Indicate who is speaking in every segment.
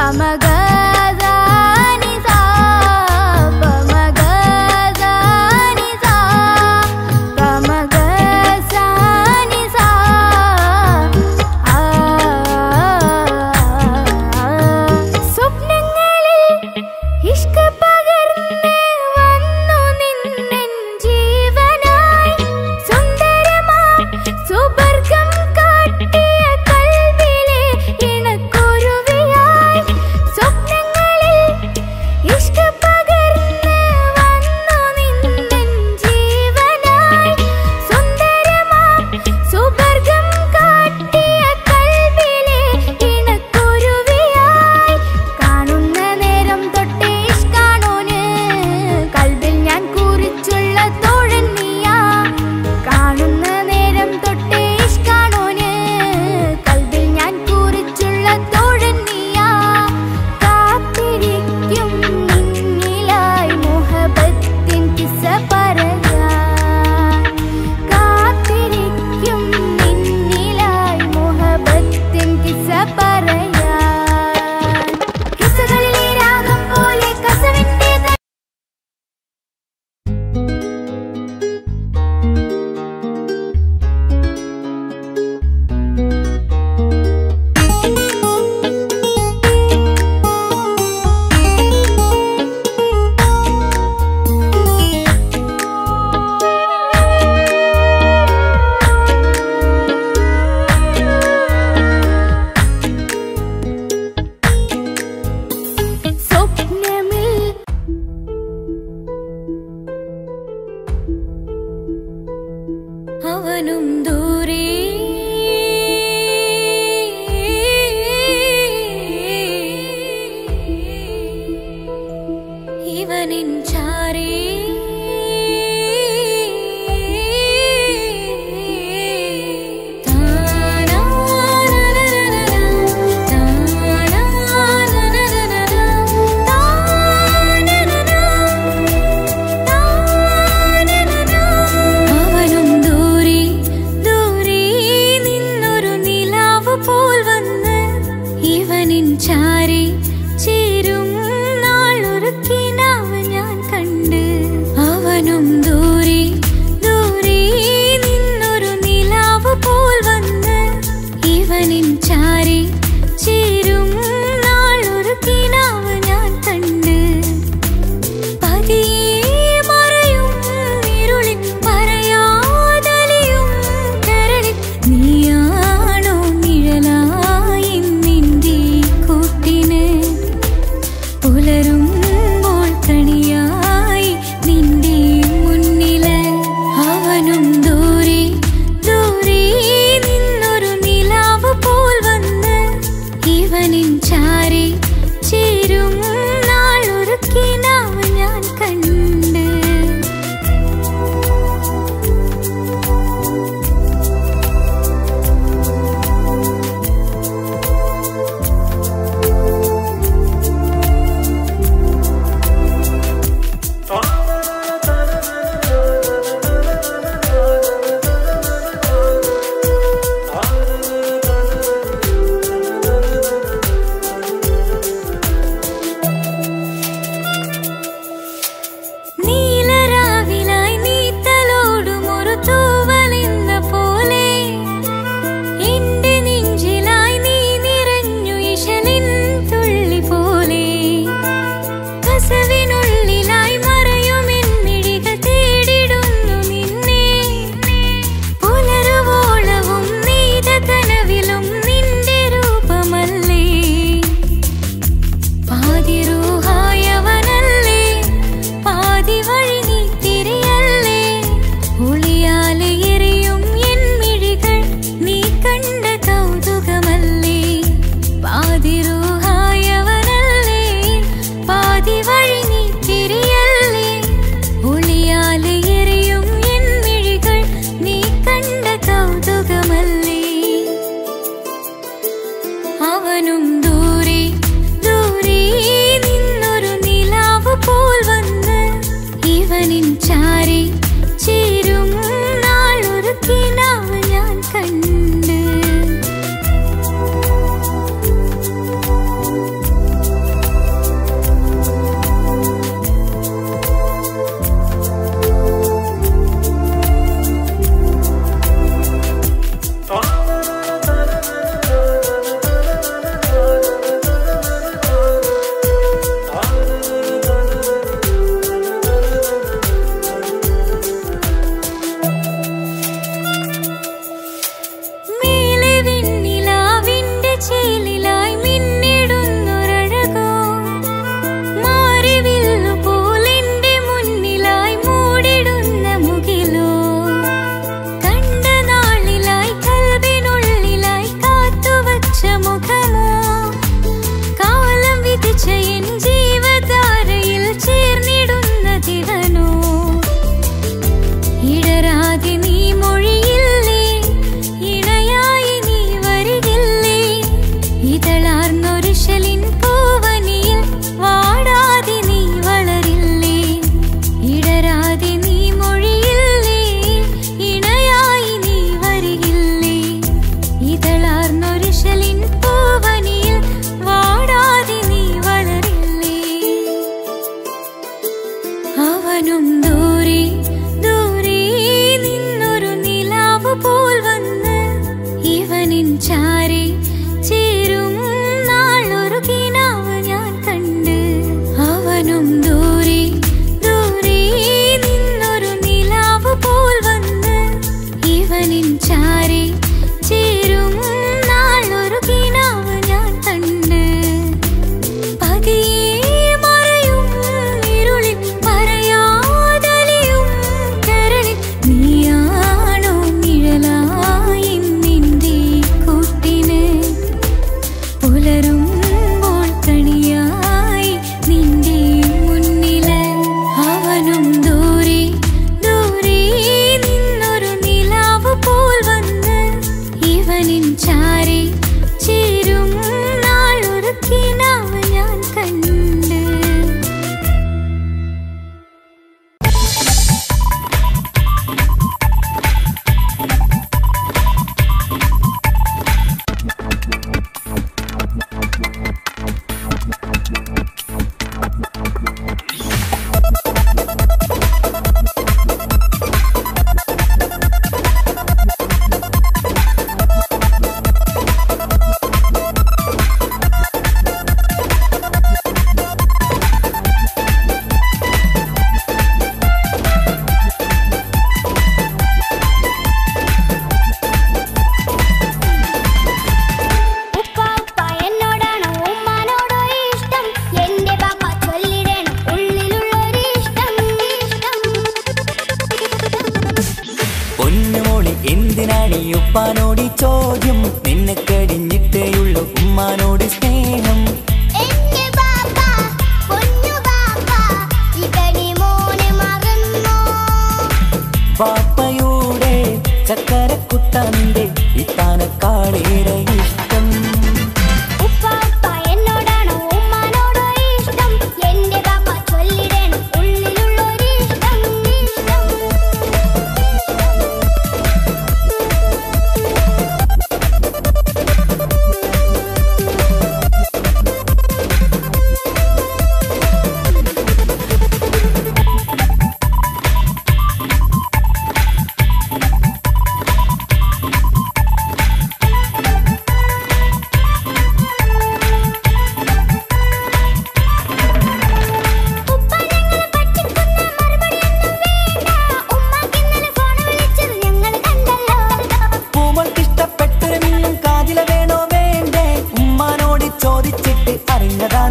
Speaker 1: നീയാണോ നിഴലായി നിന്റെ കൂട്ടിന്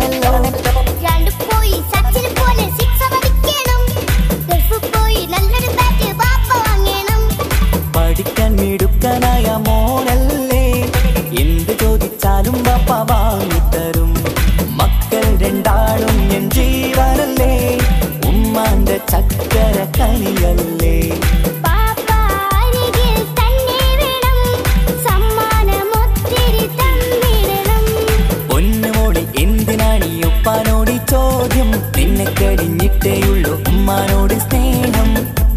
Speaker 1: പറഞ്ഞല്ലോ
Speaker 2: രണ്ട് പോയി സച്ചിൻ പോലെ സിക്സ് അടിക്കണം ഗൾഫ് പോയി നല്ലൊരു ബാറ്റ് ബാപ്പ വാങ്ങണം
Speaker 1: പഠിക്കാൻ മിടുക്കനായ മോനല്ലേ എന്ത് ചോദിച്ചാലും പപ്പ വാങ്ങിത്തരും മക്കൾ രണ്ടാളും എൻ ജീവനല്ലേ ഉമ്മാന്റെ ചക്കര കനിയല്ലേ
Speaker 2: പാപ്പ അരികിൽ തന്നെ വേണം സമ്മാനമൊത്തിരി തന്നിടണം
Speaker 1: പൊന്നുമോളി എന്തിനാണ് ഈ ഉപ്പാനോട് ഈ ചോദ്യം നിന്നെ കഴിഞ്ഞിട്ടേയുള്ളൂ ഉമ്മാനോട് സ്നേഹം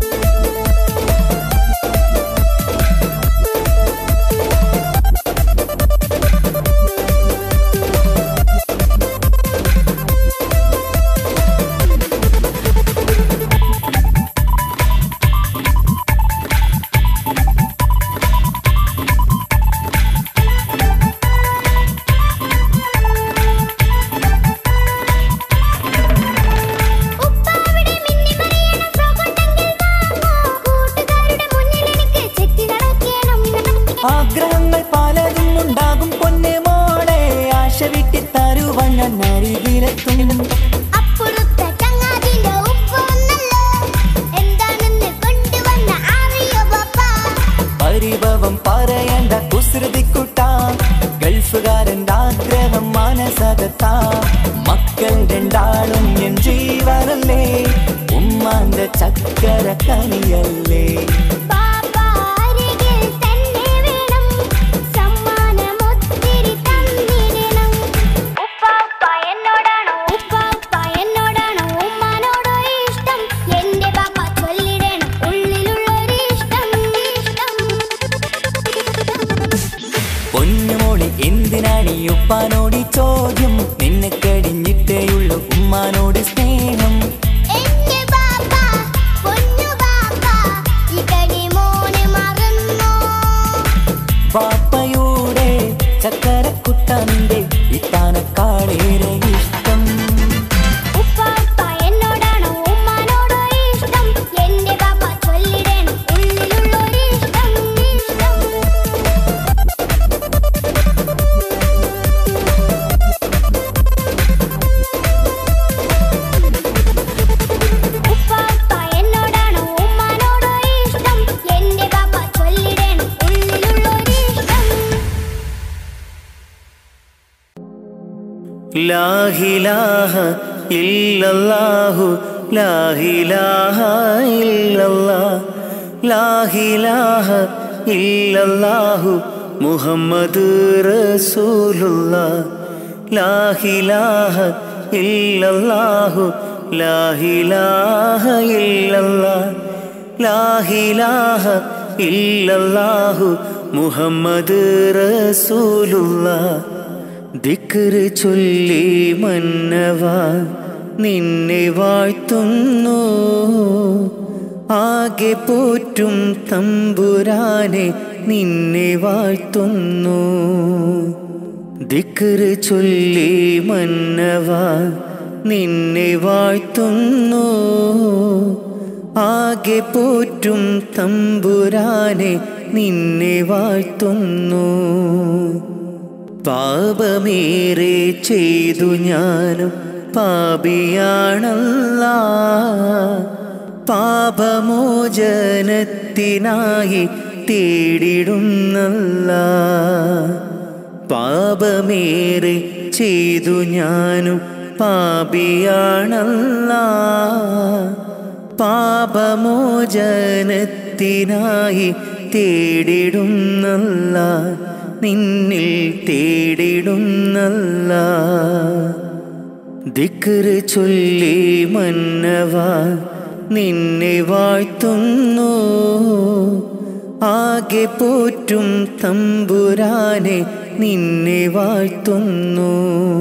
Speaker 2: ഉപ്പാവിടെ മിന്നി മറിയണ ഫ്രോക്ക് ഉണ്ടെങ്കിൽ വാങ്ങോ കൂട്ടുകാരുടെ മുന്നിൽ എനിക്ക് ചെത്തി നടക്കണം
Speaker 1: ആഗ്രഹങ്ങൾ പലതും ഉണ്ടാകും പൊന്നെ മോളെ ആശ വിട്ടി തരുവാൻ ഞാൻ അരികിലെത്തും
Speaker 2: അപ്പുറത്തെ ചങ്ങാതിന്റെ ഉപ്പൊന്നല്ലോ എന്താണെന്ന് കൊണ്ടുവന്ന അറിയോ പാപ്പ
Speaker 1: പരിഭവം പറയണ്ട കുസൃതിക്കുട്ട ഗൾഫുകാരൻ്റെ ആഗ്രഹം മനസകത്ത മക്കൾ രണ്ടാളും എൻ ജീവനല്ലേ ഉമ്മാന്റെ ചക്കര കനിയല്ലേ
Speaker 2: പാപ്പ അരികിൽ തന്നെ വേണം സമ്മാനമൊത്തിരി തന്നിടണം ഉപ്പ ഉപ്പ എന്നോടാണോ ഉപ്പ ഉപ്പ എന്നോടാണോ ഉമ്മാനോടോ ഇഷ്ടം എന്റെ പാപ്പ ചൊല്ലിടണം ഉള്ളിലുള്ളൊരു ഇഷ്ടം ഇഷ്ടം
Speaker 1: പൊന്നുമോളി എന്തിനാണ് ഈ ഉപ്പാനോട് ഈ ചോദ്യം നിന്നെ കഴിഞ്ഞിട്ടേയുള്ളൂ ഉമ്മാനോട് സ്നേഹം
Speaker 2: എന്റെ പാപ്പ പൊന്നു പാപ്പ ഈ കടി മോനെ മറന്നോ
Speaker 1: പാപ്പയുടെ ചക്കരക്കുട്ട നിന്റെ ഇത്താനക്കാളേറെ ഇഷ്ടം
Speaker 2: ഉപ്പ ഉപ്പ എന്നോടാണോ ഉമ്മാനോടോ ഇഷ്ടം എന്റെ പാപ്പ ചൊല്ലിടണം ഉള്ളിലുള്ളൊരു ഇഷ്ടം ഇഷ്ടം ഉപ്പ ഉപ്പ എന്നോടാണോ ഉമ്മാനോടോ ഇഷ്ടം എന്റെ പാപ്പ ചൊല്ലിടണം ഉള്ളിലുള്ളൊരു ഇഷ്ടം
Speaker 1: ലാഹിലാഹ ഇല്ലല്ലാഹു ലാഹിലാഹ ഇല്ലല്ലാ ലാഹിലാഹ ഇല്ലല്ലാഹു മുഹമ്മദ് റസൂലുള്ള ലാഹിലാഹ ഇല്ലല്ലാഹു ലാഹിലാഹ ഇല്ലല്ലാ ലാഹിലാഹ ഇല്ലല്ലാഹു മുഹമ്മദ് റസൂലുള്ള ദിക്റ് ചൊല്ലി മന്നവ നിന്നെ വാഴ്ത്തുന്നു ആകെ പോറ്റും തമ്പുരാനെ നിന്നെ വാഴ്ത്തുന്നു ദിക്റ് ചൊല്ലി മന്നവ നിന്നെ വാഴ്ത്തുന്നു ആകെ പോറ്റും തമ്പുരാനെ നിന്നെ വാഴ്ത്തുന്നു പാപമേറെ ചെയ്തു ഞാനും പാപിയാണല്ല പാപമോചനത്തിനായി തേടിടുന്നല്ല പാപമേറെ ചെയ്തു ഞാനും പാപിയാണല്ല പാപമോചനത്തിനായി തേടിടുന്നല്ല നിന്നിൽ തേടിടുന്നല്ല ദിക്റ് ചൊല്ലി മന്നവ നിന്നെ വാഴ്ത്തുന്നു ആകെ പോറ്റും തമ്പുരാനെ നിന്നെ വാഴ്ത്തുന്നു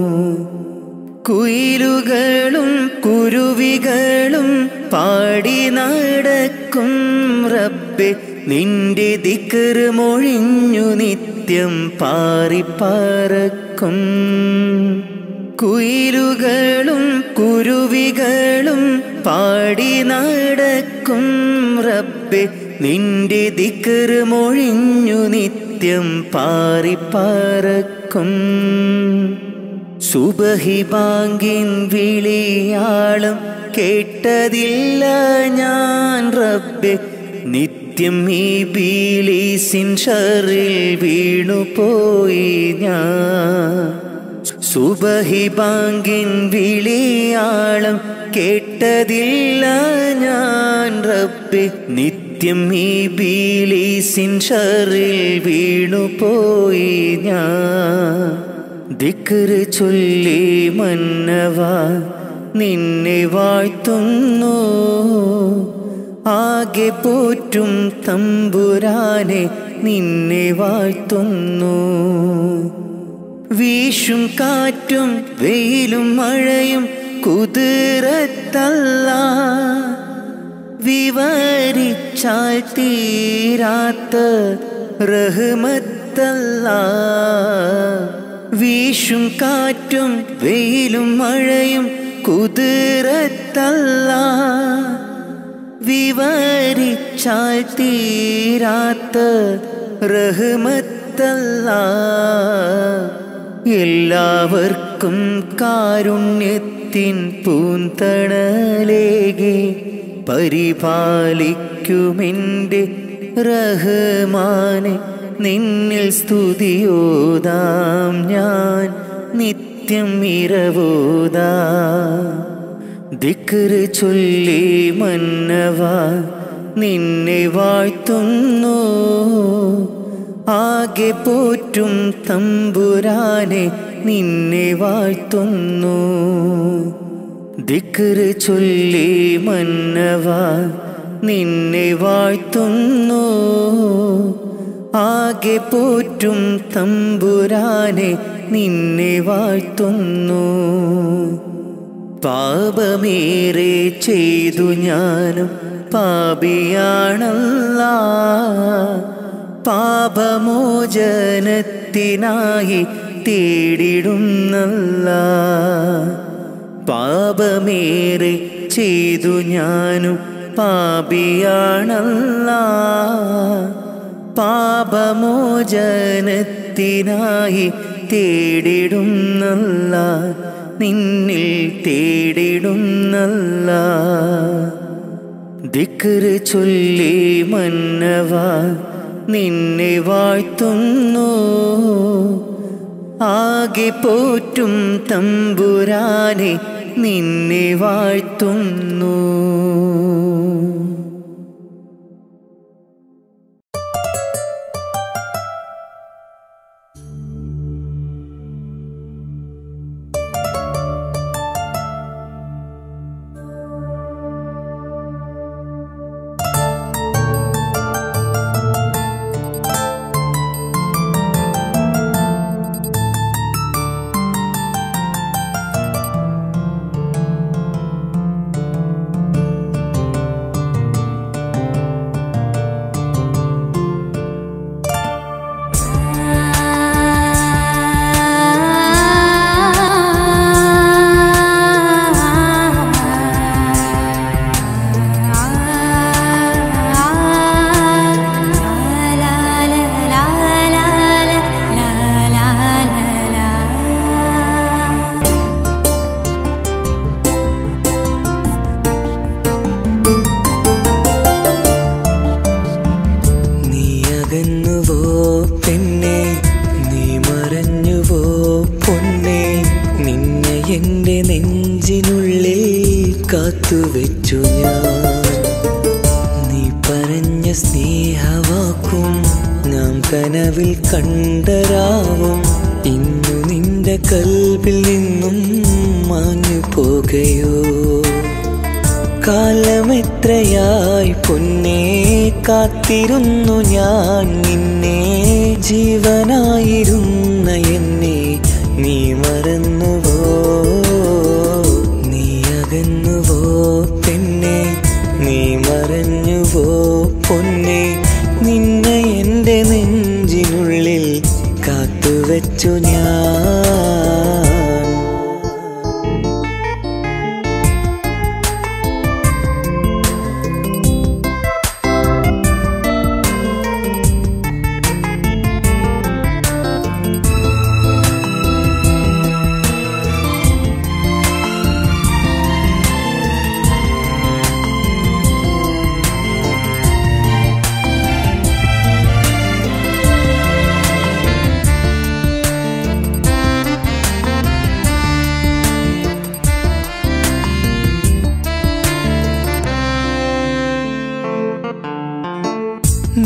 Speaker 1: കുയിലുകളും കുരുവികളും പാടി നടക്കും റബ്ബെ നിന്റെ ദിക്കറ് മൊഴിഞ്ഞു നിത്യം പാറിപ്പറക്കും കുയിലുകളും കുരുവികളും പാടി നടക്കും റബ്ബെ നിന്റെ ദിക്കറ് മൊഴിഞ്ഞു നിത്യം പാറിപ്പറക്കും സുബഹി ബാങ്കിൻ വിളിയാളും കേട്ടതില്ല ഞാൻ റബ്ബെ നിത്യം ഈ ബീലീസിൻ ഷറിൽ വീണുപോയി ഞാൻ സുബഹി ബാങ്കിൻ വിളിയാളം കേട്ടതില്ല ഞാൻ റബ്ബെ നിത്യം ഈ ബീലീസിൻ ഷറിൽ വീണുപോയി ഞാൻ ദിക്റ് ചൊല്ലി മന്നവാ നിന്നെ വാഴ്ത്തുന്നു ആകെ പോറ്റും തമ്പുരാനെ നിന്നെ വാഴ്ത്തുന്നു വീശും കാറ്റും വെയിലും മഴയും കുതിരത്തല്ല വിവരിച്ചാൽ തീരാത്ത റഹ്മത്തല്ല വീശും കാറ്റും വെയിലും മഴയും കുതിരത്തല്ല വിവരിച്ചാൽ തീരാത്ത റഹ്മത്തല്ല എല്ലാവർക്കും കാരുണ്യത്തിൻ പൂന്തണലേകെ പരിപാലിക്കുമെൻ്റെ റഹ്മാനെ നിന്നിൽ സ്തുതിയോതാം ഞാൻ നിത്യം ഇരവോതാ ദിക്റ് ചൊല്ലി മന്നവാ നിന്നെ വാഴ്ത്തുന്നു ആകെ പോറ്റും തമ്പുരാനെ നിന്നെ വാഴ്ത്തുന്നു ദിക്റ് ചൊല്ലി മന്നവാ നിന്നെ വാഴ്ത്തുന്നു ആകെ പോറ്റും തമ്പുരാനെ നിന്നെ വാഴ്ത്തുന്നു പാപമേറെ ചെയ്തു ഞാനും പാപിയാണല്ല പാപമോചനത്തിനായി തേടിടുന്നല്ല പാപമേറെ ചെയ്തു ഞാനും പാപിയാണല്ല പാപമോചനത്തിനായി തേടിടുന്നല്ല നിന്നിൽ തേടിടുന്നല്ല ദിക്റ് ചൊല്ലി മന്നവാ നിന്നെ വാഴ്ത്തുന്നു ആകെ പോറ്റും തമ്പുരാനെ നിന്നെ വാഴ്ത്തുന്നു
Speaker 3: നീ അകന്നുവോ പെണ്ണെ നീ മറഞ്ഞുവോ പൊന്നെ നിന്നെ എൻ്റെ നെഞ്ചിനുള്ളിൽ കാത്തുവെച്ചു ഞാൻ നീ പറഞ്ഞ സ്നേഹവാക്കും നാം കനവിൽ കണ്ടരാവും ഇന്നു നിന്റെ കൽവിൽ നിന്നും മാഞ്ഞു പോകുകയോ കാലമെത്രയായി പൊന്നെ കാത്തിരുന്നു ഞാൻ നിന്നെ ജീവനായിരുന്ന എന്നെ നീ മറന്നുവോ നീ അകന്നുവോ പെണ്ണെ നീ മറഞ്ഞുവോ പൊന്നെ നിന്നെ എൻ്റെ നെഞ്ചിനുള്ളിൽ കാത്തുവെച്ചു ഞാൻ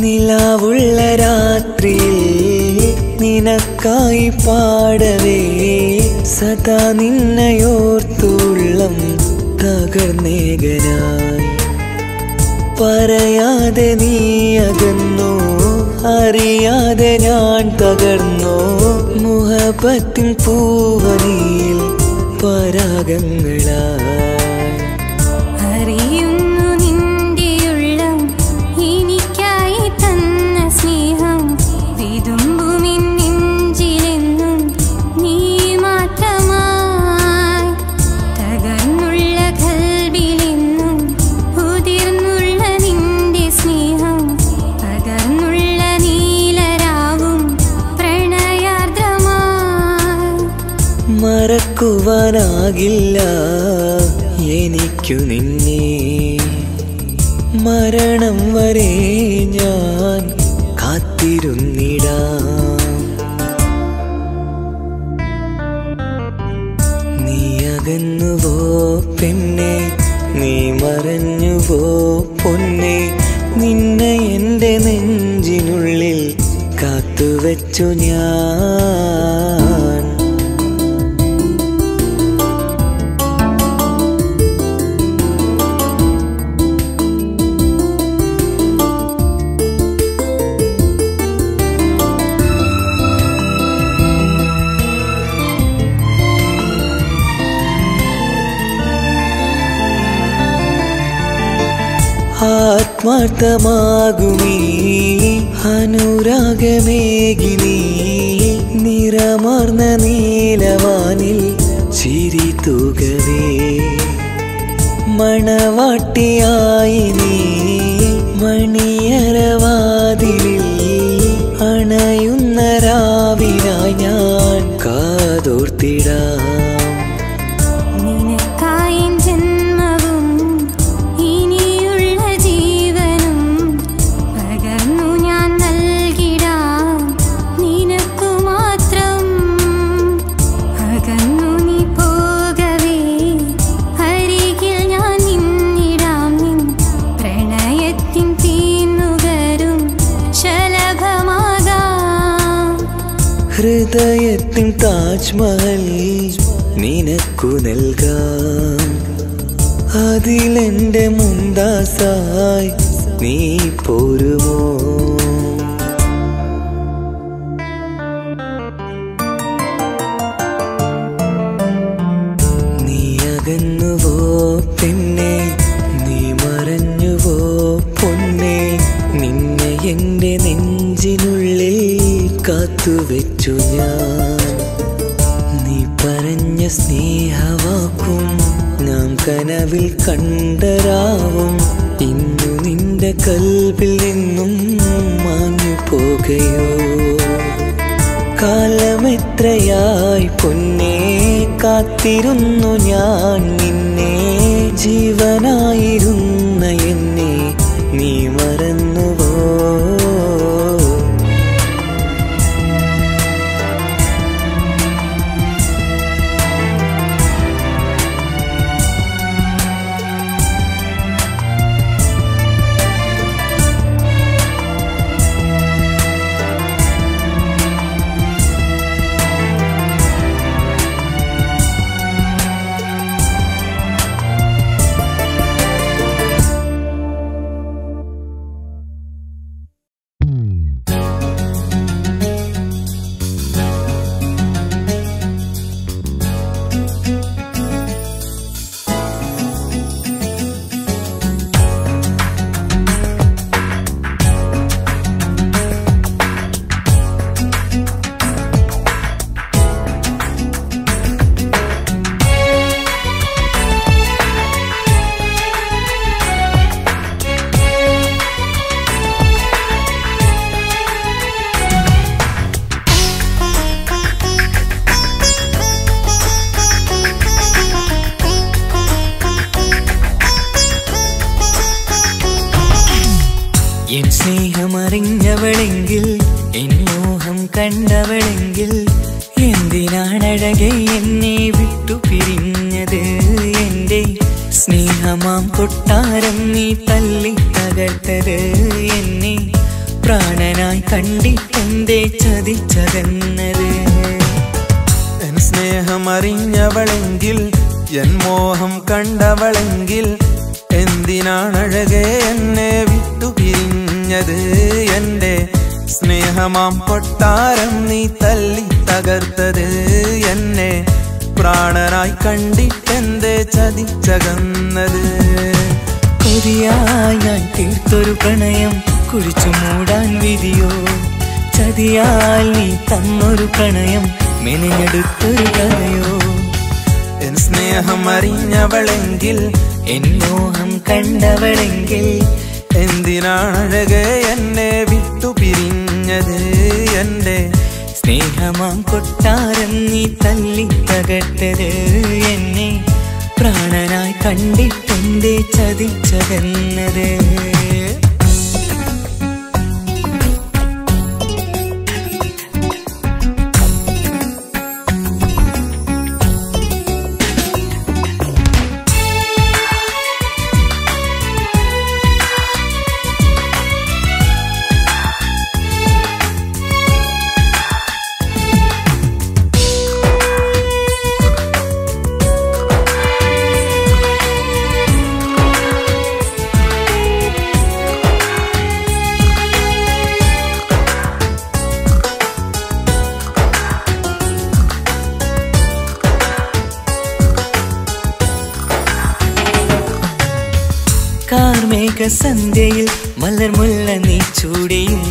Speaker 3: നിലാവുള്ള രാത്രിയിൽ നിനക്കായി പാടവേ സദാ നിന്നയോർത്തുള്ളം തകർന്നേകനായി പറയാതെ നീ അകന്നോ അറിയാതെ ഞാൻ തകർന്നോ മുഹബത്തിൻ പൂവനിയിൽ പരാഗങ്ങളായി
Speaker 4: അറിയുന്നു നിന്റെയുള്ളം എനിക്കായി തന്ന സ്നേഹം വിതുമ്പുമിൻ നെഞ്ചിലെന്നും നീ മാത്രമായി തകർന്നുള്ള കൽബിലെന്നും ഉതിർന്നുള്ള നിന്റെ സ്നേഹം പകർന്നുള്ള നീലരാവും പ്രണയാർദ്രമായി
Speaker 3: മറക്കുവാനാകില്ല എനിക്കു നിന്നെ മരണം വരെ ഞാൻ കാത്തിരുന്നിടാം നീ അകന്നുവോ പെണ്ണെ നീ മറഞ്ഞുവോ പൊന്നെ നിന്നെ എൻ്റെ നെഞ്ചിനുള്ളിൽ കാത്തുവച്ചു ഞാൻ ആത്മാർത്ഥമാകുമീ അനുരാഗമേകിനി നിറമാർന്ന നീലവാനിൽ ചിരി തൂകവേ മണവാട്ടിയായി നീ മണിയരവാതിലിൽ അണയുന്ന രാവിനായി ഞാൻ കാതോർത്തിടാം
Speaker 4: നിനക്കായി ജന്മവും ഇനിയുള്ള ജീവനും പകർന്നു ഞാൻ നൽകിടാം നിനക്കു മാത്രം അകന്നു നീ പോകവേ അരികിൽ ഞാൻ നിന്നിടാം നിൻ പ്രണയത്തിൻ തീന്നുകരും ശലഭമാകാം
Speaker 3: ഹൃദയത്തിൻ താജ്മഹൽ നിനക്കു നൽകാം അതിലെന്റെ മുന്താസായി നീ പോരുമോ നീ അകന്നുവോ പെണ്ണെ നീ മറഞ്ഞുവോ പൊന്നെ നിന്നെ എൻ്റെ നെഞ്ചിനുള്ളിൽ കാത്തുവെച്ചു ഞാൻ നീ പറഞ്ഞ സ്നേഹവാക്കും നാം കനവിൽ കണ്ടരാവും ഇന്നു നിന്റെ കൽവിൽ നിന്നും മാഞ്ഞു പോകയോ കാലമെത്രയായി പൊന്നെ കാത്തിരുന്നു ഞാൻ നിന്നെ ജീവനായിരുന്ന എന്നെ നീ മറന്നുവോ എൻ സ്നേഹമറിഞ്ഞവളെങ്കിൽ എൻ മോഹം കണ്ടവളെങ്കിൽ എന്തിനാണഴകെ എന്നെ വിട്ടു പിരിഞ്ഞത് എൻ്റെ സ്നേഹമാം കൊട്ടാരം നീ തല്ലി തകർത്തത് എന്നെ പ്രാണനായി കണ്ടിട്ടെന്തേ ചതിച്ചതെന്നത്
Speaker 5: എൻ സ്നേഹമറിഞ്ഞവളെങ്കിൽ എൻ മോഹം കണ്ടവളെങ്കിൽ എന്തിനാണഴകെ എന്നെ വിട്ടു പിരിഞ്ഞത് എൻ്റെ സ്നേഹമാം കൊട്ടാരം നീ തല്ലി തകർത്തത് എന്നെ പ്രാണനായി കണ്ടിട്ടെന്തേ ചതിച്ചകന്നത്
Speaker 3: കൊതിയായി ഞാൻ തീർത്തൊരു പ്രണയം കുഴിച്ചു മൂടാൻ വിധിയോ ചതിയാൽ നീ തന്നൊരു പ്രണയം മെനഞ്ഞെടുത്തൊരു കഥയോ
Speaker 5: എൻ സ്നേഹം അറിഞ്ഞവളെങ്കിൽ
Speaker 3: എൻ മോഹം കണ്ടവളെങ്കിൽ
Speaker 5: എന്തിനാണഴകെ എന്നെ വിട്ടു പിരിഞ്ഞത് എൻ്റെ
Speaker 3: സ്നേഹമാം കൊട്ടാരം നീ തല്ലി തകർത്തത് എന്നെ പ്രാണനായി കണ്ടിട്ടെന്തേ ചതിച്ചതെന്നത് കാർമേഘ സന്ധ്യയിൽ മലർമുല്ല നീ ചൂടിയും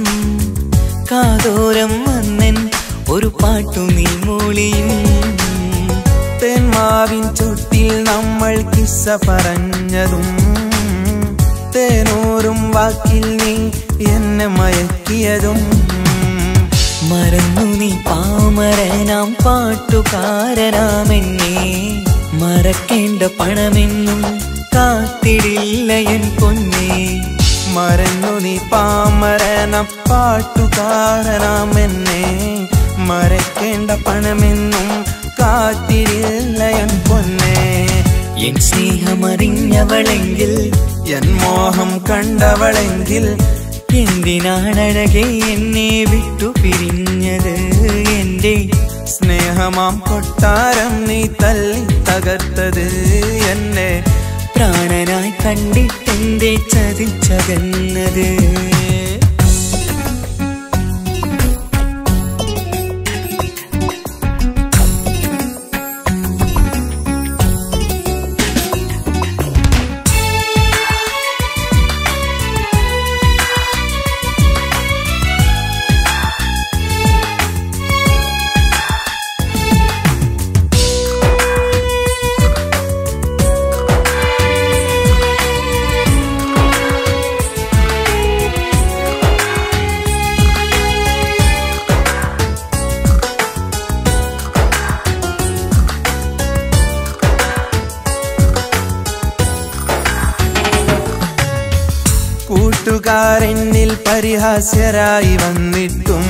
Speaker 3: കാതോരം വന്നൻ ഒരു പാട്ടു നീ മൂളിയും
Speaker 5: തേന്മാവിൻ ചുട്ടിൽ നമ്മൾ കിസ്സ പറഞ്ഞതും തേനൂറും വാക്കിൽ നീ എന്നെ മയക്കിയതും
Speaker 3: മറന്നു നീ പാമരനാം പാട്ടുകാരനാമെന്നെ മറക്കേണ്ട പണമെന്നും കാത്തിടില്ല എൻ പൊന്നേ
Speaker 5: മറന്നു നീ പാമരന പാട്ടുകാരനാം എന്നെ മറക്കേണ്ട പണമെന്നും കാത്തിരില്ല എൻ പൊന്നേ
Speaker 3: എൻ സ്നേഹമറിഞ്ഞവളെങ്കിൽ
Speaker 5: എൻ മോഹം കണ്ടവളെങ്കിൽ
Speaker 3: എന്തിനാണഴകെ എന്നെ വിട്ടു പിരിഞ്ഞത് എൻ്റെ
Speaker 5: സ്നേഹമാം കൊട്ടാരം നീ തല്ലി തകർത്തത് എന്നെ
Speaker 3: പ്രാണനായി കണ്ടിട്ടെന്തേ ചതിച്ചകന്നത്
Speaker 5: കൂട്ടുകാരെന്നിൽ പരിഹാസ്യരായി വന്നിട്ടും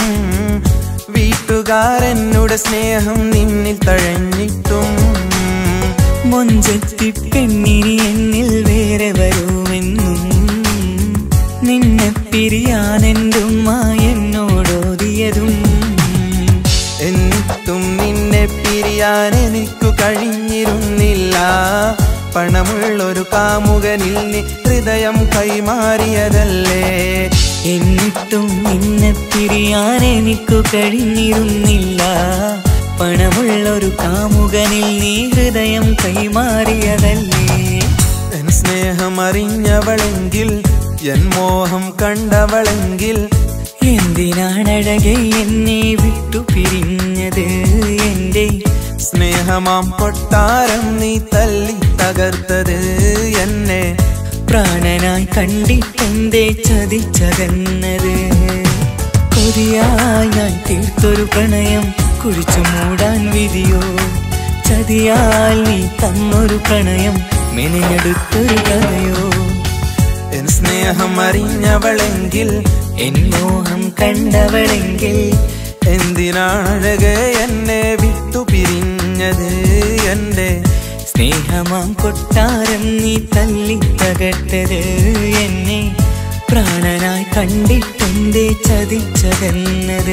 Speaker 5: വീട്ടുകാരെന്നുടെ സ്നേഹം നിന്നിൽ തഴഞ്ഞിട്ടും
Speaker 3: മൊഞ്ചത്തി പെണ്ണിനി എന്നിൽ വേറെ വരുമെന്നും നിന്നെ പിരിയാൻ എൻ്റെ ഉമ്മ എന്നോടോതിയതും
Speaker 5: എന്നിട്ടും നിന്നെ പിരിയാൻ എനിക്കു കഴിഞ്ഞിരുന്നില്ല പണമുള്ളൊരു കാമുകനിൽ നീ ഹൃദയം കൈമാറിയതല്ലേ
Speaker 3: എന്നിട്ടും നിന്നെ പിരിയാൻ എനിക്കു കഴിഞ്ഞിരുന്നില്ല പണമുള്ളൊരു കാമുകനിൽ നീ ഹൃദയം കൈമാറിയതല്ലേ
Speaker 5: എൻ സ്നേഹം അറിഞ്ഞവളെങ്കിൽ എൻ മോഹം കണ്ടവളെങ്കിൽ
Speaker 3: എന്തിനാണഴകെ എന്നെ വിട്ടു പിരിഞ്ഞത് എൻ്റെ
Speaker 5: സ്നേഹമാം കൊട്ടാരം നീ തല്ലി തകർത്തത് എന്നെ
Speaker 3: പ്രാണനായി കണ്ടിട്ടെന്തേ ചതിച്ചകന്നത് കൊതിയായി ഞാൻ തീർത്തൊരു പ്രണയം കുഴിച്ചു മൂടാൻ വിധിയോ ചതിയാൽ നീ തന്നൊരു പ്രണയം മെനഞ്ഞെടുത്തൊരു കഥയോ
Speaker 5: എൻ സ്നേഹം അറിഞ്ഞവളെങ്കിൽ
Speaker 3: എൻ മോഹം കണ്ടവളെങ്കിൽ
Speaker 5: എന്തിനാണഴകെ എന്നെ വിട്ടു പിരിഞ്ഞത് എൻ്റെ
Speaker 3: സ്നേഹമാം കൊട്ടാരം നീ തല്ലി തകർത്തത് എന്നെ പ്രാണനായി കണ്ടിട്ടെന്തേ ചതിച്ചതെന്നത്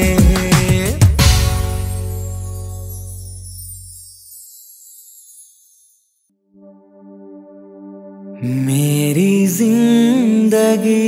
Speaker 3: मेरी जिंदगी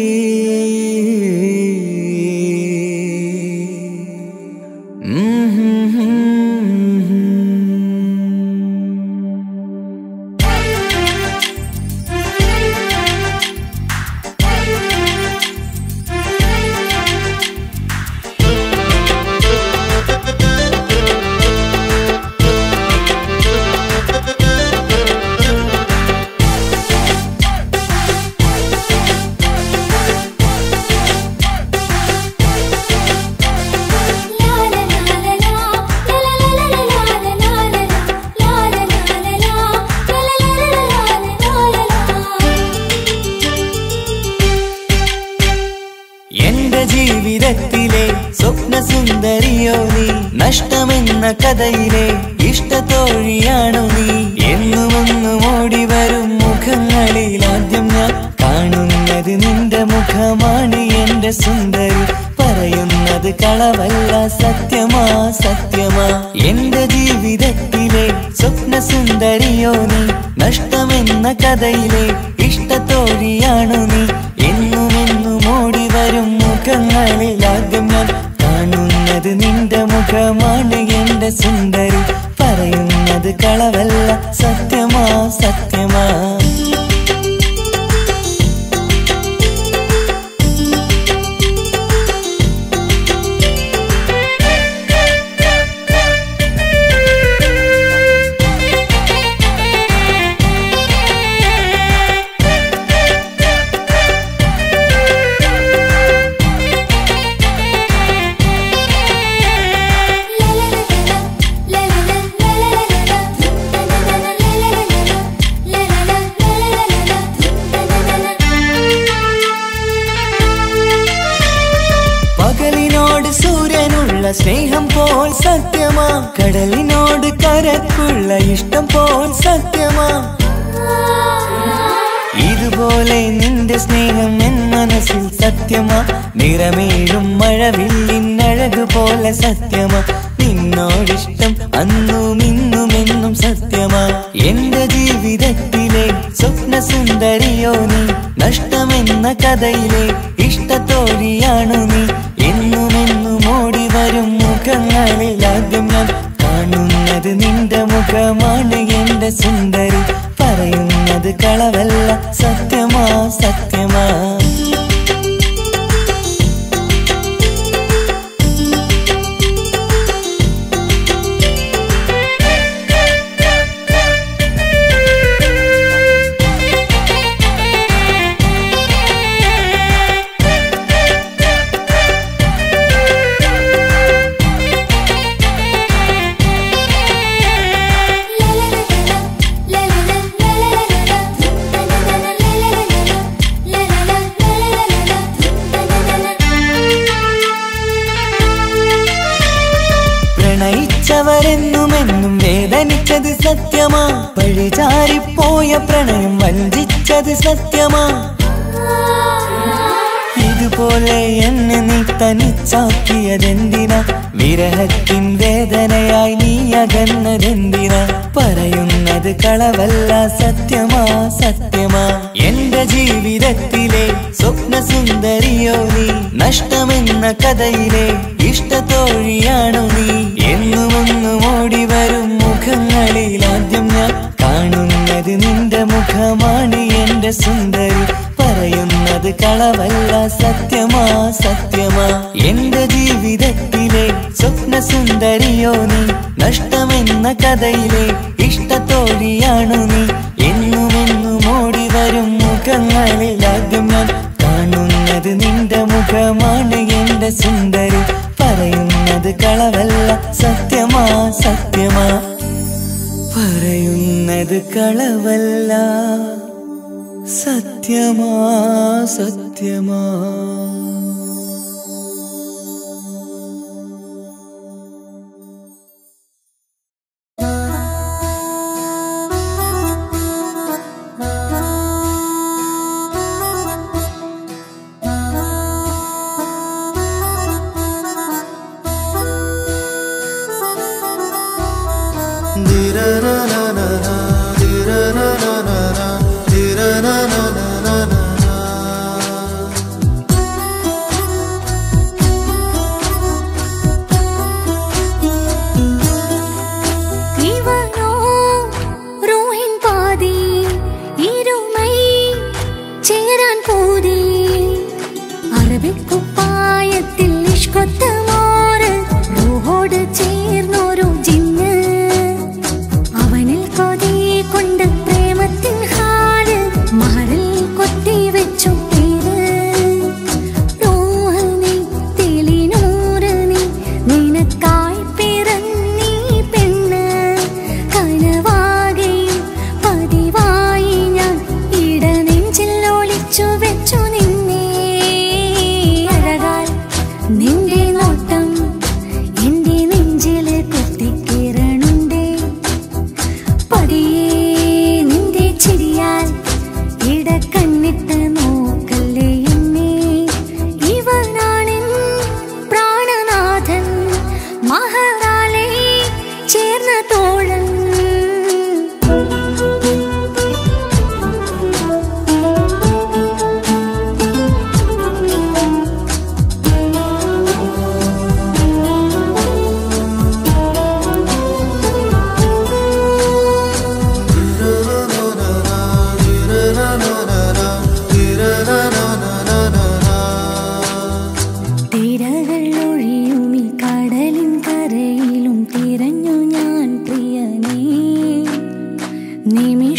Speaker 3: എന്റെ ജീവിതത്തിലെ സ്വപ്നസുന്ദരിയോ നീ നഷ്ടമെന്ന കഥയിലെ ഇഷ്ടത്തോഴിയാണു നീ എന്നുമെന്നും ഓടി വരും മുഖങ്ങളിൽ ആദ്യം ഞാൻ കാണുന്നത് നിന്റെ മുഖമാണ് എന്റെ സുന്ദരി പറയുന്നത് കളവല്ല സത്യമാ സത്യമാ എന്റെ ജീവിതത്തിലെ സ്വപ്നസുന്ദരിയോ നീ നഷ്ടമെന്ന കഥയിലെ ഇഷ്ടത്തോഴിയാണു നീ എന്നുമെന്നും ഓടി വരും മുഖങ്ങളിൽ ആദ്യം ഞാൻ കാണുന്നത് നിന്റെ മുഖമാണ് എന്റെ സുന്ദരി പറയുന്നത് കളവല്ല സത്യമാ സത്യമാ പകലിനോട് സൂര്യനുള്ള സ്നേഹം പോൽ സത്യമാ കടലിനോട് കരക്കുള്ള ഇഷ്ടം പോൽ സത്യമാ ഇതുപോലെ നിന്റെ സ്നേഹം എൻ മനസ്സിൽ സത്യമാ നിറമേഴും മഴവില്ലിനഴക് പോലെ സത്യമാ നിന്നോടിഷ്ടം അന്നും ഇന്നും എന്നും സത്യമാ എന്റെ ജീവിതത്തിലെ സ്വപ്നസുന്ദരിയോ നീ നഷ്ടമെന്ന കഥയിലെ ഇഷ്ടത്തോഴിയാണു നീ എന്നുമെന്നും ഓടി വരും മുഖങ്ങളിൽ ആദ്യം ഞാൻ കാണുന്നത് നിന്റെ മുഖമാണ് എന്റെ സുന്ദരി പറയുന്നത് കളവല്ല സത്യമാ സത്യമാ പ്രണയിച്ചവരെന്നുമെന്നും വേദനിച്ചത് സത്യമാ പഴിചാരിപ്പോയ പ്രണയം വഞ്ചിച്ചത് സത്യമാ ഇതുപോലെ എന്നെ നീ തനിച്ചാക്കിയതെന്തിനാ വിരഹത്തിൻ വേദനയായി നീ അകന്നതെന്തിനാ പറയുന്നത് കളവല്ല സത്യമാ സത്യമാ എന്റെ ജീവിതത്തിലെ സ്വപ്നസുന്ദരിയോ നീ നഷ്ടമെന്ന കഥയിലെ ഇഷ്ടത്തോഴിയാണു നീ എന്നുമെന്നും ഓടി വരും മുഖങ്ങളിൽ ആദ്യം ഞാൻ കാണുന്നത് നിന്റെ മുഖമാണ് എന്റെ സുന്ദരി പറയുന്നത് കളവല്ല സത്യമാ സത്യമാ എന്റെ ജീവിതത്തിലെ സ്വപ്നസുന്ദരിയോ നീ നഷ്ടമെന്ന കഥയിലെ ഇഷ്ടത്തോഴിയാണു നീ എന്നുമെന്നും ഓടി വരും മുഖങ്ങളിൽ ആദ്യം ഞാൻ കാണുന്നത് നിന്റെ മുഖമാണ് എന്റെ സുന്ദരി പറയുന്നത് കളവല്ല സത്യമാ സത്യമാ പറയുന്നത് കളവല്ല സത്യമാ സത്യമാ
Speaker 4: ആ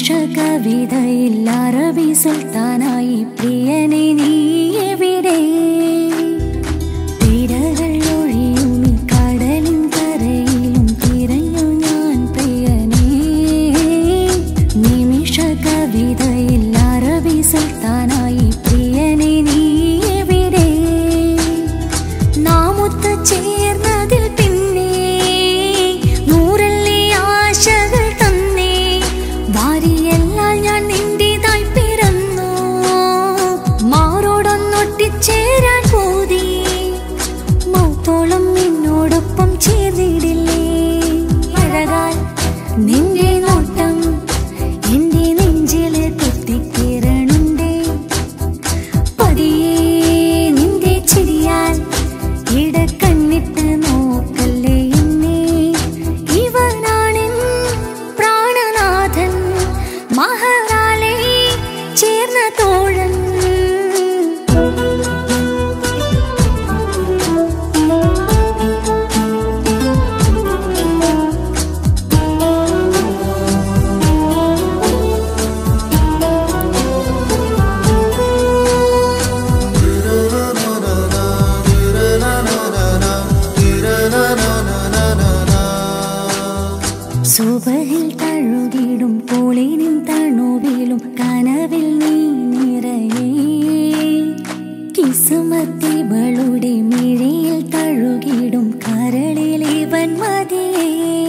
Speaker 4: കവിതയിൽ അറബി സുൽത്താനായി പ്രിയനെ നീ എവിടെ തിരകൾ ഒഴിയും ഈ കടലിൻ കരയിലും തിരഞ്ഞു ഞാൻ പ്രിയനേ നിമിഷ കവിതയിൽ അറബി സുൽത്താനായി പ്രിയനെ നീ എവിടെ നാമൊത്ത് ചേർന്നതിൽ പിന്നെ നൂറല്ലേ ആശകൾ തന്നേ വാരിയെല്ലാം ഞാൻ നിന്റേതായി പിറന്നു മാറോടൊന്നൊട്ടിച്ചേരാൻ പോതി മൗത്തോളം നിന്നോടൊപ്പം ചേർന്നിടില്ലേ അഴകാൽ നിന്റെ നോട്ടം എന്റെ നെഞ്ചില് കുത്തിക്കിരണുണ്ടേ പതിയെ നിന്റെ ചിരിയാൽ ഇടക്കണ്ണിട്ട് നോക്കല്ലേ എന്നെ ഇവനാണെൻ പ്രാണനാഥൻ മഹാറാലെ ചേർന്ന തോഴൻ സുബഹിൽ തഴുകിടും പോളിനും തണുവിലും കനവിൽ നീ നിറയേ കിസുമത്തിവളുടെ മിഴിയിൽ തഴുകിടും കരളിൽ ഇവൻ മതിയേ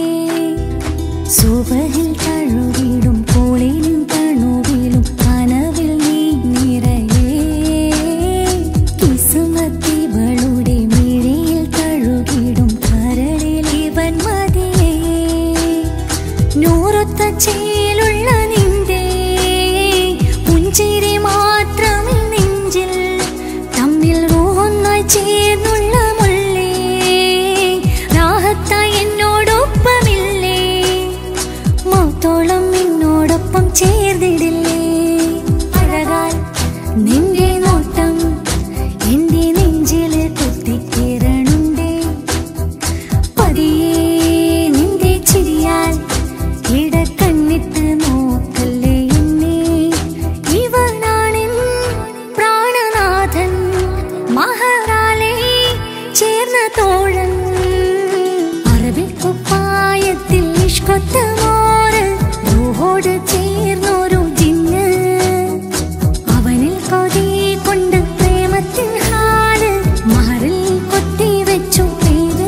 Speaker 4: സുബഹിൽ തഴുകിടും പോളിനും തണുവിലും കനവിൽ നീ നിറയേ കിസുമത്തിവളുടെ മിഴിയിൽ തഴുകിടും കരളിൽ ഇവൻ മതിയേ നൂറൊത്ത ചേലുള്ള നിന്റെ പുഞ്ചിരി മാത്രമിൽ നെഞ്ചിൽ തമ്മിൽ റൂഹൊന്നായി ചേർന്നുള്ള മുള്ളേ രാഹത്തായി എന്നോടൊപ്പമില്ലേ മൗത്തോളം എന്നോടൊപ്പം ചേർന്നിടില്ലേ അഴകാൽ നിന്റെ നോട്ടം എന്റെ നെഞ്ചില് കുത്തിക്കിരണുണ്ടേ പതിയെ നിന്റെ ചിരിയാൽ ഇടക്കണ്ണിട്ട് നോക്കല്ലേ എന്നെ ഇവനാണെൻ പ്രാണനാഥൻ മഹാറാലെ ചേർന്ന തോഴൻ അറബിക്കുപ്പായത്തിൽ ഇഷ്കൊത്ത മോറ് റൂഹോട് ചേർന്നൊരു ജിന്ന് അവനിൽ കൊതി കൊണ്ട് പ്രേമത്തിൻ ഹാല് മറിൽ കൊത്തി വെച്ചു പേര്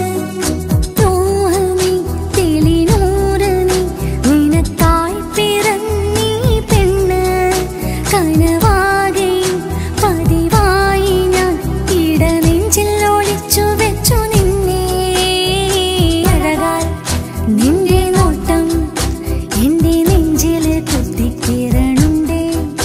Speaker 4: റൂഹ് തെളിനൂറ് നീ നിനക്കായി പിറന്നീ പെണ്ണ് കനവാകെയും പതിവായി ഞാൻ ഇടനെഞ്ചിൽ ഒളിച്ചു വെച്ചു നിന്നെ അഴകാൽ നിന്റെ നോട്ടം എന്റെ നെഞ്ചില് കുത്തിക്കിരണുണ്ടേ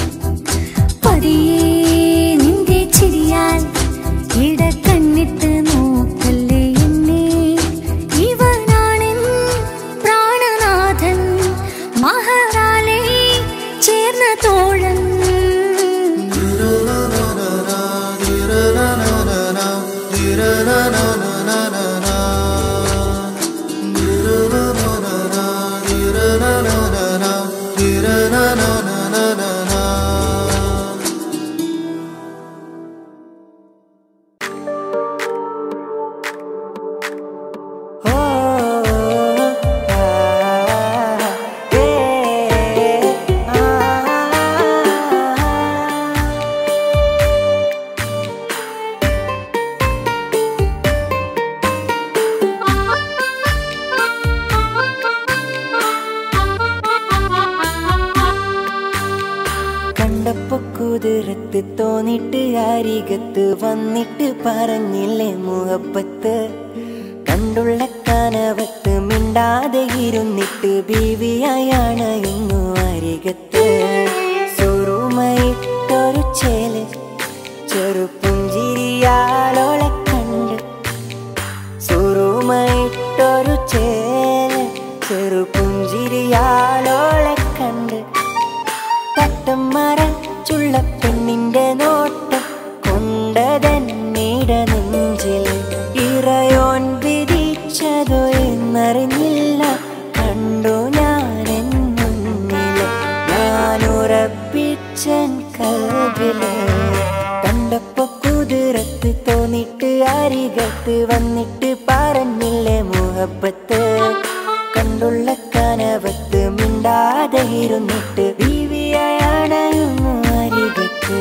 Speaker 4: പതിയെ നിന്റെ ചിരിയാൽ ഇടക്കണ്ണിട്ട് നോക്കല്ലേ എന്നെ ഇവനാണെൻ പ്രാണനാഥൻ മഹാറാലെ ചേർന്ന തോഴൻ
Speaker 1: കണ്ടപ്പോ കുതിരത്ത് തോന്നിട്ട് അരികത്ത് വന്നിട്ട് പറഞ്ഞില്ലേ മുഹബത്ത് കണ്ടുള്ള കനവത്ത് മിണ്ടാതെ ഇരുന്നിട്ട് ബീവിയായാണ് ഇന്നു അരികത്ത് സുറുമയിട്ടൊരു ചേല് ചെറുപുഞ്ചിരിയാളോളെ കണ്ട് സുറുമയിട്ടൊരു ചേല് ചെറുപുഞ്ചിരിയാളോളെ കണ്ട് തട്ടം മറച്ചുള്ള പെണ്ണിന്റെ നോട്ടം കൊണ്ടതന്നീട നെഞ്ചിൽ ഇറയോൻ വിധിച്ചതോ എന്നറിഞ്ഞില്ല കണ്ടു ഞാൻ മുന്നിൽ മിണ്ടാതെ ഇരുന്നിട്ട് ബീവിയണയുന്നു അരികത്ത്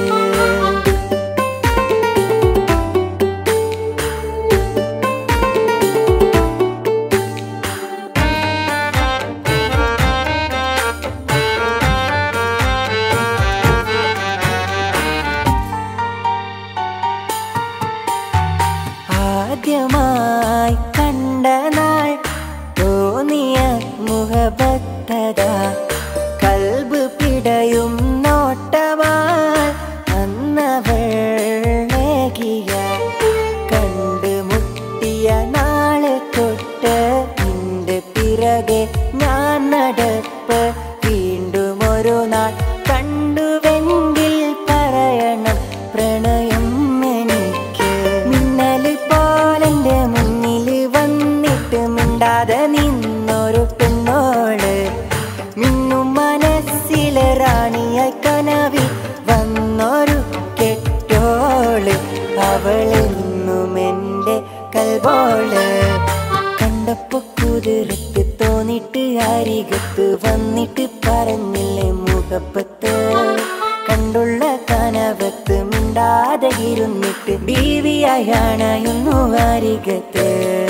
Speaker 1: ആദ്യമായി കണ്ട നാൾ തോന്നിയ മുഖഭക്തത കൽബ് പിടയും നോട്ടമായി അന്നവൾ ഏകിയ കണ്ടുമുട്ടിയ നാളെ തൊട്ട് നിന്റെ പിറകെ ഞാൻ നടപ്പ് വീണ്ടും ഒരു നാൾ കണ്ടുവെങ്കിൽ പറയണം പ്രണയം എനിക്ക് മിന്നല് പോലെന്റെ മുന്നിൽ വന്നിട്ട് മിണ്ടാതെ നിന്നൊരു പെണ്ണോള് മിന്നും മനസ്സിലെ റാണിയായി കനവിൽ വന്നൊരു കെട്ടോള് അവളെന്നും എൻ്റെ കൽബോള് കണ്ടപ്പോ കുതിരത്ത് തോന്നിട്ട് അരികത്ത് വന്നിട്ട് പറഞ്ഞില്ലേ മുഖപ്പത്ത് കണ്ടുള്ള കനവത്ത് മിണ്ടാതെ ഇരുന്നിട്ട് ബീവിയായി അണയുന്നു അരികത്ത്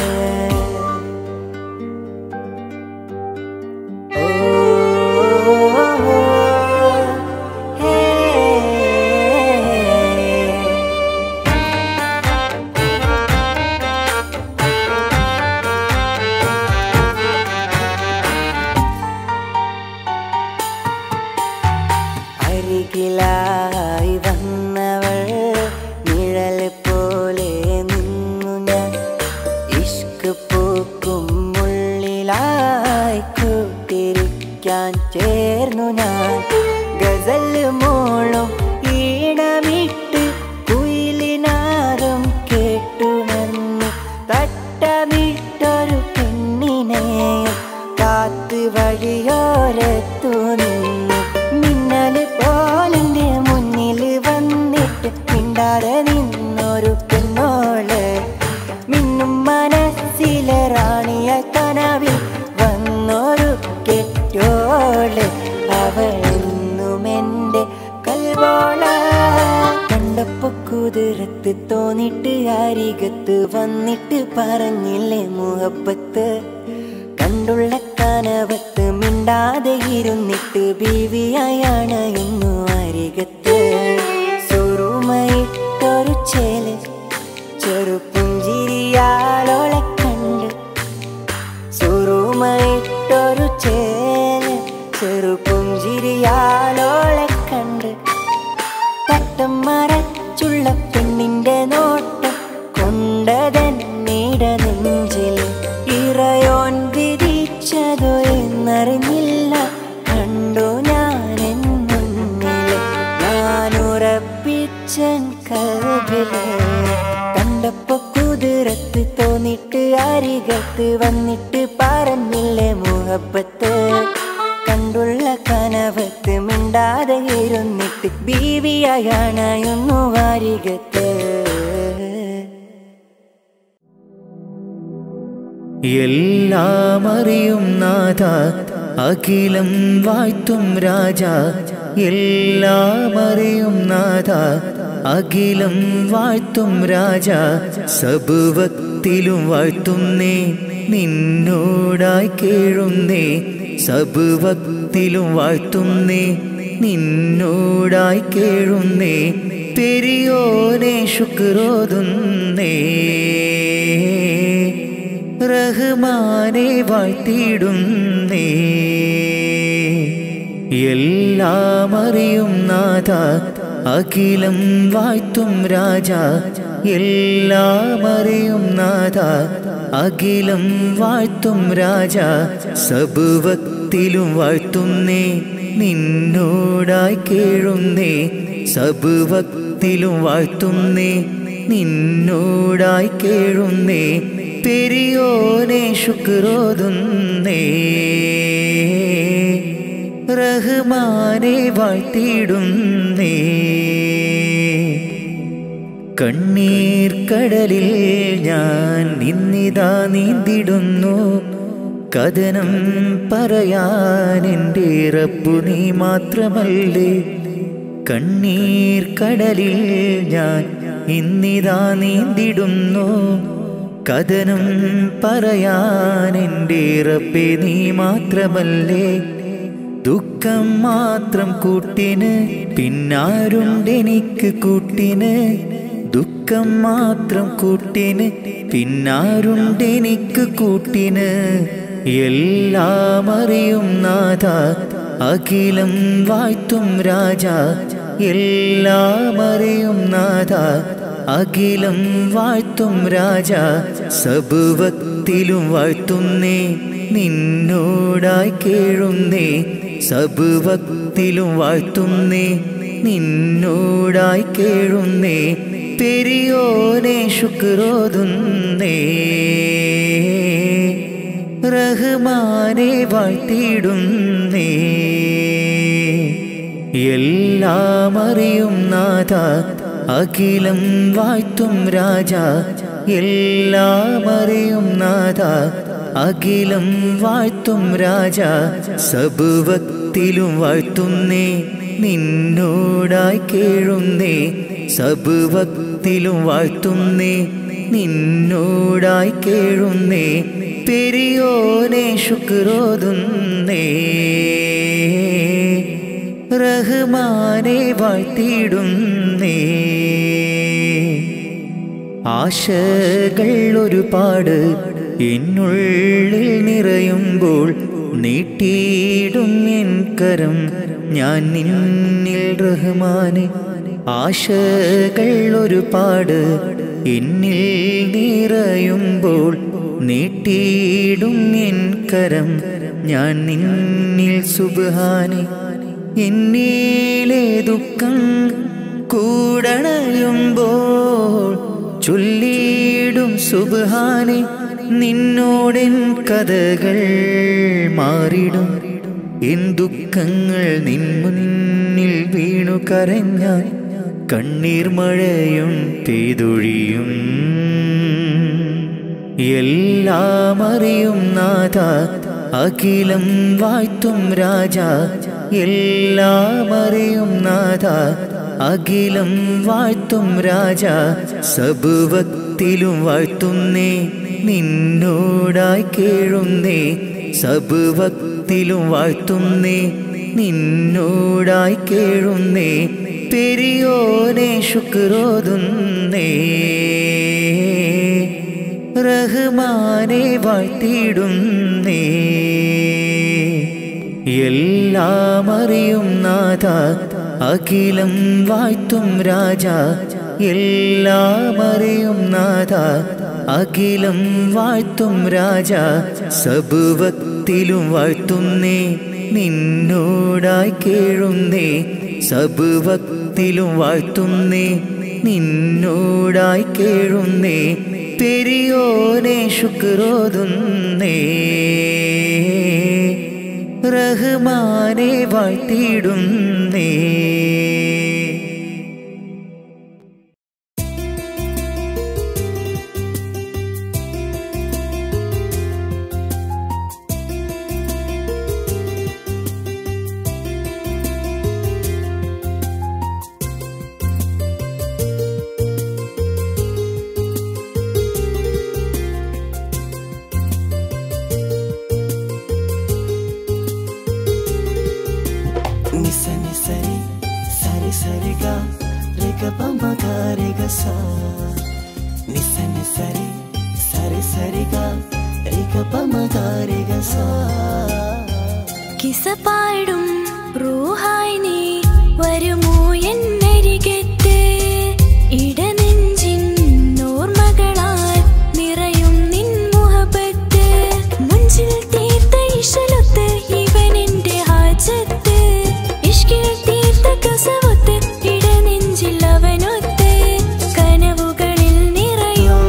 Speaker 1: അരികിലായി വന്നവൾ നിഴൽ പോലെ നിന്നു ഞാൻ ഇഷ്ക് പൂക്കും ഉള്ളിലായി കൂട്ടിരിക്കാൻ ചേർന്നു ഞാൻ ഗസൽ മോളും ഈണമിട്ട് കുയിലിനാദം കേട്ടുണർന്നു തട്ടമിട്ടൊരു പെണ്ണിനെയും കാത്ത് വഴിയോരത്തു നിന്നു മിന്നല് പോലെന്റെ മുന്നിൽ വന്നിട്ട് മിണ്ടാതെ നിന്നൊരു പെണ്ണോള് മിന്നും മനസ്സിലെ റാണിയ കനവിൽ വന്നൊരു കെട്ടോള് അവളെന്നും എൻ്റെ കൽവോള കണ്ടപ്പോ കുതിരത്ത് തോന്നിട്ട് അരികത്ത് വന്നിട്ട് പറഞ്ഞില്ലേ മുഹബത്ത് കണ്ടുള്ള കനവത്ത് മിണ്ടാതെ ഇരുന്നിട്ട് ബീവിയായി അണയുന്നു അരികത്ത് സുറുമയിട്ടൊരു ചേല് ചെറുപുഞ്ചിരിയാലോളെ കണ്ട് സുറുമയിട്ടൊരു ചേല് ചെറുപുഞ്ചിരിയാലോളെ കണ്ട് തട്ടം മറച്ചുള്ള പെണ്ണിന്റെ നോട്ടം കൊണ്ടതെന്നിട നെഞ്ചിൽ ഇറയോൻ വിധിച്ചതോ എന്നറിഞ്ഞില്ല കണ്ടു ഞാൻ എൻ മുന്നിൽ ഞാൻ ഉറപ്പിച്ചൻ കൽവില് കണ്ടപ്പോ കുതിരത്ത് തോന്നിട്ട് അരികത്ത് വന്നിട്ട് പറഞ്ഞില്ലേ മുഹബത്ത് കണ്ടുള്ള കനവത്ത് മിണ്ടാതെ ഇരുന്നിട്ട് ബീവിയായണയുന്നു വാരികത്ത്
Speaker 3: എല്ലാം അറിയും നാഥ അഖിലം വാഴ്ത്തും രാജ എല്ലാം അറിയും നാഥ അഖിലം വാഴ്ത്തും രാജ സബുവത്തിലും വാഴ്ത്തുന്നേ നിന്നോടായി കേഴുന്നേ സബുവത്തിലും വാഴ്ത്തുന്നേ നിന്നോടായി കേഴുന്നേ പെരിയോനെ ശുക്രോതുന്നേ റഹ്മാനെ വാഴ്ത്തിയിടുന്നേ എല്ലാം അറിയും നാഥ അഖിലം വാഴ്ത്തും രാജ എല്ലാം അറിയും നാഥ അഖിലം വാഴ്ത്തും രാജ സബുവത്തിലും വാഴ്ത്തുന്നേ നിന്നോടായി കേഴുന്നേ സബുവത്തിലും വാഴ്ത്തുന്നേ നിന്നോടായി കേഴുന്നേ പെരിയോനെ ശുക്രോതുന്നേ റഹ്മാനെ വാഴ്ത്തിയിടുന്നേ കണ്ണീർ കടലിൽ ഞാൻ നിന്നിതാ നീന്തിടുന്നു
Speaker 5: കഥനം പറയാൻ എൻ്റെ റബ്ബു നീ മാത്രമല്ലേ കണ്ണീർ കടലിൽ ഞാൻ ഇന്നിതാ നീന്തിടുന്നു കഥനം പറയാൻ എൻ്റെ റബ്ബെ നീ മാത്രമല്ലേ ദുഃഖം മാത്രം കൂട്ടിന് പിന്നാരുണ്ടെനിക്ക് കൂട്ടിന് ദുഃഖം മാത്രം കൂട്ടിന് പിന്നാരുണ്ടെനിക്ക് കൂട്ടിന് എല്ലാം അറിയും നാഥ അഖിലം വാഴ്ത്തും രാജ എല്ലാം അറിയും നാഥ അഖിലം വാഴ്ത്തും രാജ സബുവത്തിലും വാഴ്ത്തുന്നേ നിന്നോടായി കേഴുന്നേ സബുവത്തിലും വാഴ്ത്തുന്നേ നിന്നോടായി കേഴുന്നേ പെരിയോനെ ശുക്രോതുന്നേ റഹ്മാനെ വാഴ്ത്തിയിടുന്നേ എല്ലാം അറിയും നാഥ അഖിലം വാഴ്ത്തും രാജ എല്ലാം അറിയും നാഥ അഖിലം വാഴ്ത്തും രാജ സബുവത്തിലും വാഴ്ത്തുന്നേ നിന്നോടായി കേഴുന്നേ സബുവത്തിലും വാഴ്ത്തുന്നേ നിന്നോടായി കേഴുന്നേ പെരിയോനെ ശുക്രോതുന്നേ റഹ്മാനെ വാഴ്ത്തിയിടുന്നേ ആശകൾ ഒരുപാട് എന്നുള്ളിൽ നിറയുമ്പോൾ നീട്ടിയിടും എൻ കരം ഞാൻ നിന്നിൽ റഹ്മാനെ ആശകൾ ഒരുപാട് എന്നിൽ നിറയുമ്പോൾ നീട്ടിയിടും എൻ കരം ഞാൻ നിന്നിൽ സുബാനെ എന്നിലെ ദുഃഖം കൂടണയുമ്പോൾ ചൊല്ലിയിടും സുബാനെ നിന്നോടെൻ കഥകൾ മാറിടും എൻ ദുഃഖങ്ങൾ നിൻ മുന്നിൽ വീണു കരഞ്ഞാൽ കണ്ണീർ മഴയും പെയ്തൊഴിയും എല്ലാം അറിയും നാഥ അഖിലം വാഴ്ത്തും രാജ എല്ലാം അറിയും നാഥ അഖിലം വാഴ്ത്തും രാജ സബുവത്തിലും വാഴ്ത്തുന്നേ നിന്നോടായി കേഴുന്നേ സബുവത്തിലും വാഴ്ത്തുന്നേ നിന്നോടായി കേഴുന്നേ പെരിയോനെ ശുക്രോതുന്നേ റഹ്മാനെ വാഴ്ത്തിയിടുന്നേ എല്ലാം അറിയും നാഥ അഖിലം വാഴ്ത്തും രാജ എല്ലാം അറിയും നാഥ അഖിലം വാഴ്ത്തും രാജ സബുവത്തിലും വാഴ്ത്തുന്നേ നിന്നോടായി കേഴുന്നേ സബുവത്തിലും വാഴ്ത്തുന്നേ നിന്നോടായി കേഴുന്നേ പെരിയോനെ ശുക്രോതുന്നേ റഹ്മാനെ വാഴ്ത്തിയിടുന്നേ
Speaker 6: నిస నిసరి సరి సరిగా రిగ పమగ రిగ సా నిస నిసరి సరి సరిగా రిగ పమగ రిగ സா
Speaker 4: കിസപാടും റൂഹായി നീ വരുമോ എന്നരികത്ത് ഇടനെഞ്ചിൻ ഓർമ്മകളാൽ നിറയും നിൻ മുഹബത്ത് മുഞ്ചിൽ തീർത്ത ഇശലൊത്ത് ഇവനെന്റെ ഹാജത്ത് ഇഷ്കിൽ തീർത്ത കസവത്ത് ഇടനെഞ്ചിൽ അവനൊത്ത് കനവുകളിൽ നിറയും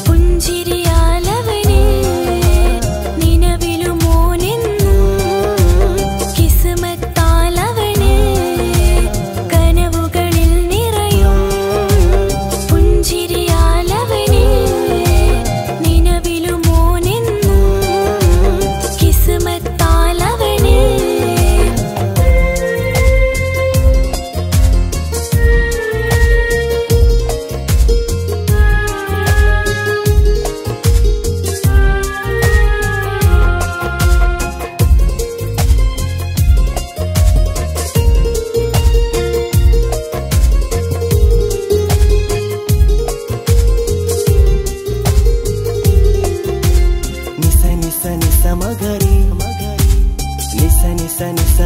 Speaker 4: പുഞ്ചിരിയാലവന് നിലവിലുമോനെന്നും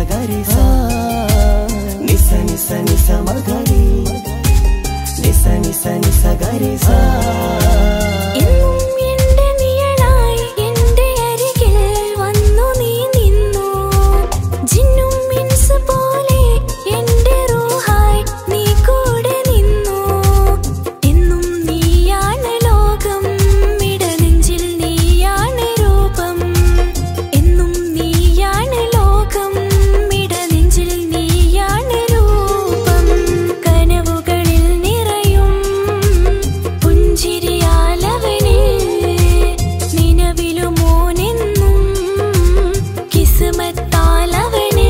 Speaker 6: ഗരി സ നിസ നിസ നിസ മഗരി നിസ നിസ നിസ ഗരി സ
Speaker 4: എന്നും എന്റെ നിഴലായി എന്റെ അരികിൽ വന്നു നീ നിന്നു ജിന്നും മിൻസ് പോലെ എന്റെ റൂഹായി നീ കൂടെ നിന്നു എന്നും നീയാണ് ലോകം ഇടനെഞ്ചിൽ നീയാണ് രൂപം എന്നും നീയാണ് ലോകം ഇടനെഞ്ചിൽ നീയാണ് രൂപം കനവുകളിൽ നിറയും പുഞ്ചിരിയാലവനെ നിലവിലുമോനെന്നും കിസ്മത്താലവനെ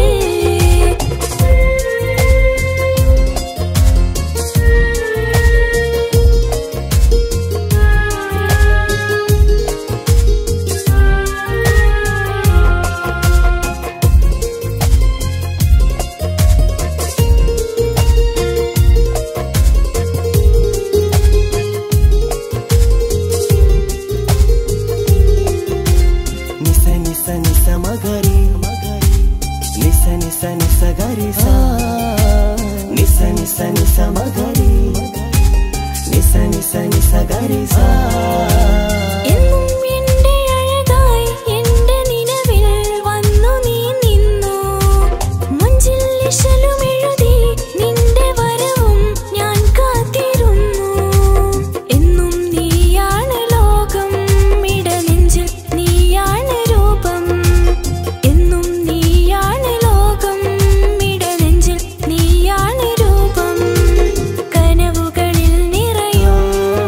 Speaker 6: നിസ നിസ നിസ മഗരി നിസ നിസ നിസ ഗരി സ നിസ നിസ നിസ മഗരി നിസ നിസ നിസ ഗരി സ
Speaker 4: എന്നും എന്റെ അഴകായി എന്റെ നിലവിൽ വന്നു നീ നിന്നു മുഞ്ചിൽ ഇശലും എഴുതി നിന്റെ വരവും ഞാൻ കാത്തിരുന്നു എന്നും നീയാണ് ലോകം ഇടനെഞ്ചിൽ നീയാണ് രൂപം എന്നും നീയാണ് ലോകം ഇടനെഞ്ചിൽ നീയാണ് രൂപം കനവുകളിൽ നിറയും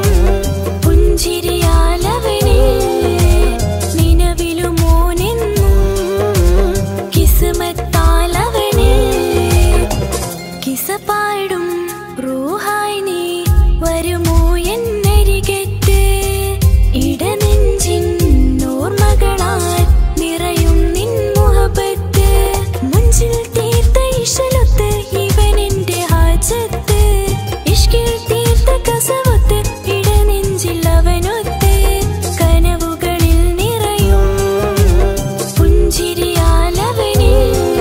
Speaker 4: പുഞ്ചിരിയാലവനെ നിലവിലുമോനെന്നും കിസ്മത്താലവനെ കിസപ്പാടും റൂഹായി നീ വരുമോ എന്നരികത്ത് ഇടനെഞ്ചിൻ ഓർമ്മകളാൽ നിറയും നിൻ മുഹബത്ത് മുഞ്ചിൽ തീർത്ത ഇശലൊത്ത് ഇവൻ എന്റെ ഹാജത്ത് ഇഷ്കിൽ തീർത്ത കസവത്ത് ഇടനെഞ്ചിൽ അവനൊത്ത് കനവുകളിൽ നിറയും പുഞ്ചിരിയാലവനെ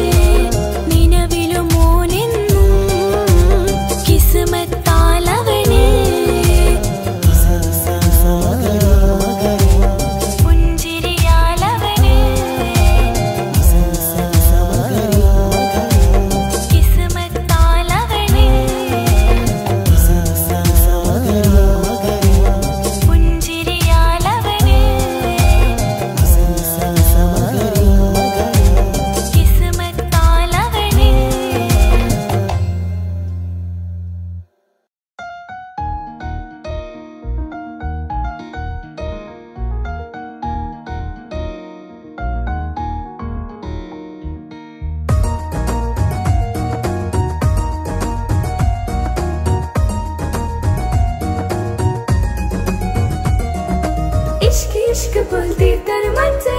Speaker 4: നിലവിലുമോനെന്നും കിസ്മത്താലവനെ പുഞ്ചിരിയാലവനെ കിസ്മത്താലവനെ പുഞ്ചിരിയാലവനെ കിസ്മത്താലവനെ ഇഷ്ക് ഇഷ്ക് പോൽ തീർത്തൊരു മച്ച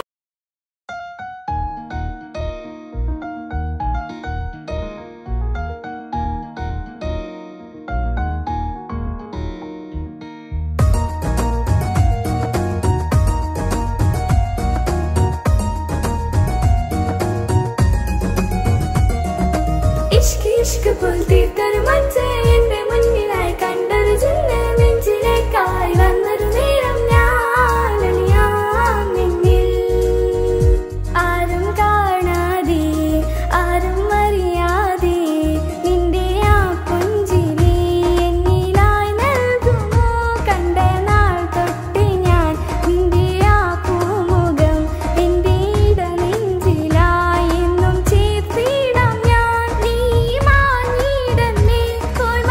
Speaker 4: ഇഷ്ക് ഇഷ്ക് പോൽ തീർത്തൊരു മച്ച എന്റെ മുന്നിലായി കണ്ടൊരു ചിന്ന നെഞ്ചിലേക്കായി വന്നൊരു നേരം ഞാൻ അലിയാൻ നിന്നിൽ ആരും കാണാതെ ആരും അറിയാതെ നിന്റെ ആ പുഞ്ചിരി എന്നിലായി നൽകുമോ കണ്ട നാൾ തൊട്ട് ഞാൻ നിന്റെ ആ പൂമുഖം എന്റെ ഇടനെഞ്ചിലായി എന്നും ചേർത്തിടാം ഞാൻ നീ മാഞ്ഞിടന്നേ പോയി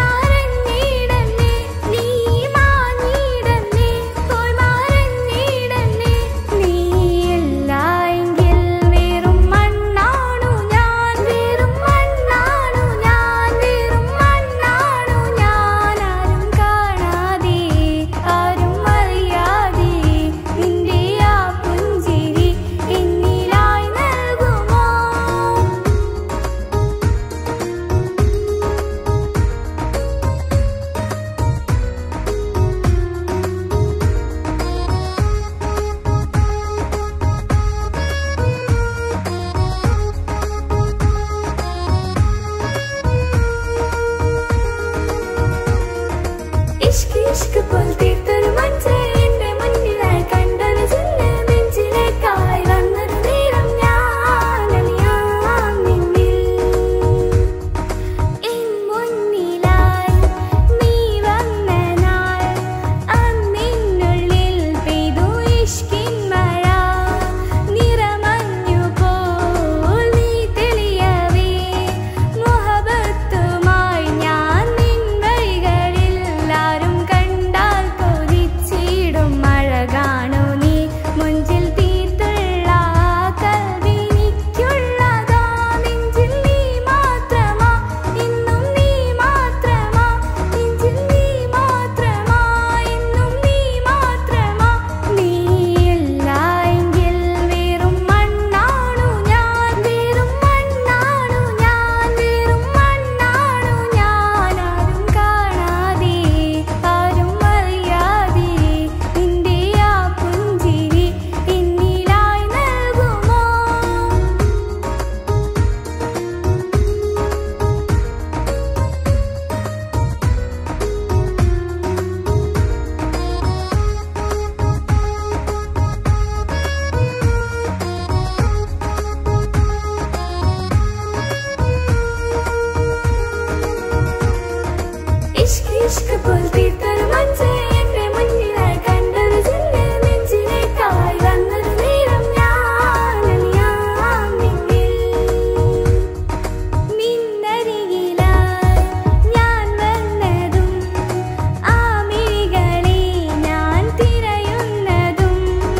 Speaker 4: ഇഷ്ക് ഇഷ്ക് പോൽ തീർത്തൊരു മഞ്ച് എന്റെ മുന്നിലായി കണ്ടൊരു ജില്ല് നെഞ്ചിലേക്കായി വന്നൊരു നേരം ഞാൻ അലിയാം നിന്നിൽ നിന്നരികിലായി ഞാൻ വന്നതും ആ മിഴികളെ ഞാൻ തിരയുന്നതും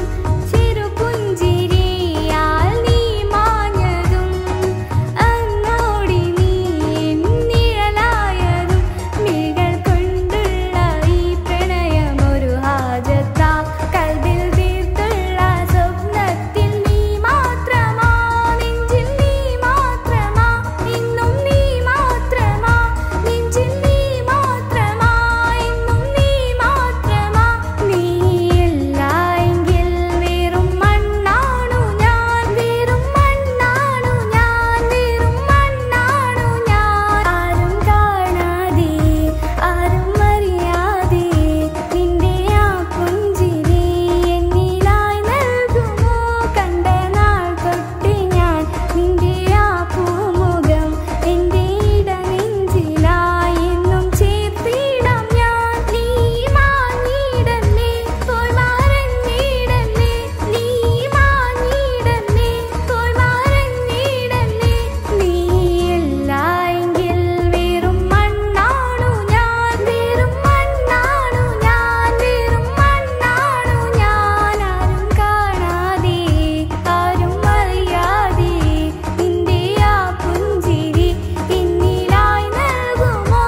Speaker 4: ചെറുപുഞ്ചിരിയാൽ നീ മാഞ്ഞതും അന്നോടി നീ നിഴലായതും മിഴികൾ കൊണ്ടുള്ള ഈ പ്രണയം ഒരു ഹാജത്താ കൽവിൽ തീർത്തുള്ള സ്വപ്നത്തിൽ നീ മാത്രമാ നെഞ്ചിൽ നീ മാത്രമാ ഇന്നും നീ മാത്രമാ നെഞ്ചിൽ നീ മാത്രമാ ഇന്നും നീ മാത്രമാ നീയില്ല എങ്കിൽ വെറും മണ്ണാണു ഞാൻ വെറും മണ്ണാണു ഞാൻ വെറും മണ്ണാണു ഞാൻ ആരും കാണാതെ ആരും അറിയാതെ നിന്റെ ആ പുഞ്ചിരി എന്നിലായി നൽകുമോ കണ്ട നാൾ തൊട്ട് ഞാൻ നിന്റെ ആ പൂമുഖം എന്റെ ഇടനെഞ്ചിലായി എന്നും ചേർത്തിടാം ഞാൻ നീ മാഞ്ഞിടന്നേ പോയി മറഞ്ഞിടന്നേ നീ മാഞ്ഞിടന്നേ പോയി മറഞ്ഞിടന്നേ നീയില്ല എങ്കിൽ വെറും മണ്ണാണു ഞാൻ വെറും മണ്ണാണു ഞാൻ വെറും മണ്ണാണു ഞാൻ ആരും കാണാതെ ആരും അറിയാതെ നിന്റെ ആ പുഞ്ചിരി എന്നിലായി നൽകുമോ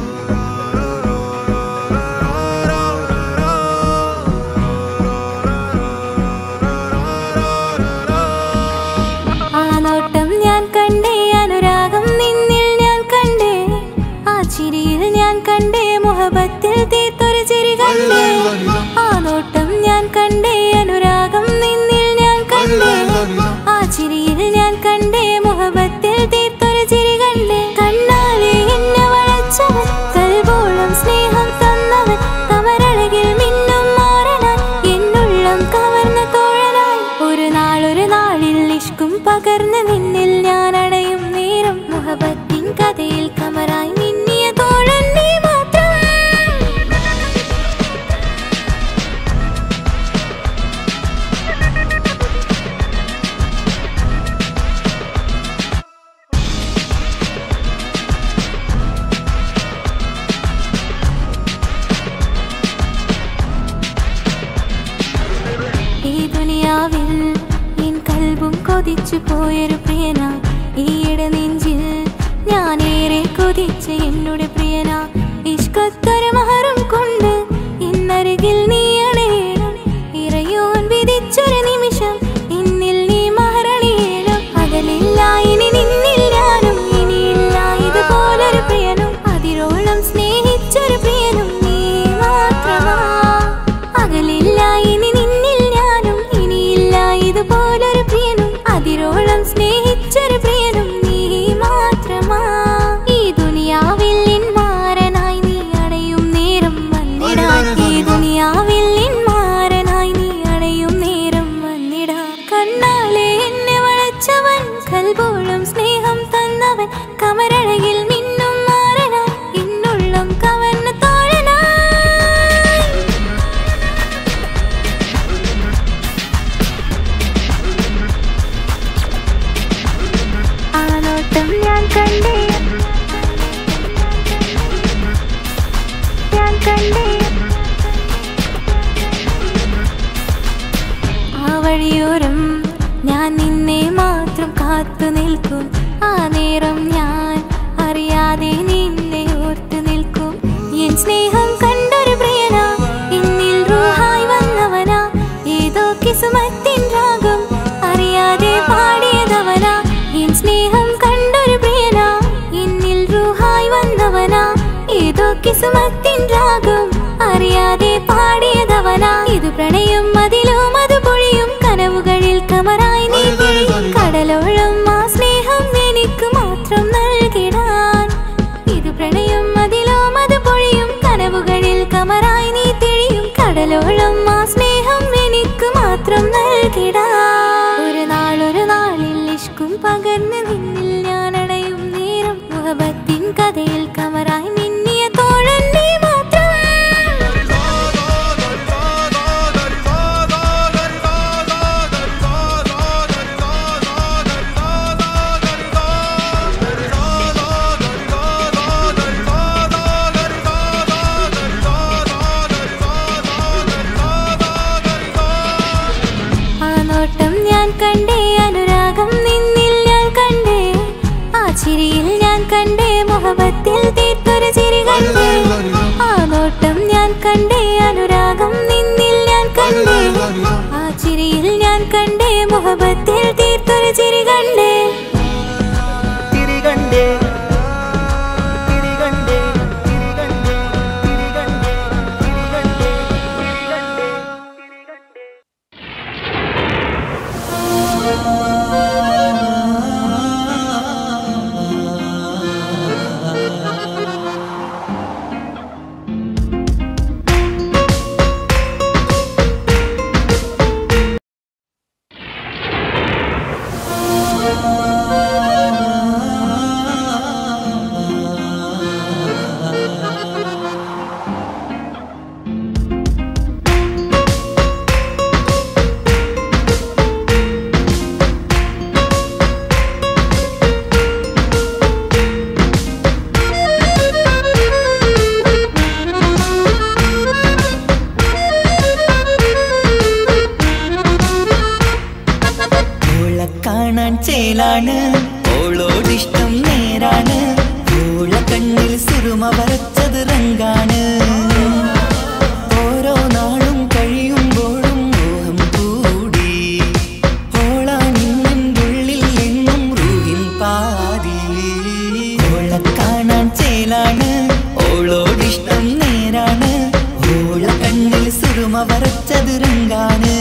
Speaker 4: ആ നോട്ടം ഞാൻ കണ്ടേ അനുരാഗം നിന്നിൽ ഞാൻ കണ്ടേ ആ ചിരിയിൽ ഞാൻ കണ്ടേ മുഹബത്തിൽ തീർത്തൊരു ചിരി കണ്ടേ ആ നോട്ടം ഞാൻ കണ്ടേ അനുരാഗം നിന്നിൽ ഞാൻ കണ്ടേ ആ ചിരിയിൽ ഞാൻ കണ്ടേ മുഹബത്തിൽ തീർത്തൊരു ചിരി കണ്ടേ കണ്ണാലെ എന്നെ വളച്ചവൻ കൽബോളം സ്നേഹം തന്നവൻ കമരഴകിൽ മിന്നും മാറനാൻ എന്നുള്ളം കവർന്ന തോഴനായി ഒരു നാളൊരു നാളിൽ ഇഷ്കും പകർന്ന് നിന്നിൽ ഞാൻ അടയും നേരം മുഹബത്തിൻ കഥയിൽ കമറായി മിന്നിയ തോഴൻ നീ മാത്രം ഈ ദുനിയാവിൽ എൻ കൽബും കൊതിച്ചു പോയൊരു പ്രിയന ഈയിടെ നെഞ്ചിൽ ഞാനേറെ കൊതിച്ച എന്നോട് പ്രിയന ഇഷ്കത്തൊരു മഹറും കൊണ്ട് ഇന്നരികിൽ നീ അണയണം ഇറയോൻ വിധിച്ചൊരു നിമിഷം ഇന്നിൽ നീ മഹറണിയേണം അകലില്ല ഇനി നിന്നിൽ ഞാനും ഇനിയില്ല ഇതുപോലൊരു പ്രിയനും അതിരോളം സ്നേഹിച്ചൊരു പ്രിയനും നീ മാത്രമാ അകലില്ല ഇനി നിന്നിൽ ഞാനും ഇനിയില്ല ഇതുപോലൊരു പ്രിയനും അതിരോളം സ്നേഹിച്ചൊരു പ്രിയനും നീ മാത്രമാ ഈ ദുനിയാവിൽ നിൻ മാരനായി നീ അടയും നേരം വന്നിടാൻ ഈ ദുനിയാവിൽ നിൻ മാരനായി നീ അടയും നേരം വന്നിടാൻ കണ്ണാലെ എന്നെ വളച്ചവൻ കൽബോളം സ്നേഹം തന്നവൻ കമരഴകിൽ മിന്നും മാറനായി എന്നുള്ളം കവർന്ന തോഴനായി ആ നോട്ടം ഞാൻ കണ്ടേ ഞാൻ കണ്ടേ ആ വഴിയോരം ഞാൻ നിന്നെ മാത്രം കാത്തു നിൽക്കും ആ നേരം ഞാൻ അറിയാതെ നിന്നെ ഓർത്തു നിൽക്കും എൻ സ്നേഹം കണ്ടൊരു പ്രിയന എന്നിൽ റൂഹായി വന്നവനാ ഏതോ കിസുമത്തിൻ രാഗം അറിയാതെ പാടിയതവനാ എൻ സ്നേഹം കണ്ടൊരു പ്രിയന എന്നിൽ റൂഹായി വന്നവനാ ഏതോ കിസുമത്തിൻ രാഗം അറിയാതെ പാടിയതവനാ ഇത് പ്രണയം അതിലും അത് പൊഴിയും കനവുകളിൽ കമറായി നീ തിരിയും. കടലോളം ആ സ്നേഹം എനിക്ക് ചിരിയിൽ ഞാൻ കണ്ടേ മുഹബത്തിൽ തീർത്തൊരു ചിരി കണ്ടേ ആ നോട്ടം ഞാൻ കണ്ടേ അനുരാഗം നിന്നിൽ ഞാൻ കണ്ടേ ആ ചിരിയിൽ ഞാൻ കണ്ടേ മുഹബത്തിൽ തീർത്തൊരു ചിരി കണ്ടേ
Speaker 1: തിരികണ്ടേ തിരികണ്ടേ തിരികണ്ടേ തിരികണ്ടേ തിരികണ്ടേ തിരികണ്ടേ തിരികണ്ടേ
Speaker 3: ഓളെ കാണാൻ ചേലാണ് ഓളോടിഷ്ടം നേരാണ് ഓള കണ്ണിൽ സുറുമ വരച്ചത് റങ്കാണ് ഓരോ നാളും കഴിയുമ്പോഴും മോഹം കൂടി ഓളാണിന്നുള്ളിൽ എന്നും റൂഹിൻ പാതി ഓളെ കാണാൻ ചേലാണ് ഓളോടിഷ്ടം നേരാണ് ഓള കണ്ണിൽ സുറുമ വരച്ചത് റങ്കാണ്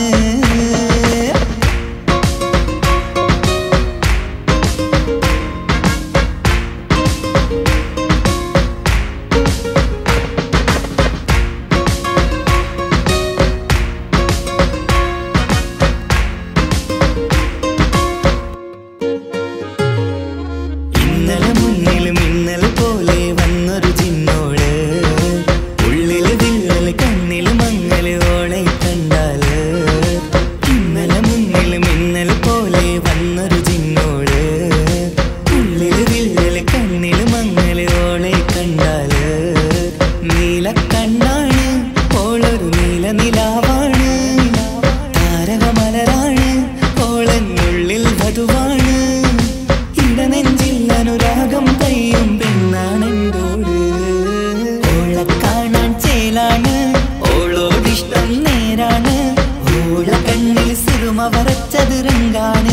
Speaker 3: ഇന്നലെ മുന്നിലും ഇന്നലെ പോലെ വന്നൊരു ചിന്നോള് ഉള്ളില് വിള്ളല് കണ്ണില് മങ്ങല് ഓളെ കണ്ടാല് ഇന്നലെ മുന്നിലും ഇന്നലെ പോലെ വന്നൊരു ചിന്നോള് ഉള്ളില് വിള്ളല് കണ്ണില് മങ്ങല് ഓളെ കണ്ടാല് നീല കണ്ണാണ് ഓളൊരു നീല നിലാവാണ് താരകമലരാണ് ഓളെന്നുള്ളിൽ വധുവാണ് ഇടനെഞ്ചിൽ അനുരാഗം കയ്യും പെണ്ണാണെന്തോട് ഓളെ കാണാൻ ചേലാണ് ഓളോടിഷ്ടം നേരാണ് ഓള കണ്ണിൽ സിറുമ വരച്ചത് രംഗാണ്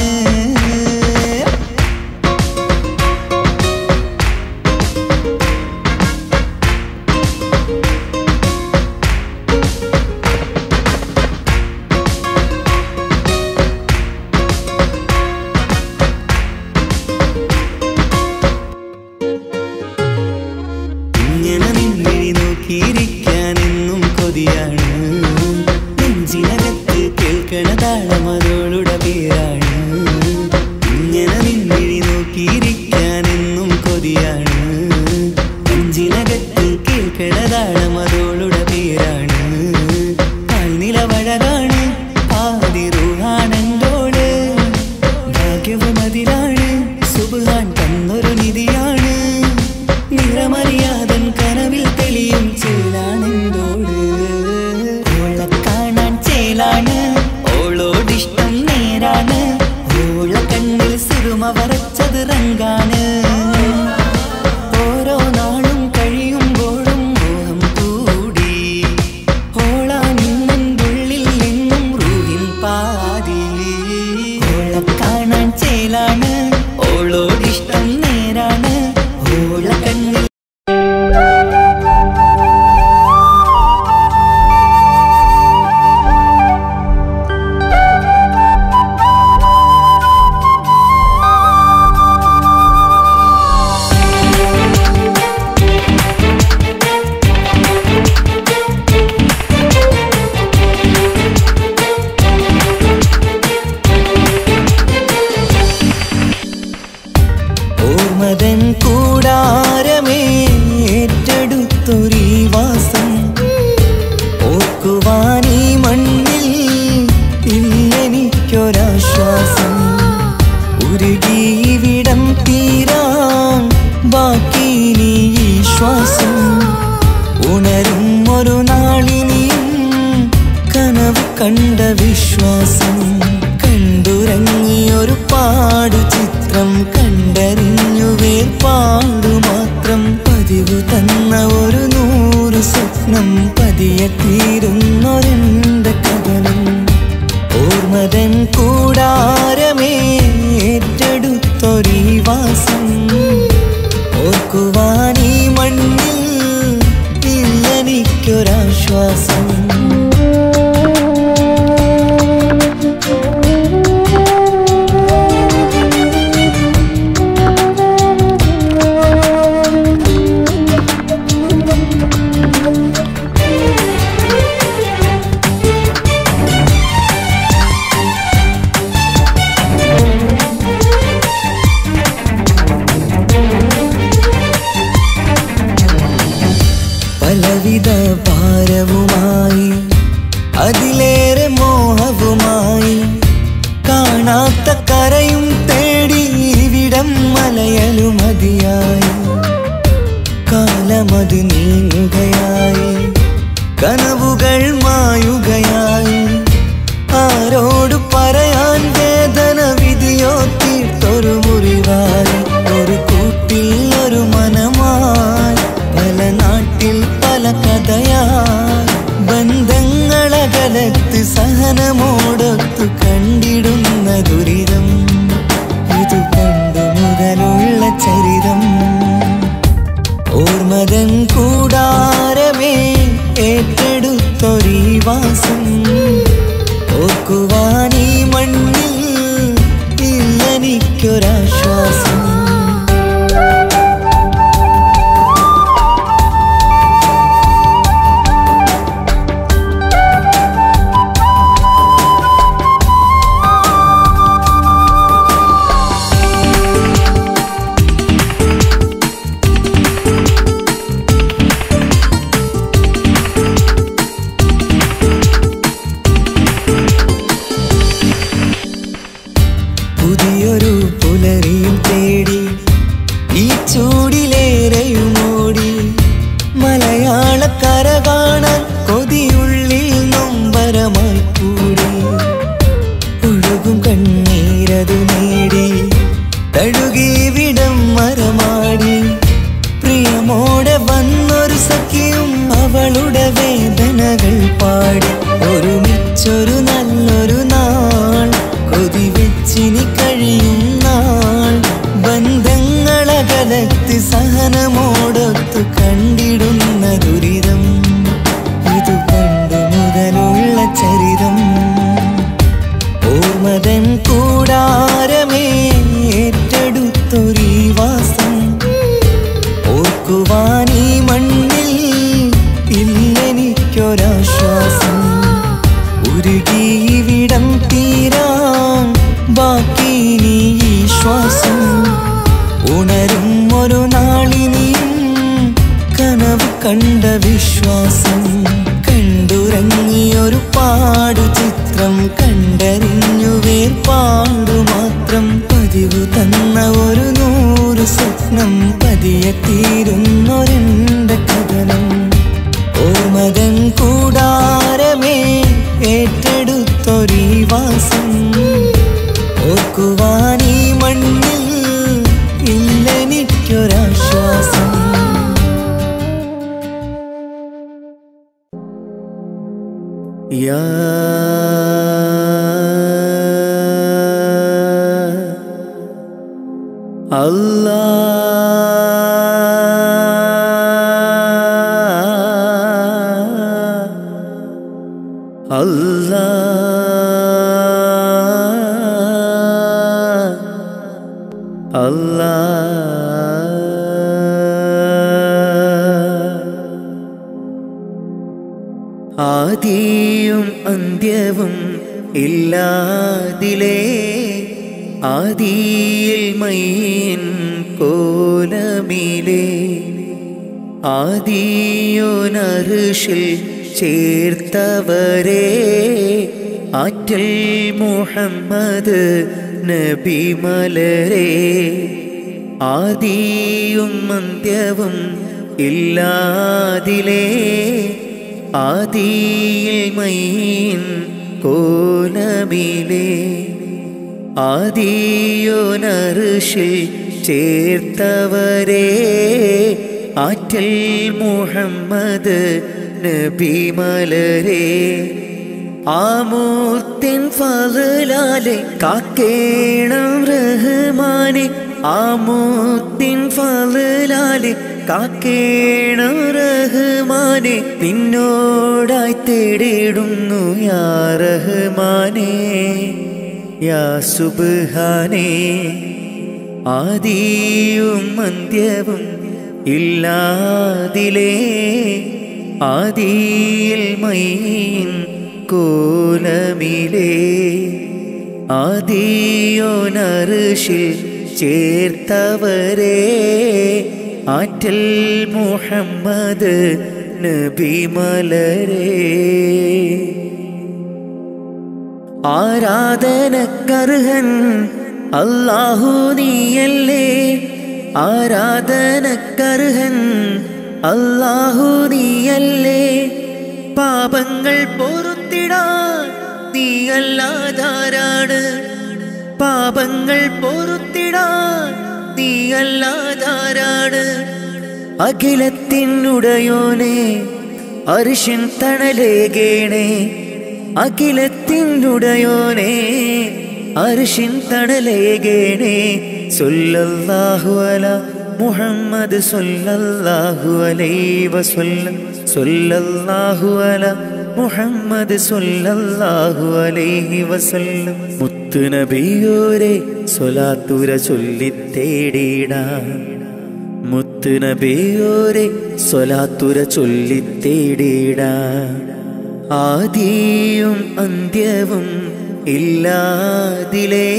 Speaker 3: ഇങ്ങനെ നിന്നിഴി നോക്കിയിരിക്കാൻ എന്നും കൊതിയാണ് നെഞ്ചിനകത്ത് കേൾക്കണ താളമതോളുടെ പേരാണ് ഇങ്ങനെ നിന്നിഴി നോക്കിയിരിക്കാൻ എന്നും കൊതിയാണ് നെഞ്ചിനകത്ത് കേൾക്കണ താളമതോളുടെ പേരാണ് കാൽനിലവഴകാണ് ആദിറുഹാണെന്തോട് ഭാഗ്യവും അതിലാണ് സുബാൻ തന്നൊരു നിധിയാണ് നിറമറിയാതൻ കനവിൽ തെളിയും ചേലാണെന്തോട് ഓളെ കാണാൻ ചേലാണ് ഓളോടിഷ്ടം നേരാണ് ഓള കണ്ണിൽ സിറുമ വരച്ചത് റങ്കാണ് ഓരോ നാളും കഴിയുമ്പോഴും മോഹം കൂടി ഓളാനിന്നുള്ളിൽ എന്നും റൂഹിൻ പാതി ഓളെ കാണാൻ ചേലാണ് ഓളോടിഷ്ടം നേരാണ് ഓള കണ്ണിൽ ഓർമ്മതൻ കൂടാരമേ ഏറ്റെടുത്തൊരീ വാസം ഓർക്കുവാനീ മണ്ണിൽ ഇല്ലെനിക്കൊരാശ്വാസം ഉരുകിവിടം തീരാൻ ബാക്കി നീ ഈ ശ്വാസം ഉണരും ഒരു നാളിനിയും കനവ് കണ്ട വിശ്വാസം കണ്ടുറങ്ങിയൊരു പാടു ചിത്രം കണ്ടറിഞ്ഞു വേർപെട്ട സ്വപ്നം പതിയെത്തിയിരുന്നൊരെന്റെ കഥനം ഓർമ്മതൻ കൂടാരമേ ഏറ്റെടുത്തൊരീ വാസം ഓർക്കുവാൻ ഈ മണ്ണിൽ ഇല്ലെനിക്കൊരാശ്വാസം പലവിധ ഭാരവുമായി അതിലേറെ മോഹവുമായി കാണാത്ത കരയും തേടി ഇവിടം മലയലു മതിയായി കാലമത് നീങ്ങുകയായി കനവുകൾ മായുകയായി ആരോട് പറയാൻ വേദന വിധിയോ തീർത്തൊരു മുറിവായി ഒരു കൂട്ടിൽ ഒരു മനമായി പല നാട്ടിൽ പല കഥയായി ബന്ധങ്ങളകലത്ത് സഹനമോടൊത്തു കണ്ടിടുന്ന ദുരിതം ഇത് പണ്ടു മുതലുള്ള ചരിതം ഓർമ്മതൻ കൂടാരമേ ഏറ്റെടുത്തൊരീ വാസം ഓർക്കുവാൻ ഈ മണ്ണിൽ ഇല്ലെനിക്കൊരാശ്വാസം പുതിയൊരു പുലരിയും തേടി ഈ ചൂടിലേറെയുമോടി മലയാളക്കര കാണാൻ കൊതിയുള്ളിൽ നൊമ്പരമായി കൂടി ഒഴുകും കണ്ണീരതു നേടി തഴുകി വിടം മരമാടി പ്രിയമോടെ വന്നൊരു സഖിയും അവളുടെ വേദനകൾ പാടി ഒരുമിച്ചൊരു നല്ലൊരു നാൾ കൊതി വെച്ചിനി കഴിയും നാൾ ബന്ധങ്ങളകലത്ത് സഹനമോടൊത്തു കണ്ടിടുന്ന ദുരിതം ഇത് പണ്ട് മുതലുള്ള ചരിതം ഓർമ്മതൻ കൂടാരമേ ഏറ്റെടുത്തൊരീ വാസം ഓർക്കുവാൻ ഈ മണ്ണിൽ ഇല്ലെനിക്കൊരാശ്വാസം ഉരുകി ഇവിടം തീരാൻ ബാക്കി നീ ഈ ശ്വാസം ഉണരും ഒരു നാളിനിയും കനവ് കണ്ട വിശ്വാസം കണ്ടുറങ്ങിയൊരു പാടു ചിത്രം കണ്ടറിഞ്ഞു വേർപാടു മാത്രം പതിവ് തന്ന ഒരു നൂറ് സ്വപ്നം പതിയെത്തിയിരുന്നൊരെന്റെ കഥനം ഓർമ്മതൻ കൂടാരമേ ഏറ്റെടുത്തൊരീ വാസം ഓർക്കുവാൻ ഈ മണ്ണിൽ ഇല്ലെനിക്കൊരാശ്വാസം യാ അല്ലാ അല്ലാ അല്ലാ ആദിയും അന്ത്യവും ഇല്ലാതിലേ ആദിയിൽ മയ്യൻ കോലമിലേ ആദിയോനറുഷിൽ ചേർത്തവരെ ആറ്റൽ മുഹമ്മദ് നബി മലരെ ആദിയും അന്ത്യവും ഇല്ലാതിലേ ആദിയിൽ മയ്യൻ കോലമിലേ ആദിയോനറുഷിൽ ചേർത്തവരെ ആറ്റൽ മുഹമ്മദ് നബിമലരെ ആമൂർത്തിൻ ഫലാലെ കാക്കേണം റഹ്മാനെ ആമൂർത്തിൻ ഫലാലെ കാക്കേണം റഹ്മാനെ നിന്നോടായി തേടിയിടുന്നു യാ റഹ്മാനെ യാ സുബ്ഹാനേ ആദിയും അന്ത്യവും ഇല്ലാതിലേ ആദിയിൽ മൈൻ കോലമിലേ ആദിയോനറുഷിൽ ചേർത്തവരെ ആറ്റൽ മുഹമ്മദ് നബിമലരേ ആരാധനക്കർഹൻ അല്ലാഹു നീയല്ലേ ആരാധനക്കർഹൻ അല്ലാഹു നീയല്ലേ പാപങ്ങൾ പൊറുത്തിടാൻ നീയല്ലാതാരാണ് പാപങ്ങൾ പൊറുത്തിടാൻ നീയല്ലാതാരാണ് അഖിലത്തിനുടയോനെ അരിശിൻ തണലേകേണേ അഖിലത്തിനുടയോനെ അരിശിൻ തണലേകേണേ സൊല്ലല്ലാഹു അല മുഹമ്മദ് സൊല്ലല്ലാഹു അലൈഹി വസല്ലം സൊല്ലല്ലാഹു അല മുഹമ്മദ് സൊല്ലല്ലാഹു അലൈഹി വസല്ലം മുത്തു നബിയോരെ സ്വലാത്തുര ചൊല്ലിത്തേടിടാം മുത്തു നബിയോരെ സ്വലാത്തുര ചൊല്ലിത്തേടിടാം ആദിയും അന്ത്യവും ഇല്ലാതിലേ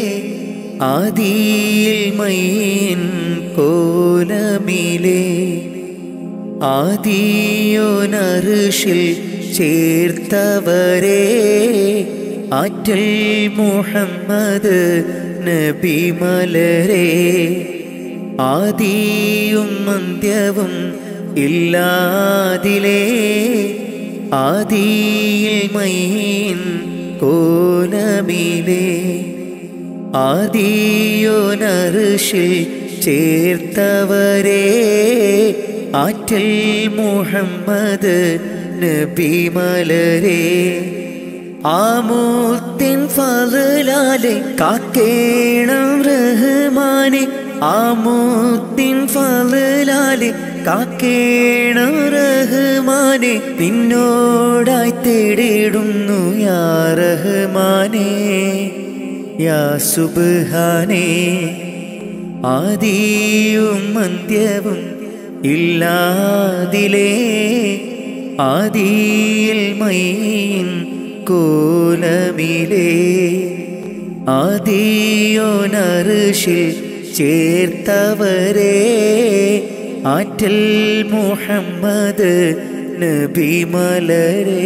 Speaker 3: ആദിയിൽ മൈൻ കോലമിലേ ആദിയോനറുഷിൽ ചേർത്തവരെ ആറ്റൽ മുഹമ്മദ് നബിമലരെ ആദിയും അന്ത്യവും ഇല്ലാതിലേ ആദിയിൽ മൈൻ കോലമിലേ ആദിയോനറുഷിൽ ചേർത്തവരെ ആറ്റൽ മുഹമ്മദ് നബിമലരെ ആമൂത്തിൻ ഫലാലെ കാക്കേണം റഹ്മാനെ ആമൂത്തിൻ ഫലാലെ കാക്കേണം റഹ്മാനെ നിന്നോടായി തേടിയിടുന്നു യാ റഹ്മാനെ യാ സുബ്ഹാനേ ആദിയും അന്ത്യവും ഇല്ലാതിലേ ആദിയിൽ മൈൻ കോലമിലേ ആദിയോനറുഷിൽ ചേർത്തവരെ ആറ്റൽ മുഹമ്മദ് നബിമലരേ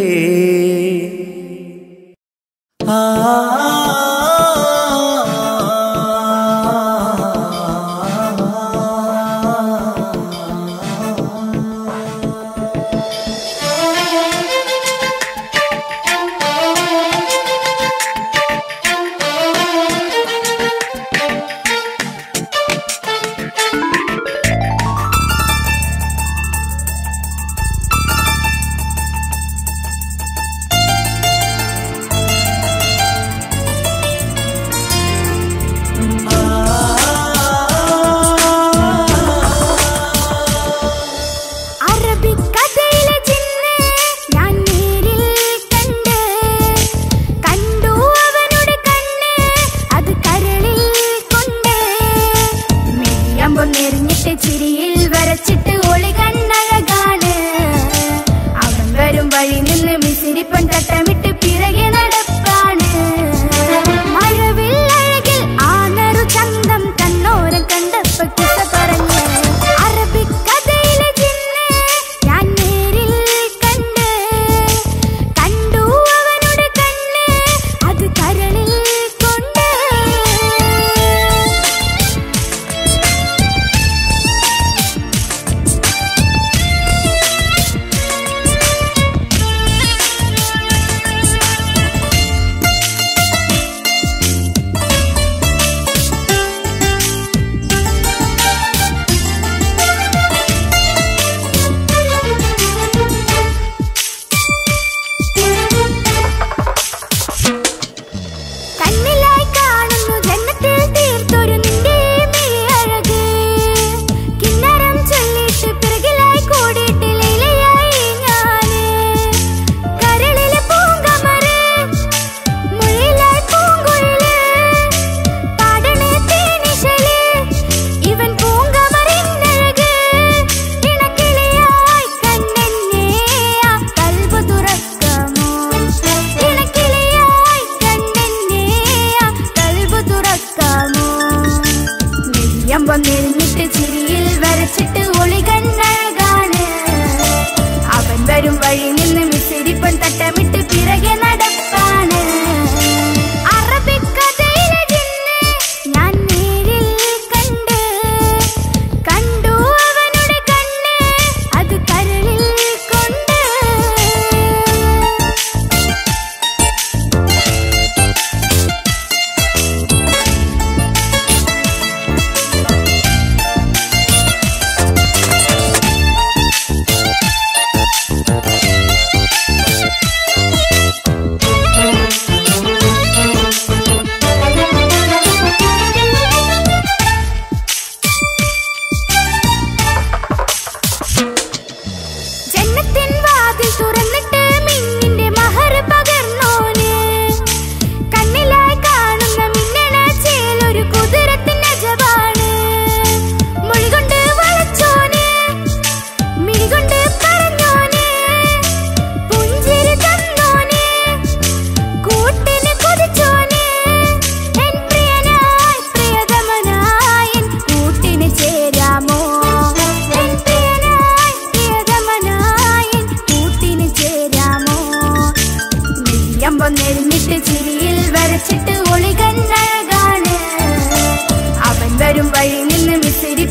Speaker 2: അറബിക്കഥയിലെ ജിന്ന് ഞാൻ നേരിൽ കണ്ട് കണ്ടു അവനുടെ കണ്ണ് അത് കരളിൽ കൊണ്ട് മെയ്യമ്പം നെറിഞ്ഞിട്ട് ചിരിയിൽ വരച്ചിട്ട് ഒളി കണ്ണഴകാണ് അവൻ വരും വഴി നിന്ന് മിസിരിപ്പൻ തട്ടമിട്ട് പിറകെ നടപ്പാണ് മഴവിൽ അഴകിൽ ആ നെറു ചന്തം തന്നോരം കണ്ടപ്പോ കിട്ട പറഞ്ഞ് അറബിക്കഥയിലെ ജിന്ന് ഞാൻ നേരിൽ കണ്ട് കണ്ടു അവനുടെ കണ്ണ് അത് കരളിൽ കൊണ്ട്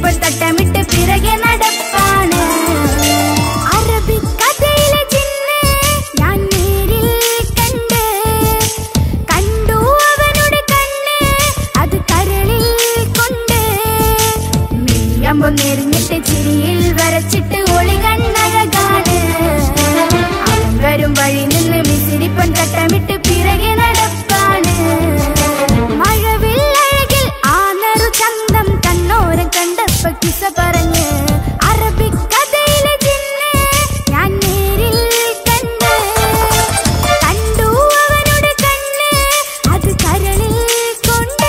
Speaker 4: മിസിരിപ്പൻ തട്ടമിട്ട് പിറകെ നടപ്പാണ് അറബിക്കഥയിലെ ജിന്ന് ഞാൻ നേരിൽ കണ്ട് കണ്ടു അവനുടെ കണ്ണ് അത് കരളിൽ കൊണ്ട് മിഴിയമ്പം നെറിഞ്ഞിട്ട് ചിരിയിൽ വരച്ചിട്ട് ഒളി കണ്ണഴകാണ് അവൻ വരും വഴി നിന്ന് മിസിരിപ്പൻ തട്ടമിട്ട് പിറകെ നടപ്പാണ് മഴവില്ലഴകിൽ ആ നെറു ചന്തം കണ്ണോരം കണ്ടപ്പ കിസ പറഞ്ഞ് അറബിക്കഥയിലെ ജിന്ന് ഞാൻ നേരിൽ കണ്ട് കണ്ടു അവനുടെ കണ്ണ് അത് കരളിൽ കൊണ്ട്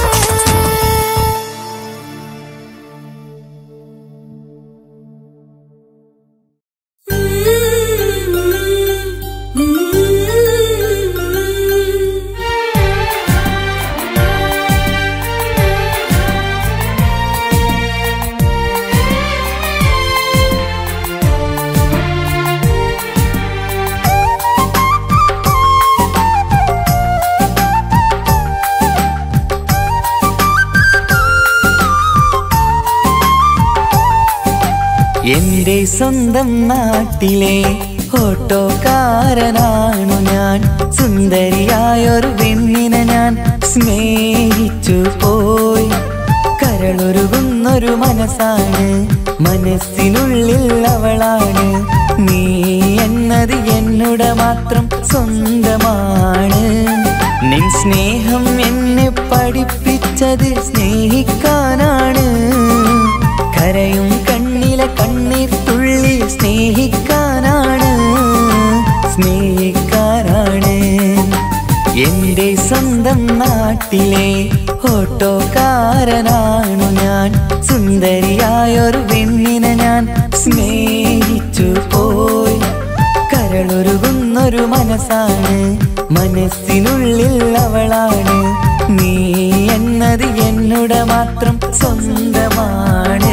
Speaker 3: എന്റെ സ്വന്തം നാട്ടിലെ ഓട്ടോക്കാരനാണു ഞാൻ സുന്ദരിയായൊരു പെണ്ണിനെ ഞാൻ സ്നേഹിച്ചു പോയി കരളൊരുകുന്നൊരു മനസ്സാണ് മനസ്സിനുള്ളിൽ അവളാണ് നീ എന്നത് എന്നുടെ മാത്രം സ്വന്തമാണ് നിൻ സ്നേഹം എന്നെ പഠിപ്പിച്ചത് സ്നേഹിക്കാനാണ് കരയും കണ്ണിലെ കണ്ണീർ തുള്ളി സ്നേഹിക്കാനാണ് സ്നേഹിക്കാനാണ് എന്റെ സ്വന്തം നാട്ടിലെ ഓട്ടോക്കാരനാണു ഞാൻ സുന്ദരിയായൊരു പെണ്ണിനെ ഞാൻ സ്നേഹിച്ചു പോയി കരളൊരുകുന്നൊരു മനസ്സാണ് മനസ്സിനുള്ളിൽ അവളാണ് നീ എന്നത് എന്നുടെ മാത്രം സ്വന്തമാണ്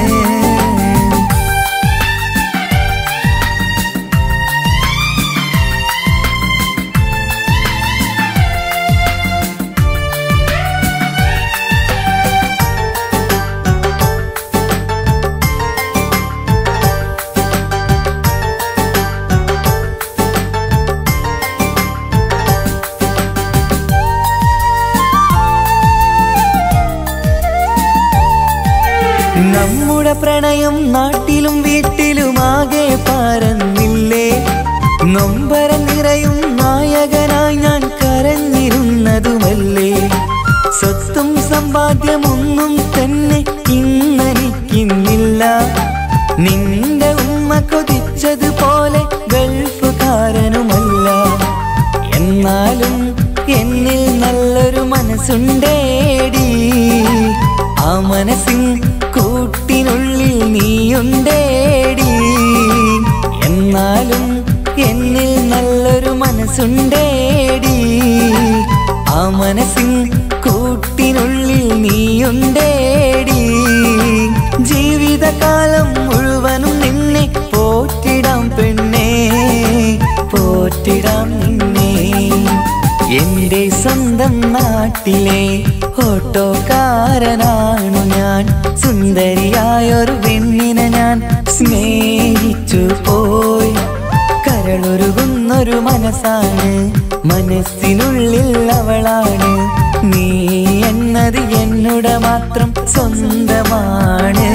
Speaker 3: നമ്മുടെ പ്രണയം നാട്ടിലും വീട്ടിലുമാകെ പരന്നില്ലേ നൊമ്പരം നിറയും നായകനായി ഞാൻ കരഞ്ഞിരുന്നതുമല്ലേ സ്വത്തും സമ്പാദ്യമൊന്നും തന്നെ ഇന്നെനിക്കിന്നില്ല നിന്റെ ഉമ്മ കൊതിച്ചതുപോലെ ഗൾഫുകാരനുമല്ല എന്നാലും എന്നിൽ നല്ലൊരു മനസ്സുണ്ടേടി ആ മനസ്സിൻ കൂട്ടിനുള്ളിൽ നീയുണ്ടേടി എന്നാലും എന്നിൽ നല്ലൊരു മനസ്സുണ്ടേടി ആ മനസ്സിൻ കൂട്ടിനുള്ളിൽ നീയുണ്ടേടി ജീവിതകാലം മുഴുവനും നിന്നെ പോറ്റിടാം പെണ്ണേ പോറ്റിടാം നിന്നെ എന്റെ സ്വന്തം നാട്ടിലെ ഓട്ടോക്കാരനാണു ഞാൻ സുന്ദരിയായൊരു പെണ്ണിനെ ഞാൻ സ്നേഹിച്ചു പോയി കരളൊരുകുന്നൊരു മനസ്സാണ് മനസ്സിനുള്ളിൽ അവളാണ് നീ എന്നത് എന്നുടെ മാത്രം സ്വന്തമാണ്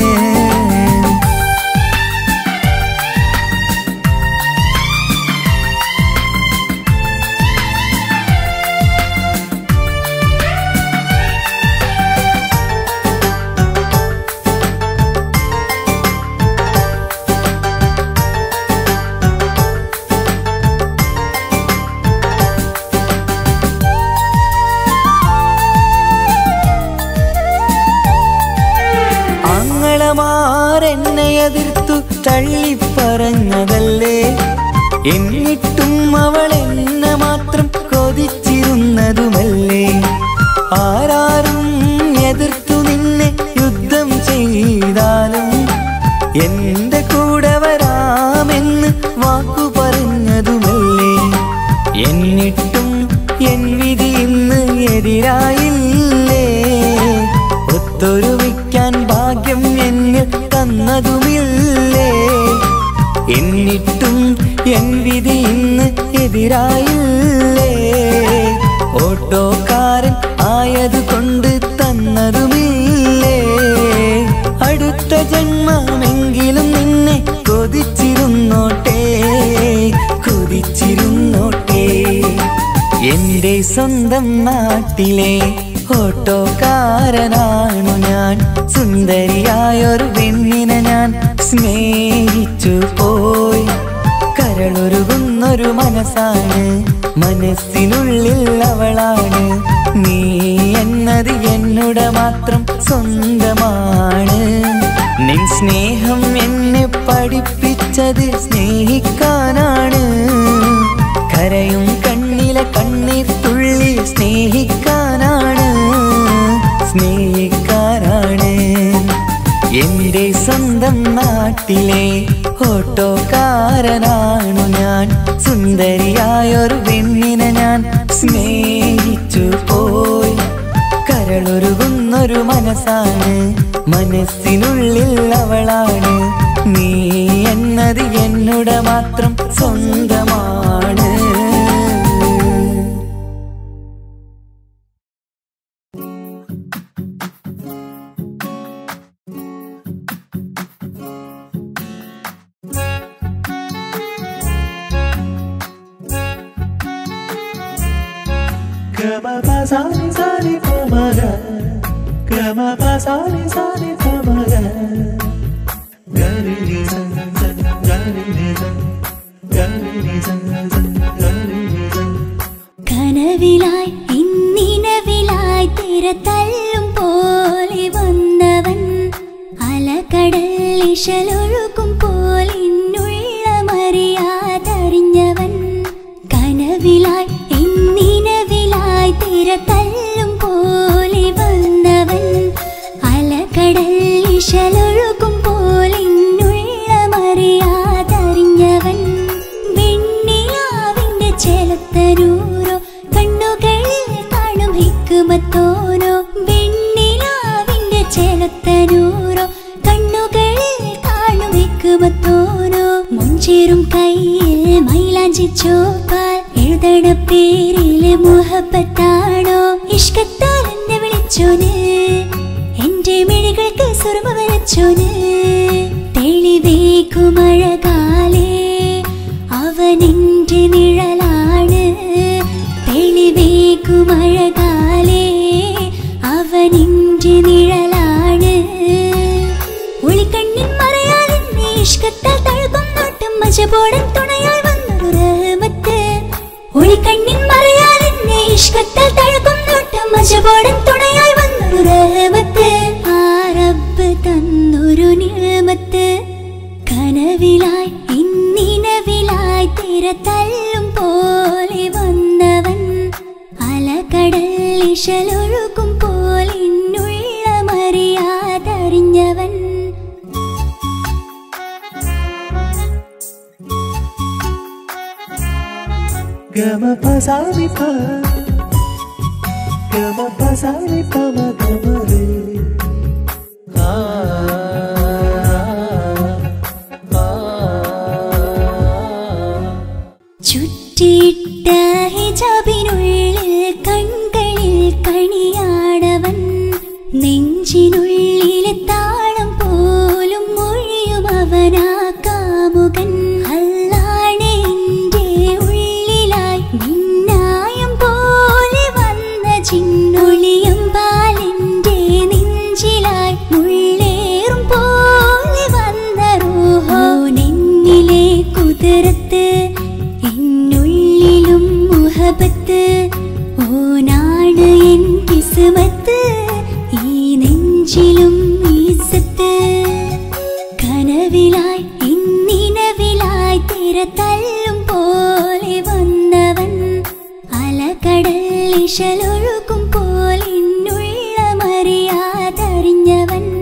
Speaker 3: ആങ്ങളമാരെന്നെ എതിർത്തു തള്ളിപ്പറഞ്ഞതല്ലേ എന്നിട്ടും അവൾ എന്നെ മാത്രം കൊതിച്ചിരുന്നതുമല്ലേ ആരാരും എതിർത്തു നിന്നെ യുദ്ധം ചെയ്താലും എന്റെ കൂടെ വരാമെന്ന് വാക്കു പറഞ്ഞതുമല്ലേ എന്നിട്ടും എൻ വിധി ഇന്ന് എതിരായില്ലേ ഒത്തൊരുമിക്കാൻ ഭാഗ്യം എന്നിൽ എന്നിട്ടും എൻ വിധി ഇന്ന് എതിരായില്ലേ ഓട്ടോക്കാരൻ ആയതുകൊണ്ട് തന്നതുമില്ലേ അടുത്ത ജന്മമെങ്കിലും നിന്നെ കൊതിച്ചിരുന്നോട്ടെ കൊതിച്ചിരുന്നോട്ടെ എന്റെ സ്വന്തം നാട്ടിലെ ഓട്ടോക്കാരനാണു ഞാൻ സുന്ദരിയായൊരു പെണ്ണിനെ ഞാൻ സ്നേഹിച്ചു പോയി കരളൊരുകുന്നൊരു മനസ്സാണ് മനസ്സിനുള്ളിൽ അവളാണ് നീ എന്നത് എന്നുടെ മാത്രം സ്വന്തമാണ് നിൻ സ്നേഹം എന്നെ പഠിപ്പിച്ചത് സ്നേഹിക്കാനാണ് കരയും കണ്ണിലെ കണ്ണീർ തുള്ളി സ്നേഹിക്കാനാണ് സ്നേഹിക്കാനാണ് എന്റെ സ്വന്തം നാട്ടിലെ ഓട്ടോക്കാരനാണു ഞാൻ സുന്ദരിയായൊരു പെണ്ണിനെ ഞാൻ സ്നേഹിച്ചു പോയി കരളൊരുകുന്നൊരു മനസ്സാണ് മനസ്സിനുള്ളിൽ അവളാണ് നീ എന്നത് എന്നുടെ മാത്രം സ്വന്തമാണ്
Speaker 7: Gama pa sa ni sa ni pa ma ga. Gama pa sa ni sa ni pa ma ga. Ga ni ni sa sa ga ni ni sa. Ga ni ni sa sa ga ni ni sa.
Speaker 4: കനവിലായി ഇന്നിനവിലായി തിര തല്ലും പോലെ വന്നവൻ അലകടൽ ഇശലൊഴുക്കും പോലെ ഇന്നുள்ள മറിയാതറിഞ്ഞവൻ കനവിലായി ഇന്നിനവിലായി തിര തല്ലും പോലെ വന്നവൻ അലകടൽ ഇശലൊഴുക്കും പോലെ ഇന്നുള്ള മറിയാതറിഞ്ഞവൻ വെണ്ണിലാവിന്റെ ചെലത്തനൂരോ കണ്ണുകളിൽ കാണും ഹിക്കുമത്തോനോ വെണ്ണിലാവിന്റെ ചെലത്തനൂരോ കണ്ണുകളിൽ കാണും ഹിക്കുമത്തോനോ മുഞ്ചേറും കയ്യിൽ മൈലാഞ്ചി ചോപ്പാൽ എഴുതണ പേരിലെ മുഹബത്താണോ ഇഷ്കത്താൽ എന്നെ വിളിച്ചോന് എന്റെ മിഴികൾക്ക് സുറുമ വരച്ചോന് തെളിവേക്കുമഴകാലേ അവനെന്റെ നിഴലാണ് തെളിവേക്കുമഴകാലേ അവനെന്റെ നിഴലാണ് ഒളിക്കണ്ണിൻ മറയാലെന്നെ ഇഷ്കത്താൽ തഴുകും നോട്ടം മജബോടൻ തുണയായി വന്നൊരു റഹ്മത്ത് ഒളിക്കണ്ണിൻ മറയാലെന്നെ ഇഷ്കത്താൽ തഴുകും നോട്ടം മജബോടൻ തുണയായി വന്നൊരു റഹ്മത്ത് ആ റബ്ബ് തന്നൊരു നിഴമത്ത് കനവിലായി ഇന്നിനവിലായി തിര തല്ലും പോലെ വന്നവൻ അലകടൽ ഇശലൊഴുക്കും പോലെ ഇന്നുள்ள മറിയാതറിഞ്ഞവൻ
Speaker 7: Gama pa sa ni pa. Gama pa sa ni pa ma ga ma re. Ah, ah.
Speaker 4: ചുറ്റിയിട്ട ഹിജാബിനുള്ളിൽ കൺകളിൽ കണിയാടവൻ നെഞ്ചിനുള്ളിലെ താളം പോലും മൊഴിയും അവനാ കാമുകൻ അല്ലാണ് എൻ്റെ ഉള്ളിലായി മിന്നായം പോലെ വന്ന ചിന്നൊളിയും പാലിൻ്റെ നെഞ്ചിലായി മുള്ളേറും പോലെ വന്ന റൂഹോ നെന്നിലെ കുതിരത്ത് എന്നുള്ളിലും മുഹബത്ത് ഓനാണ് എൻ കിസ്മത്ത് ഈ നെഞ്ചിലും ഈസത്ത് കനവിലായി ഇന്നിനവിലായി തിര തല്ലും പോലെ വന്നവൻ അലകടൽ ഇശലൊഴുക്കും പോലെ ഇന്നുള്ള മറിയാതറിഞ്ഞവൻ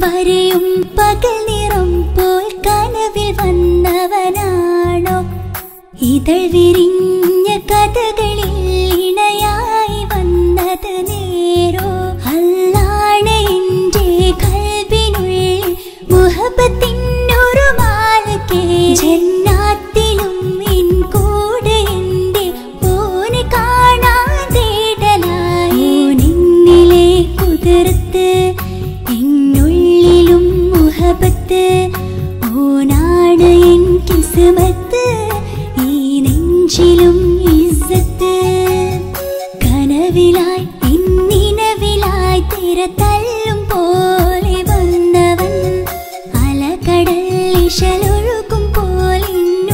Speaker 4: വരെയും പകൽ നിറം പോൽ കനവിൽ വന്നവനാണോ ഇതൾ വിരിഞ്ഞ കഥകളിൽ ഇണയായി വന്നത് നേരോ അല്ലാണ് എൻ്റെ കൽബിനുള്ളിൽ മുഹബത്തിനൊരു മാലക്കേ ജന്നാത്തിലും എൻ കൂടെ എൻ്റെ ഓനെ കാണാൻ തേടലായി ഓനെന്നിലെ കുതിർത്ത് എന്നുള്ളിലും മുഹബത്ത് ഓനാണ് എൻ കിസ്മത്ത് ഈ നെഞ്ചിലും ഇസ്സത്ത് കനവിലായി ഇന്നിനവിലായി തിര തല്ലും പോലെ വന്നവൻ അലകടൽ ഇശലൊഴുകും പോലെ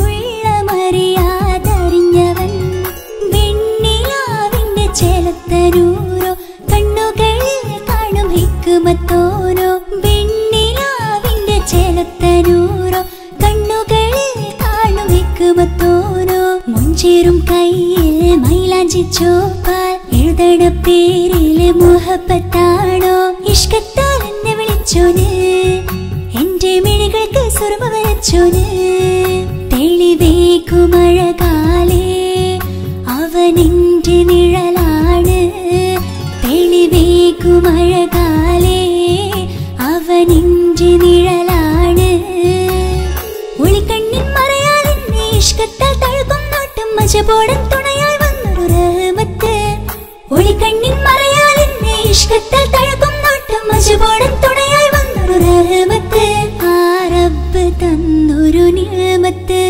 Speaker 4: മറിയാതറിഞ്ഞവൻ വെണ്ണിലാവിന്റെ ചേലത്തനൂരോ കണ്ണുകളിൽ കാണും ഹിക്കുമത്തോരോ വെണ്ണിലാവിന്റെ ചേലത്തനൂരോ കണ്ണുകളിൽ കാണും ഹിക്കുമത്തോരോ മുഞ്ചേറും കയ്യിൽ മൈലാഞ്ചി ചോപ്പാൽ എഴുതണ പേരില് മുഹബത്താണോ ഇഷ്കത്താൽ എന്നെ വിളിച്ചോന് എന്റെ മിഴികൾക്ക് സുറുമ വരച്ചോന് തെളിവേക്കുമഴകാലേ അവനെന്റെ നിഴലാണ് തെളിവേക്കുമഴകാലേ അവനെന്റെ നിഴലാണ് ഒളിക്കണ്ണിൻ മറയാൽ എന്നെ ഇഷ്കത്താൽ തഴുകും നോട്ടം മജബോടൻ തുണയായി വന്നൊരു റഹ്മത്ത് ഒളിക്കണ്ണിൻ മറയാൽ എന്നെ ഇഷ്കത്താൽ തഴുകും നോട്ടം മജബോടൻ തുണയായി വന്നൊരു റഹ്മത്ത് ആ റബ്ബ് തന്നൊരു നിയമത്ത്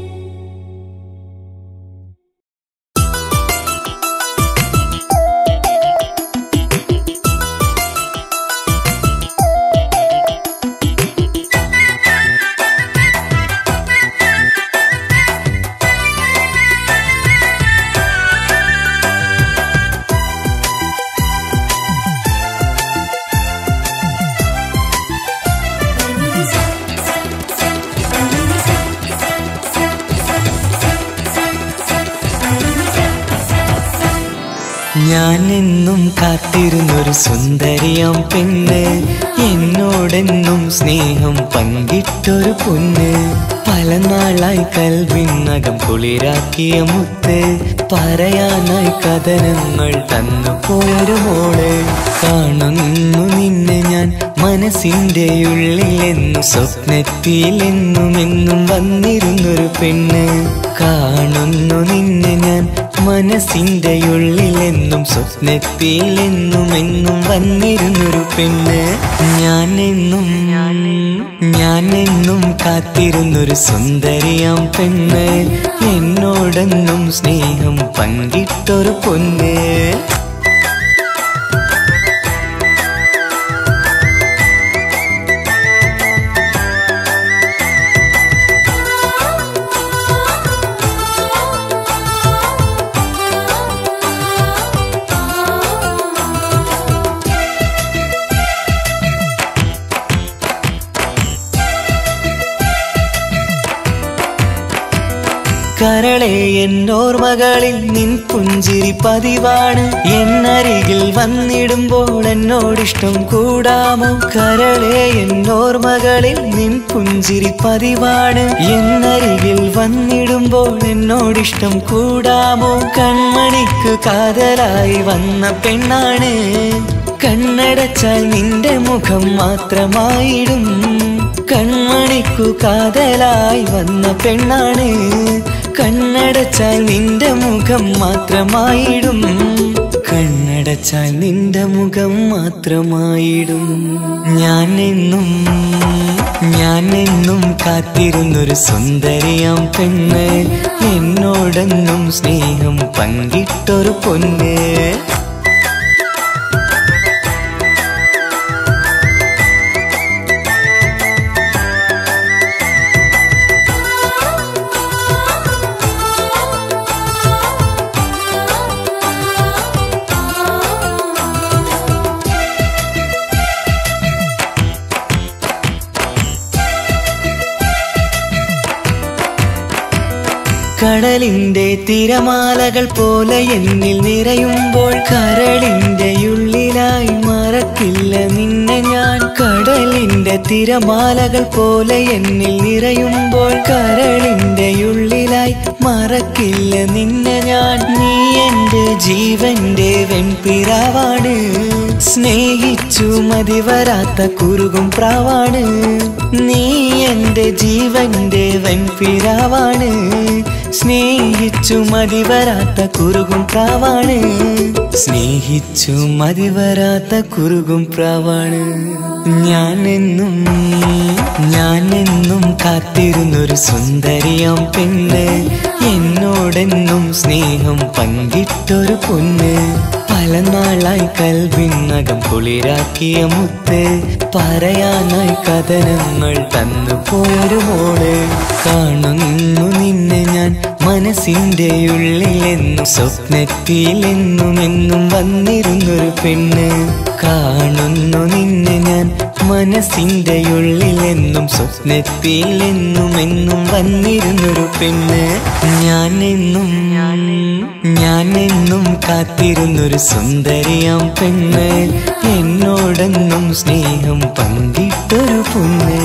Speaker 3: ഞാൻ എന്നും കാത്തിരുന്നൊരു സുന്ദരിയാം പെണ്ണ് എന്നോടെന്നും സ്നേഹം പങ്കിട്ടൊരു പൊന്ന് പല നാളായി കൽവിനകം കുളിരാക്കിയ മുത്ത് പറയാനായി കഥനങ്ങൾ തന്നു പോയൊരു മോള് കാണുന്നു നിന്നെ ഞാൻ മനസ്സിന്റെ ഉള്ളിലെന്നു സ്വപ്നത്തിലെന്നും എന്നും വന്നിരുന്നൊരു പെണ്ണ് കാണുന്നു നിന്നെ ഞാൻ മനസ്സിന്റെ ഉള്ളിലെന്നും സ്വപ്നത്തിലെന്നും എന്നും വന്നിരുന്നൊരു പെണ്ണ് ഞാൻ എന്നും ഞാൻ എന്നും കാത്തിരുന്നൊരു സുന്ദരിയാം പെണ്ണ് എന്നോടെന്നും സ്നേഹം പങ്കിട്ടൊരു പൊന്ന് കരളെ എന്നോർമകളിൽ നിൻ പുഞ്ചിരി പതിവാണ് എന്നരികിൽ വന്നിടുമ്പോൾ എന്നോടിഷ്ടം കൂടാമോ കരളെ എന്നോർമകളിൽ നിൻ പുഞ്ചിരി പതിവാണ് എന്നരികിൽ വന്നിടുമ്പോൾ എന്നോടിഷ്ടം കൂടാമോ കൺമണിക്ക് കാതലായി വന്ന പെണ്ണാണ് കണ്ണടച്ചാൽ നിന്റെ മുഖം മാത്രമായിടും കൺമണിക്കു കാതലായി വന്ന പെണ്ണാണ് കണ്ണടച്ചാൽ നിന്റെ മുഖം മാത്രമായിടും കണ്ണടച്ചാൽ നിന്റെ മുഖം മാത്രമായിടും ഞാൻ എന്നും ഞാൻ എന്നും കാത്തിരുന്നൊരു സുന്ദരിയാം പെണ്ണ് എന്നോടെന്നും സ്നേഹം പങ്കിട്ടൊരു പൊന്ന് കടലിന്റെ തിരമാലകൾ പോലെ എന്നിൽ നിറയുമ്പോൾ കരളിന്റെ ഉള്ളിലായി മറക്കില്ല നിന്നെ ഞാൻ കടലിന്റെ തിരമാലകൾ പോലെ എന്നിൽ നിറയുമ്പോൾ കരളിന്റെ ഉള്ളിലായി മറക്കില്ല നിന്നെ ഞാൻ നീ എന്റെ ജീവന്റെ വെൺപിറാവാണ് സ്നേഹിച്ചു മതി വരാത്ത കുറുകും പ്രാവാണ് നീ എന്റെ ജീവന്റെ വെൺപിറാവാണ് സ്നേഹിച്ചു മതി വരാത്ത കുറുകും പ്രാവാണ് സ്നേഹിച്ചു മതി വരാത്ത കുറുകും പ്രാവാണ് ഞാനെന്നും ഞാനെന്നും കാത്തിരുന്നൊരു സുന്ദരിയാം പെണ്ണ് എന്നോടെന്നും സ്നേഹം പങ്കിട്ടൊരു പൊന്ന് പല നാളായി കൽവിനകം കുളിരാക്കിയ മുത്ത് പറയാനായി കഥനങ്ങൾ തന്നു പോയൊരു മോള് കാണുന്നു നിന്നെ ഞാൻ മനസ്സിന്റെ ഉള്ളിലെന്നും സ്വപ്നത്തിലെന്നും എന്നും വന്നിരുന്നൊരു പെണ്ണ് കാണുന്നു നിന്നെ ഞാൻ മനസ്സിന്റെ ഉള്ളിലെന്നും സ്വപ്നത്തിലെന്നും എന്നും വന്നിരുന്നൊരു പെണ്ണ് ഞാൻ എന്നും ഞാൻ എന്നും കാത്തിരുന്നൊരു സുന്ദരിയാം പെണ്ണ് എന്നോടെന്നും സ്നേഹം പങ്കിട്ടൊരു പൊന്ന്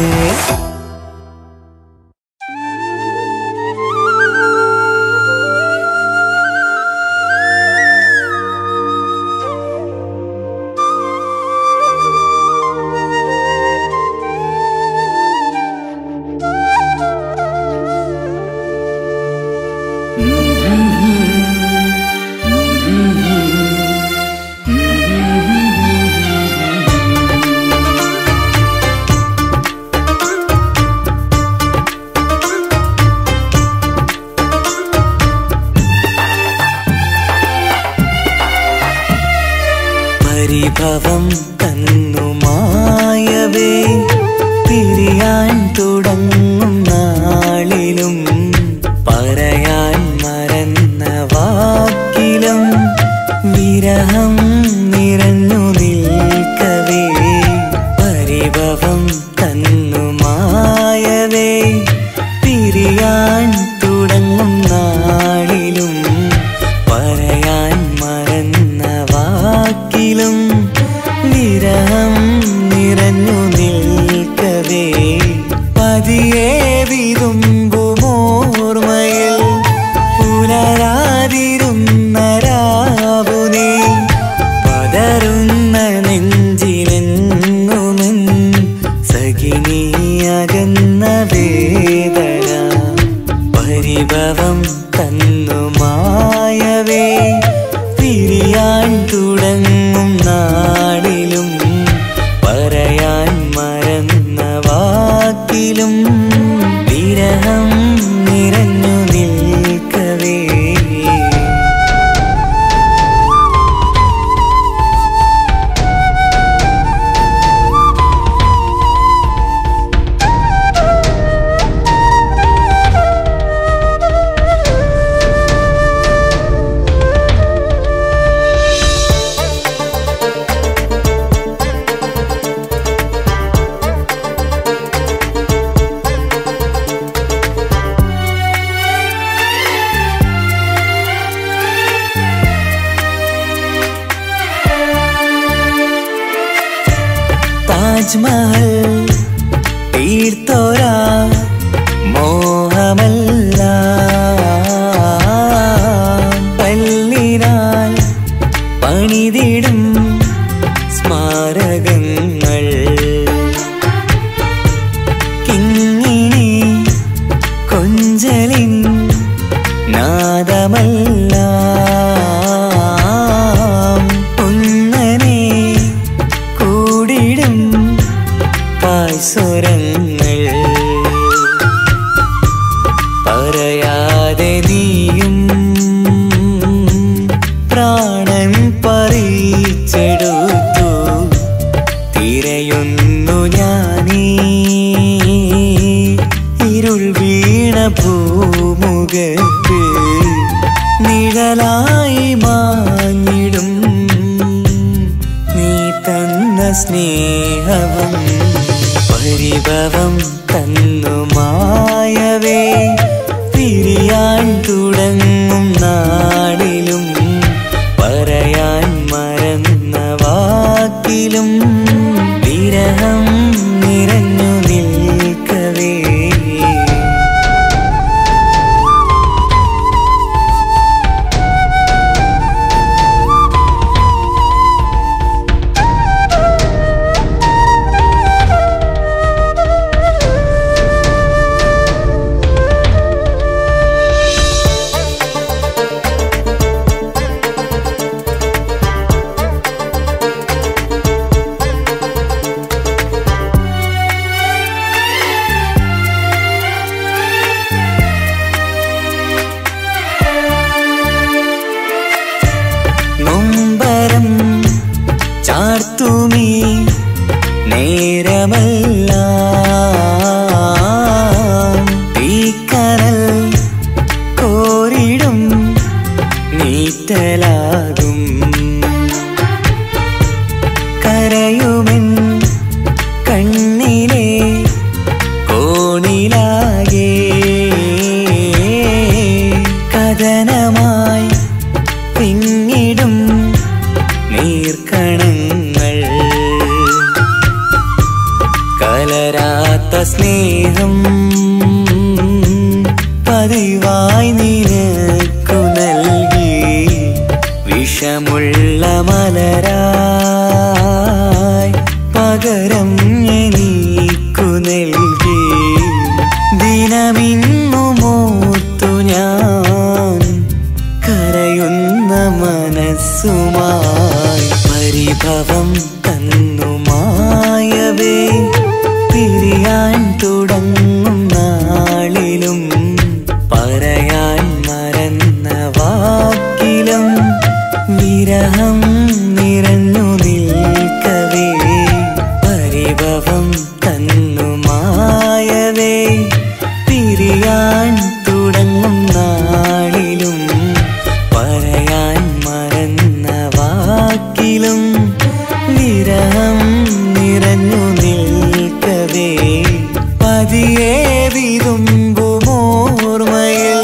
Speaker 3: പരിഭവം തന്നു മായവേ തിരിയാൻ തുടങ്ങും നാളിലും പറയാൻ മറന്ന വാക്കിലും വിരഹം നിറഞ്ഞു നിൽക്കവേ പരിഭവം തന്നു മായവേ തിരിയാൻ തുടങ്ങും നാളിലും പറയാൻ മറന്ന വാക്കിലും നിരം നിറഞ്ഞു നിൽക്കവേ പതിയെ വിതുമ്പുമോർമ്മയിൽ പുലരാതിരുന്ന രാവുനേ പതറുന്ന നെഞ്ചിലെങ്ങുമെൻ സഖിനിയകന്ന വേദന പരിഭവം തന്നു മായവേ തിരിയാൻ തുടങ്ങും നാളിലും പറയാൻ മറന്ന വാക്കിലും വിരഹം നിറഞ്ഞു നിൽക്കവേ താജ്മഹൽ തീർത്തോരാ മോഹമല്ല പല്ലിനാൽ പണിതിടും സ്മാരകങ്ങൾ കിങ്ങിണി കൊഞ്ചലിൻ നാദമല്ല ഉന്നനെ കൂടിടും പായ്സ്വരങ്ങൾ പറയാതെ നീയും പ്രാണൻ പറിച്ചെടുത്തു തിരയുന്നു ഞാനീ ഇരുൾ വീണ ഭൂമുഖത്ത് നിഴലായി മാഞ്ഞിടും നീ തന്ന സ്നേഹവും പരിഭവം തന്നു മായവേ തിരിയാൻ തുടങ്ങും നാടിലും പറയാൻ മറന്ന വാക്കിലും വിരഹം നിറഞ്ഞ ചാർത്തുമീ നേരമല്ല തീക്കനൽ കോരിടും നീറ്റലാകും കരയുമെൻ കണ്ണിലെ കോണിലാകെ കഥനമായി പിന്നിടും നീർക്കണങ്ങൾ കലരാത്ത സ്നേഹം പതിവായി നിനക്കു നൽകി വിഷമുള്ള മലരായി പകരം എനിക്കു നൽകി ദിനമിന്നു മോർത്തു ഞാൻ കരയുന്ന മനസ്സുമായി പരിഭവം തന്നുമായവേ പിരിയാൻ തുടങ്ങും നാളിലും പറയാൻ മറന്ന വാക്കിലും വിരഹം നിറഞ്ഞു നിൽക്കവേ പരിഭവം തന്നുമായവേ പിരിയാൻ തുടങ്ങും നാളിലും പറയാൻ മറന്ന വാക്കിലും വിരഹം നിറഞ്ഞു നിൽക്കവേ പതിയെ വിതുമ്പുമോർമയിൽ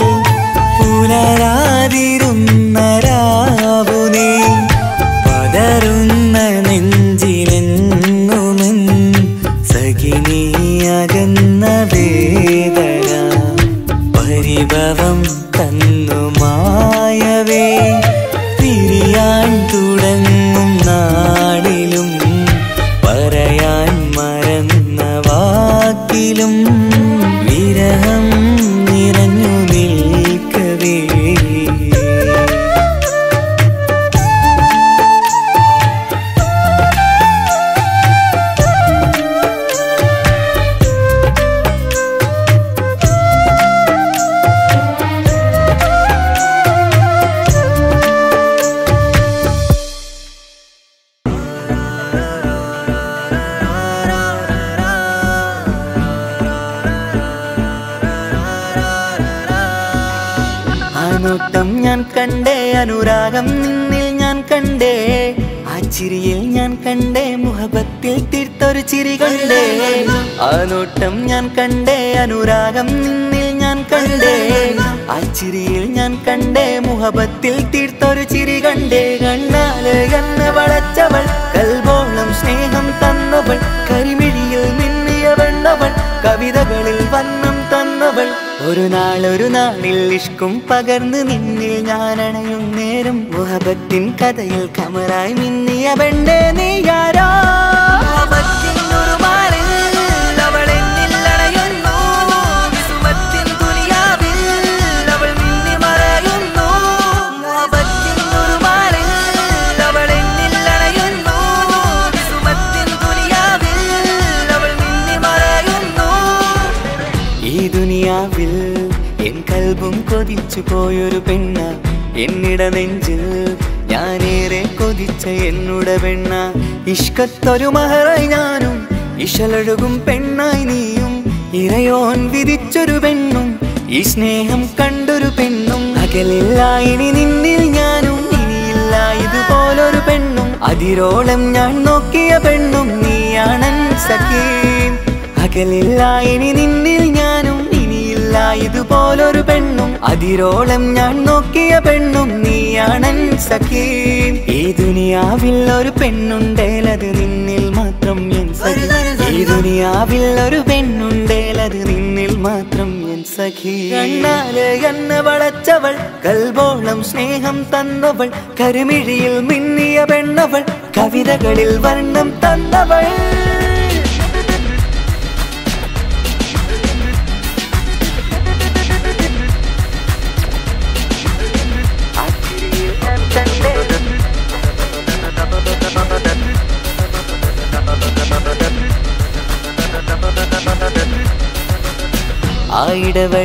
Speaker 3: പുലരാതിരുന്ന രാവുനേ പതറുന്ന നെഞ്ചിലെങ്ങുമെൻ സഖിനിയകന്ന വേദന പരിഭവം തന്നു മായവേ പിരിയാൻ തുടങ്ങും നാടിലും പറയാൻ മറന്ന വാക്കിലും വിരഹം നിറഞ്ഞു നിൽക്കവേ ആ നോട്ടം ഞാൻ കണ്ടേ അനുരാഗം നിന്നിൽ ഞാൻ കണ്ടേ ആ ചിരിയിൽ ഞാൻ കണ്ടേ മുഹബത്തിൽ തീർത്തൊരു ചിരി കണ്ടേ ആ നോട്ടം ഞാൻ കണ്ടേ അനുരാഗം നിന്നിൽ ഞാൻ കണ്ടേ ആ ചിരിയിൽ ഞാൻ കണ്ടേ മുഹബത്തിൽ തീർത്തൊരു ചിരി കണ്ടേ കണ്ണാല് എന്നെ വളച്ചവൾ കൽബോളം സ്നേഹം തന്നവൾ കരിമിഴിയിൽ മിന്നിയ വെണ്ണവൾ കവിതകളിൽ വന്നം തന്നവൾ ഒരു നാൾ ഒരു നാളിൽ ഇഷ്കും പകർന്ന് നിന്നിൽ ഞാൻ അണയും നേരം മുഹബത്തിൻ കഥയിൽ കമറായി മിന്നിയ പെണ്ണേ നീയാരോ മുഹബത്തിൻ ഉറുമാറിൽ അവൾ എന്നിൽ അണയുന്നു. വിസുമത്തിൻ ദുനിയാവിൽ അവൾ മിന്നി മറയുന്നു. മുഹബത്തിൻ ഉറുമാറിൽ അവൾ എന്നിൽ അണയുന്നു. വിസുമത്തിൻ ദുനിയാവിൽ അവൾ മിന്നി മറയുന്നു ഈ ദുനിയാവിൽ എൻ കൽബും കൊതിച്ചു പോയൊരു പെണ്ണ എന്നിട നെഞ്ചിൽ ഞാനേറെ കൊതിച്ച എന്നുട പെണ്ണ ഇഷ്കത്തൊരു മഹറായി ഞാനും ഇശലൊഴുകും പെണ്ണായി നീയും ഇറയോൻ വിധിച്ചൊരു പെണ്ണും ഈ സ്നേഹം കണ്ടൊരു പെണ്ണും അകലില്ല ഇനി നിന്നിൽ ഞാനും ഇനിയില്ല ഇതുപോലൊരു പെണ്ണും അതിരോളം ഞാൻ നോക്കിയ പെണ്ണും നീയാണൻ സഖീം അകലില്ല ഇനി നിന്നിൽ ഞാനും ഇനിയില്ല ഇതുപോലൊരു പെണ്ണും അതിരോളം ഞാൻ നോക്കിയ പെണ്ണും നീയാണൻ സഖീം ഈ ദുനിയാവിൽ ഒരു പെണ്ണുണ്ടേലത് നിന്നിൽ മാത്രം എൻ സഖി ഈ ദുനിയാവിൽ ഒരു പെണ്ണുണ്ടേലത് നിന്നിൽ മാത്രം എൻ സഖി കണ്ണാല് എന്നെ വളച്ചവൾ കൽബോളം സ്നേഹം തന്നവൾ കരുമിഴിയിൽ മിന്നിയ പെണ്ണവൾ കവിതകളിൽ വർണ്ണം തന്നവൾ ആ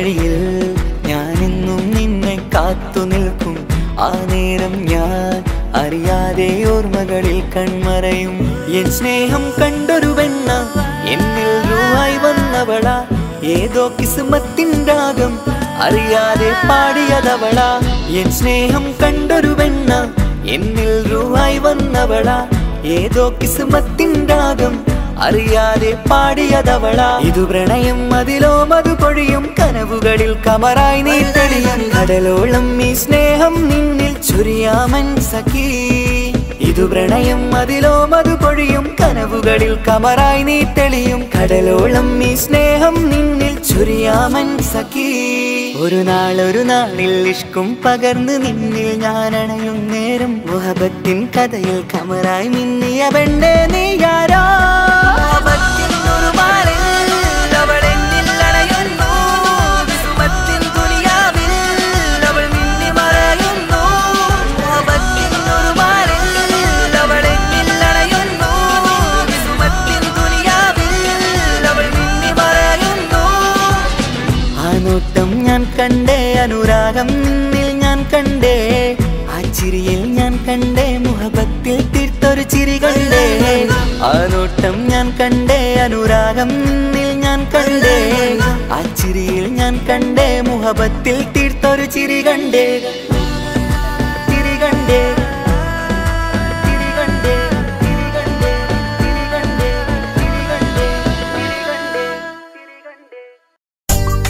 Speaker 3: ഇടവഴിയിൽ ഞാനെന്നും നിന്നെ കാത്തു നിൽക്കും ആ നേരം ഞാൻ അറിയാതെ ഓർമ്മകളിൽ കൺമറയും എൻ സ്നേഹം കണ്ടൊരു വെണ്ണ എന്നിൽ രൂപായി വന്നവള ഏതോ കിസ്മത്തിൻ രാഗം അറിയാതെ പാടിയതവള എൻ സ്നേഹം കണ്ടൊരു വെണ്ണ എന്നിൽ രൂപായി വന്നവള ഏതോ കിസ്മത്തിൻ രാഗം അറിയാതെ പാടിയതവള ഇതു പ്രണയം അതിലോ മധു പൊഴിയും കനവുകളിൽ കമറായി നീ തെളിയും കടലോളം ഈ സ്നേഹം നിന്നിൽ ചുരിയാമൻ സഖീ ഇതു പ്രണയം അതിലോ മധു പൊഴിയും കനവുകളിൽ കമറായി നീ തെളിയും കടലോളം ഈ സ്നേഹം നിന്നിൽ ചുരിയാമൻ സഖീ ഒരു നാളൊരു നാളിൽ ഇഷ്കും പകർന്ന് നിന്നിൽ ഞാൻ അണയും നേരം മുഹബത്തിൻ കഥയിൽ കമറായി മിന്നിയ പെണ്ണെ നീയാരോ മുഹബത്തിനൊരു മാറിൽ അവളെന്നിൽ അണയുന്നു വിസുമത്തിൻ ദുനിയാവിൽ അവൾ മിന്നി മറയുന്നു മുഹബത്തിനൊരു മാറിൽ അവളെന്നിൽ അണയുന്നു വിസുമത്തിൻ ദുനിയാവിൽ അവൾ മിന്നി മറയുന്നു ആ നോട്ടം ഞാൻ കണ്ടേ അനുരാഗം നിന്നിൽ ഞാൻ കണ്ടേ ആ ചിരിയിൽ ഞാൻ കണ്ടേ മുഹബത്തിൽ തീർത്തൊരു ചിരി കണ്ടേ ആ നോട്ടം ഞാൻ കണ്ടേ അനുരാഗം നിന്നിൽ ഞാൻ കണ്ടേ ആ ചിരിയിൽ ഞാൻ കണ്ടേ മുഹബത്തിൽ തീർത്തൊരു ചിരി കണ്ടേ ചിരി കണ്ടേ ചിരി കണ്ടേ ചിരി കണ്ടേ ചിരി കണ്ടേ ചിരി കണ്ടേ ചിരി കണ്ടേ ചിരി കണ്ടേ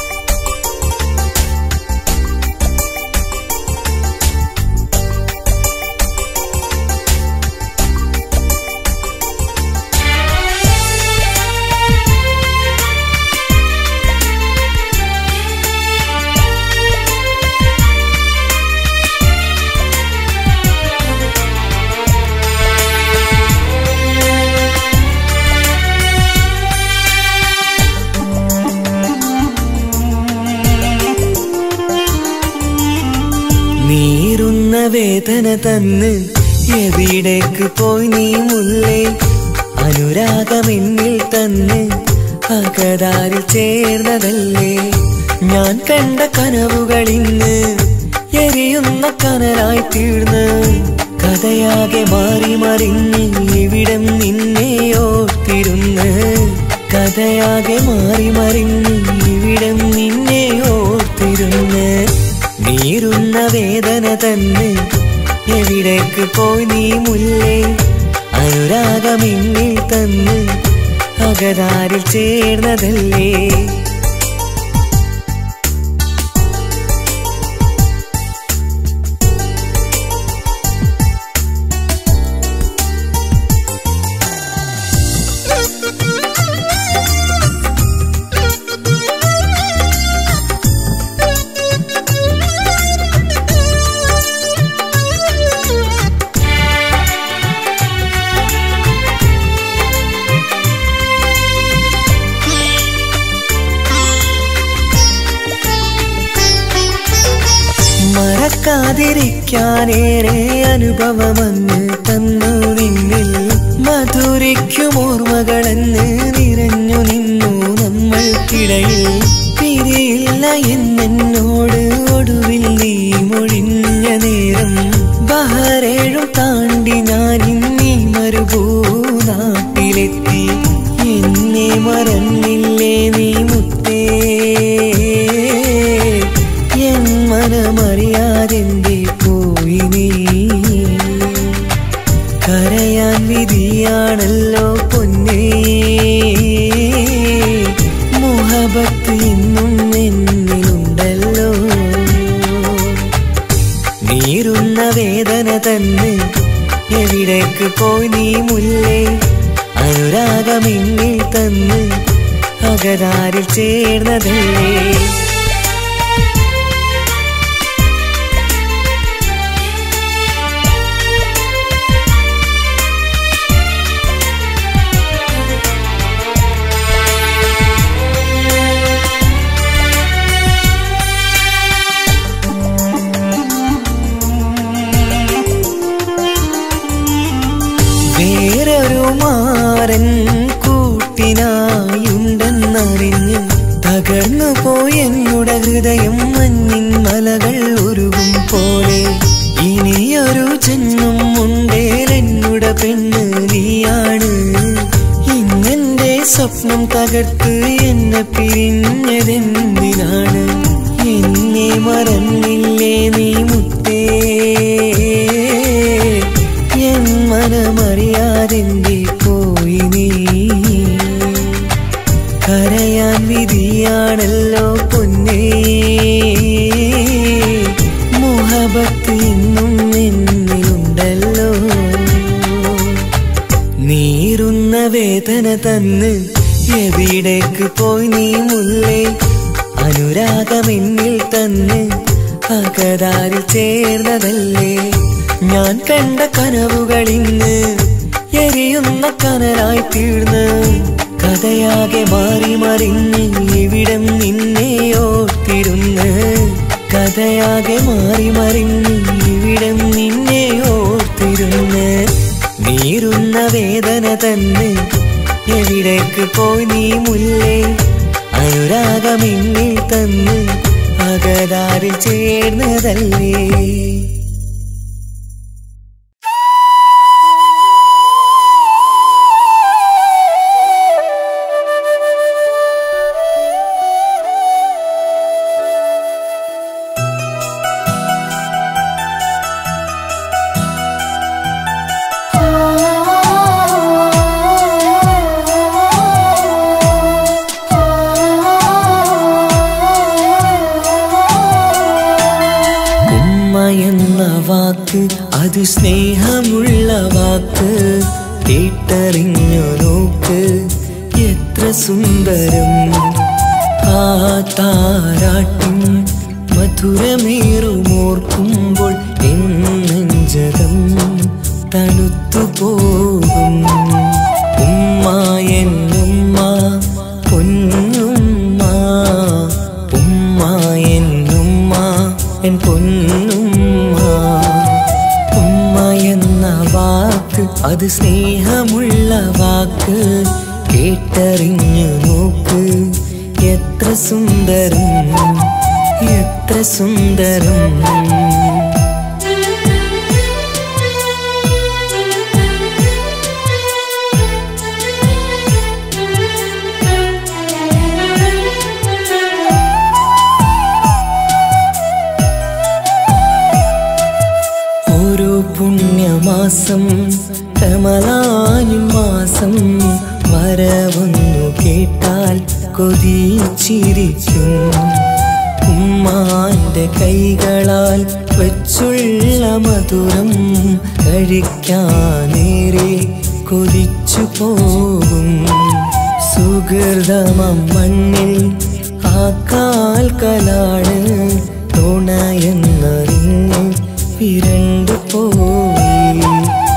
Speaker 5: നീറുന്ന വേദന തന്ന് എവിടേക്ക് പോയി നീ മുല്ലേ അനുരാഗമെന്നിൽ തന്ന് അകതാരിൽ ചേർന്നതല്ലേ ഞാൻ കണ്ട കനവുകൾ ഇന്ന് എരിയുന്ന കനലായി തീർന്ന് കഥയാകെ മാറി മറിഞ്ഞ് ഇവിടം നിന്നെ ഓർത്തിരുന്ന് കഥയാകെ മാറി മറിഞ്ഞ് ഇവിടം നിന്നെ ഓർത്തിരുന്ന് നീറുന്ന വേദന തന്നെ എവിടേക്ക് പോയി നീ മുല്ലേ അനുരാഗമിന്നിൽ തന്ന് അകതാരിൽ ചേർന്നതല്ലേ മറക്കാതിരിക്കാനേറെ അനുഭവമെന്ന് തന്നു നിന്നിൽ മധുരിക്കും ഓർമ്മകളെന്ന് നിറഞ്ഞു നിന്നു നമ്മൾക്കിടയിൽ പിരിയില്ല എന്നോട് ഒടുവിൽ നീ മൊഴിഞ്ഞ നേരം ബഹരേഴും താണ്ടി ഞാൻ ഇന്നീ മരുഭൂനാട്ടിലെത്തി എന്നെ മറന്നില്ലേ നീ മുത്തേ എൻ മനമറിയാതെന്റെ പോയി നീ കരയാൻ വിധിയാണല്ലോ പൊന്നേ മുഹബത്ത് ഇന്നും എന്നിലുണ്ടല്ലോ നീറുന്ന വേദന തന്നെ എവിടേക്ക് പോയി നീ മുല്ലേ അനുരാഗമിന്നിൽ തന്ന് അകതാരിൽ ചേർന്നതല്ലേ വേറൊരു മാരൻ കൂട്ടിനായുണ്ടെന്നറിഞ്ഞ് തകർന്നു പോയെന്നുടെ ഹൃദയം മഞ്ഞിൻ മലകൾ ഉരുകും പോലെ ഇനിയൊരു
Speaker 3: ഇനിയൊരു ജന്മം ഉണ്ടേലെന്നുടെ പെണ്ണ് നീയാണ് ഇന്നെന്റെ സ്വപ്നം തകർത്ത് എന്നെ പിരിഞ്ഞതെന്തിനാണ് എന്നെ മറന്നില്ലേ നീ മുത്തേ എൻ മനമറിയാതെന്റെ പോയി നീ കരയാൻ വിധിയാണല്ലോ പൊന്നേ മുഹബത്ത് ഇന്നും എന്നിലുണ്ടല്ലോ നീറുന്ന വേദന തന്ന് എവിടേക്ക് പോയി നീ മുല്ലേ അനുരാഗമെന്നിൽ തന്ന് അകതാരിൽ ചേർന്നതല്ലേ ഞാൻ കണ്ട കനവുകൾ ഇന്ന് എരിയുന്ന കനലായി തീർന്ന് കഥയാകെ മാറി മറിഞ്ഞ് ഇവിടം നിന്നെ ഓർത്തിരുന്ന് കഥയാകെ മാറി മറിഞ്ഞ് ഇവിടം നിന്നെ ഓർത്തിരുന്ന് നീറുന്ന വേദന തന്നെ എവിടേക്ക് പോയി നീ മുല്ലേ അനുരാഗമെന്നിൽ തന്ന് അകതാരിൽ ചേർന്നതല്ലേ ഉമ്മ എന്ന വാക്ക് അത് സ്നേഹമുള്ള വാക്ക് കേട്ടറിഞ്ഞു നോക്ക് എത്ര സുന്ദരം ആ താരാട്ടിൻ മധുരമേറുമോർക്കുമ്പോൾ എന്നെഞ്ചകം തണുത്തു പോകും ഉമ്മ എന്നുമ്മ പൊന്നുമ്മ ഉമ്മ എന്നുമ്മ എൻ പൊന്നുമ്മ ഉമ്മ എന്ന വാക്ക് അത് സ്നേഹമുള്ള വാക്ക് കേട്ടറിഞ്ഞു നോക്ക് എത്ര സുന്ദരം എത്ര സുന്ദരം ഓരോ പുണ്യമാസം കമലാനിൻ മാസം വരവൊന്നു കേട്ടാൽ കൊതിച്ചിരിക്കും ഉമ്മാന്റെ കൈകളാൽ വെച്ചുള്ള മധുരം കഴിക്കാനേറെ കൊതിച്ചു പോകും സുഹൃതമം മണ്ണിൽ ആ കാൽക്കലാണ് തുണയെന്നറിഞ്ഞ് പിരണ്ടു പോയി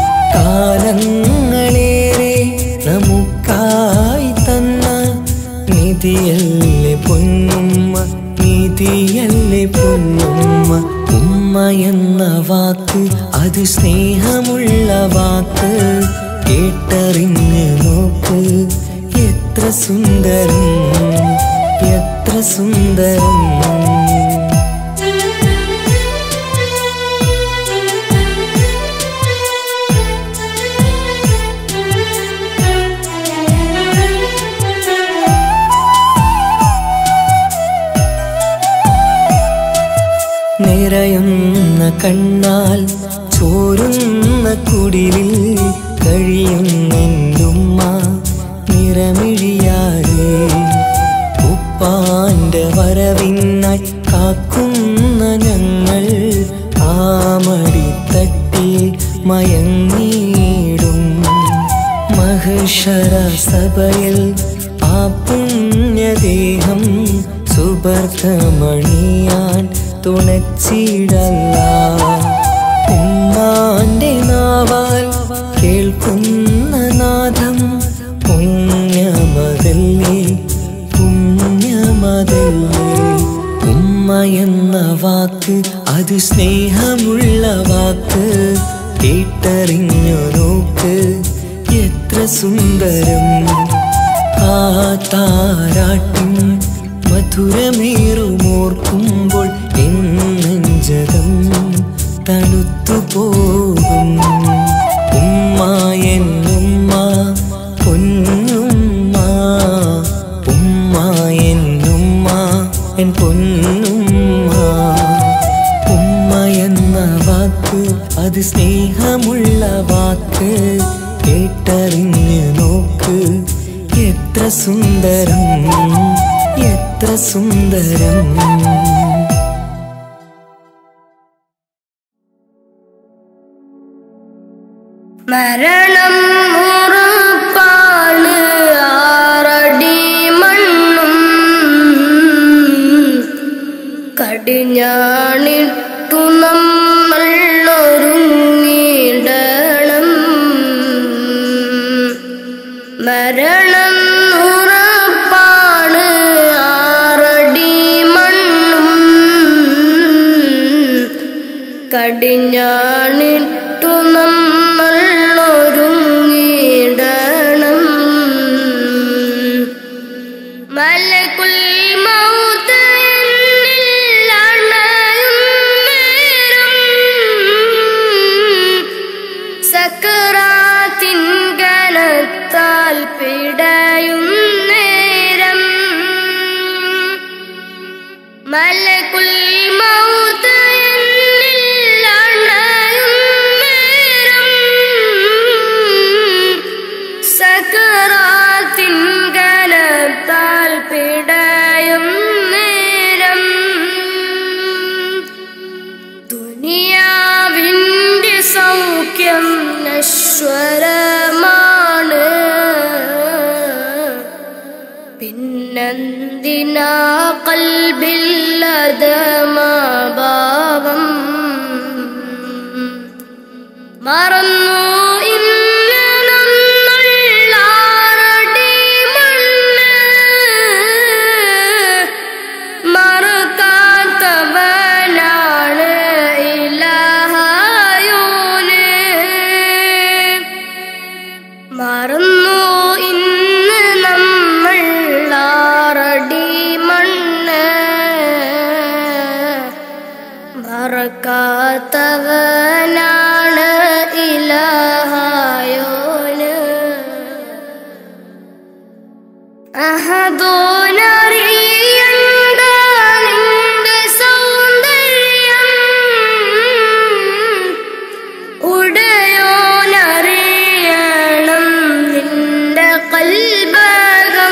Speaker 3: കാലങ്ങളേറെ നമുക്കായി തന്ന നിധിയല്ലേ പൊന്നുമ്മ നിധിയല്ലേ പൊന്നുമ്മ ഉമ്മ എന്ന വാക്ക് അത് സ്നേഹമുള്ള വാക്ക് കേട്ടറിഞ്ഞ് നോക്ക് എത്ര സുന്ദരം എത്ര സുന്ദരം നിറയുന്ന കണ്ണാൽ ചോരുന്ന കുടിലിൽ കഴിയുന്നെന്റുമ്മ നിറമിഴിയാതെ ഉപ്പാന്റെ വരവിനായി കാക്കുന്ന ഞങ്ങൾ ആമടിത്തട്ടിൽ മയങ്ങിയിടും മഹേശ്വര സഭയിൽ ആ പുണ്യദേഹം സുബർദ്ധമണിയാൻ തുണച്ചിടല്ല ഉമ്മാന്റെ നാവാൽ കേൾക്കുന്ന നാദം പുണ്യമതല്ലേ പുണ്യമതല്ലേ ഉമ്മ എന്ന വാക്ക് അത് സ്നേഹമുള്ള വാക്ക് കേട്ടറിഞ്ഞു നോക്ക് എത്ര സുന്ദരം ആ താരാട്ടിൻ മധുരമേറുമോർക്കുമ്പോൾ എന്നെഞ്ചകം തണുത്തു പോ കേട്ടറിഞ്ഞ് നോക്ക് എത്ര സുന്ദരം എത്ര സുന്ദരം
Speaker 8: മരണം ഉറപ്പാണ് ആറടി മണ്ണും കടിഞ്ഞാണിട്ടു നമ്മൾ ഒരുങ്ങിടണം മരണം ഉറപ്പാണ് ആറടി മണ്ണും കടിഞ്ഞാണിട്ടു നമ്മൾ ഒരുങ്ങിടണം മലകുൽ മൗത്ത് എന്നിൽ അണയും നേരം സക്കറാത്തിൻ കനത്താൽ പിടയും നേരം മലകുൽ മൗത്ത് എന്നിൽ അണയും നേരം സക്കറാത്തിൻ കനത്താൽ പിടയും നേരം ദുനിയാവിൻ്റെ സൗഖ്യം നശ്വരമാണ് പിന്നെന്തിനാ കൽബില്ലതമാഭാവം മറന്നു ഇന്ന് നമ്മൾലാറടി മണ്ണ് മറക്കാത്തവനാണ് ഇലഹായോന് മറന്നു ഇന്ന് നമ്മൾ ആറടി മണ്ണ് മറക്കാത്തവനാണ് ഇലഹായോന് അഹദോനറിയണ്ട നിന്റെ സൗന്ദര്യം ഉടയോനറിയണം നിന്റെ കൽബകം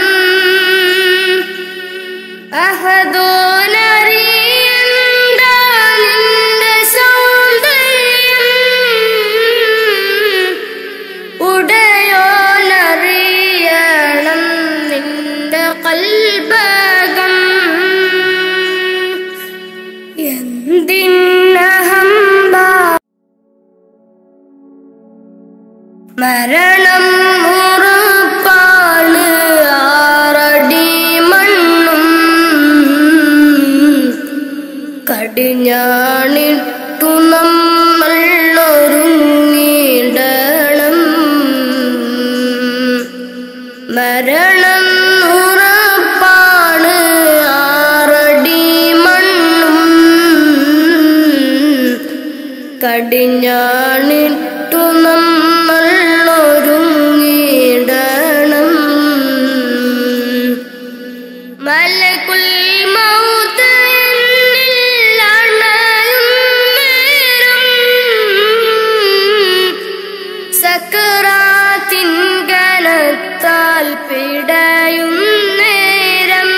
Speaker 8: അഹദോനറിയണ്ട നിന്റെ സൗന്ദര്യം ഉടയോനറിയണം നിന്റെ കൽബകം എന്തിനഹംബാ മരണം ഉറപ്പാണ് ആറടി മണ്ണും കടിഞ്ഞാണിട്ടു നമ്മൾ ഒരുങ്ങിടണം മരണം ഉറപ്പാണ് ആറടി മണ്ണും കടിഞ്ഞാണിട്ടു നമ്മൾ ഒരുങ്ങിടണം മലകുൽ മൗത്ത് എന്നിൽ അണയും നേരം സക്കറാത്തിൻ കനത്താൽ പിടയും നേരം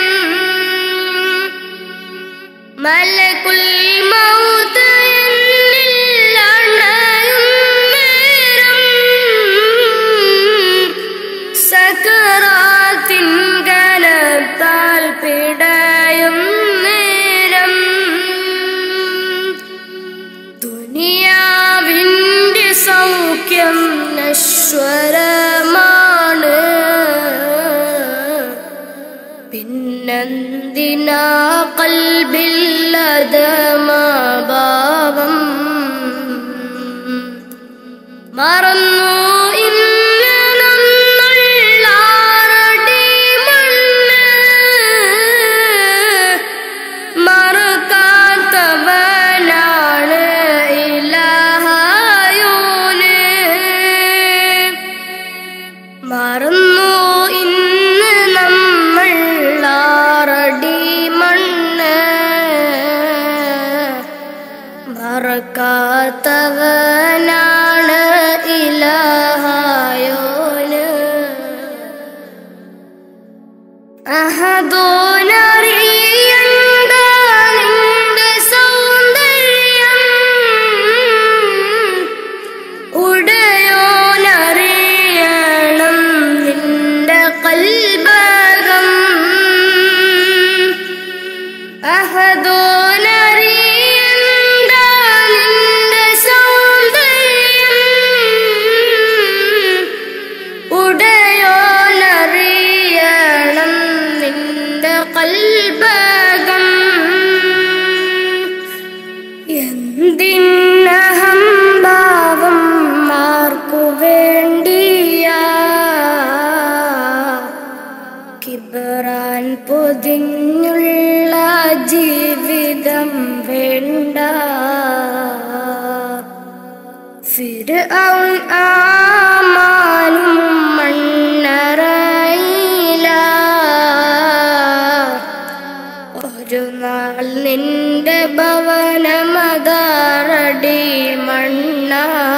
Speaker 8: മലകുൽ മൗത്ത് എന്നിൽ അണയും നേരം സക്കറാത്തിൻ കനത്താൽ പിടയും നേരം ദുനിയാവിൻ്റെ സൗഖ്യം നശ്വരമാണ് പിന്നെന്തിനാ കൽബില്ലതമാഭാവം മറന്നു ഇന്ന് നമ്മൾ ആറടി മണ്ണ് മറക്കാത്തവനാണ് ഇലഹായോന് മറന്നു ഇന്ന് നമ്മൾ ആറടി മണ്ണ് മറക്കാത്തവനാണ് ഇലഹായോന് ഫിർഔൻ ആമാനും മണ്ണറയില ഒരു നാൾ നിന്റെ ഭവനമതാറടി മണ്ണ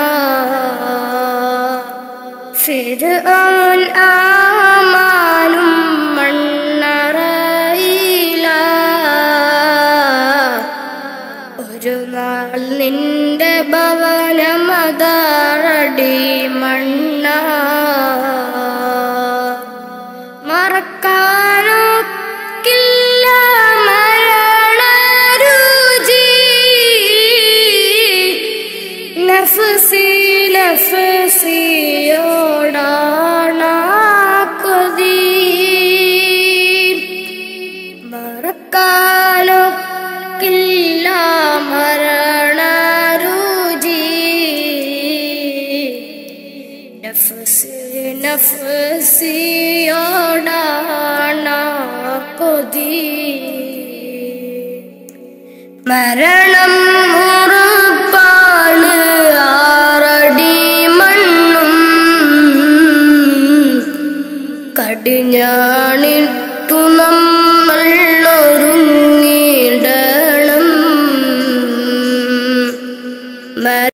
Speaker 8: ഫിർഔൻ ആമാനും മണ്ണറയില ഒരു നാൾ നിന്റെ ഭവനമതാറടി മണ്ണ മറക്കാനൊക്കില്ല മരണരുചി നഫ്സി നഫ്സിയോടാണ കൊതി മറക്കാനൊക്കില്ല മരണരുചി നഫ്സി നഫ്സിയോടാണ കൊതി മരണം ഉറപ്പാണ് ആറടി മണ്ണും കടിഞ്ഞാണിട്ടു നമ്മൾ ഒരുങ്ങിടണം മര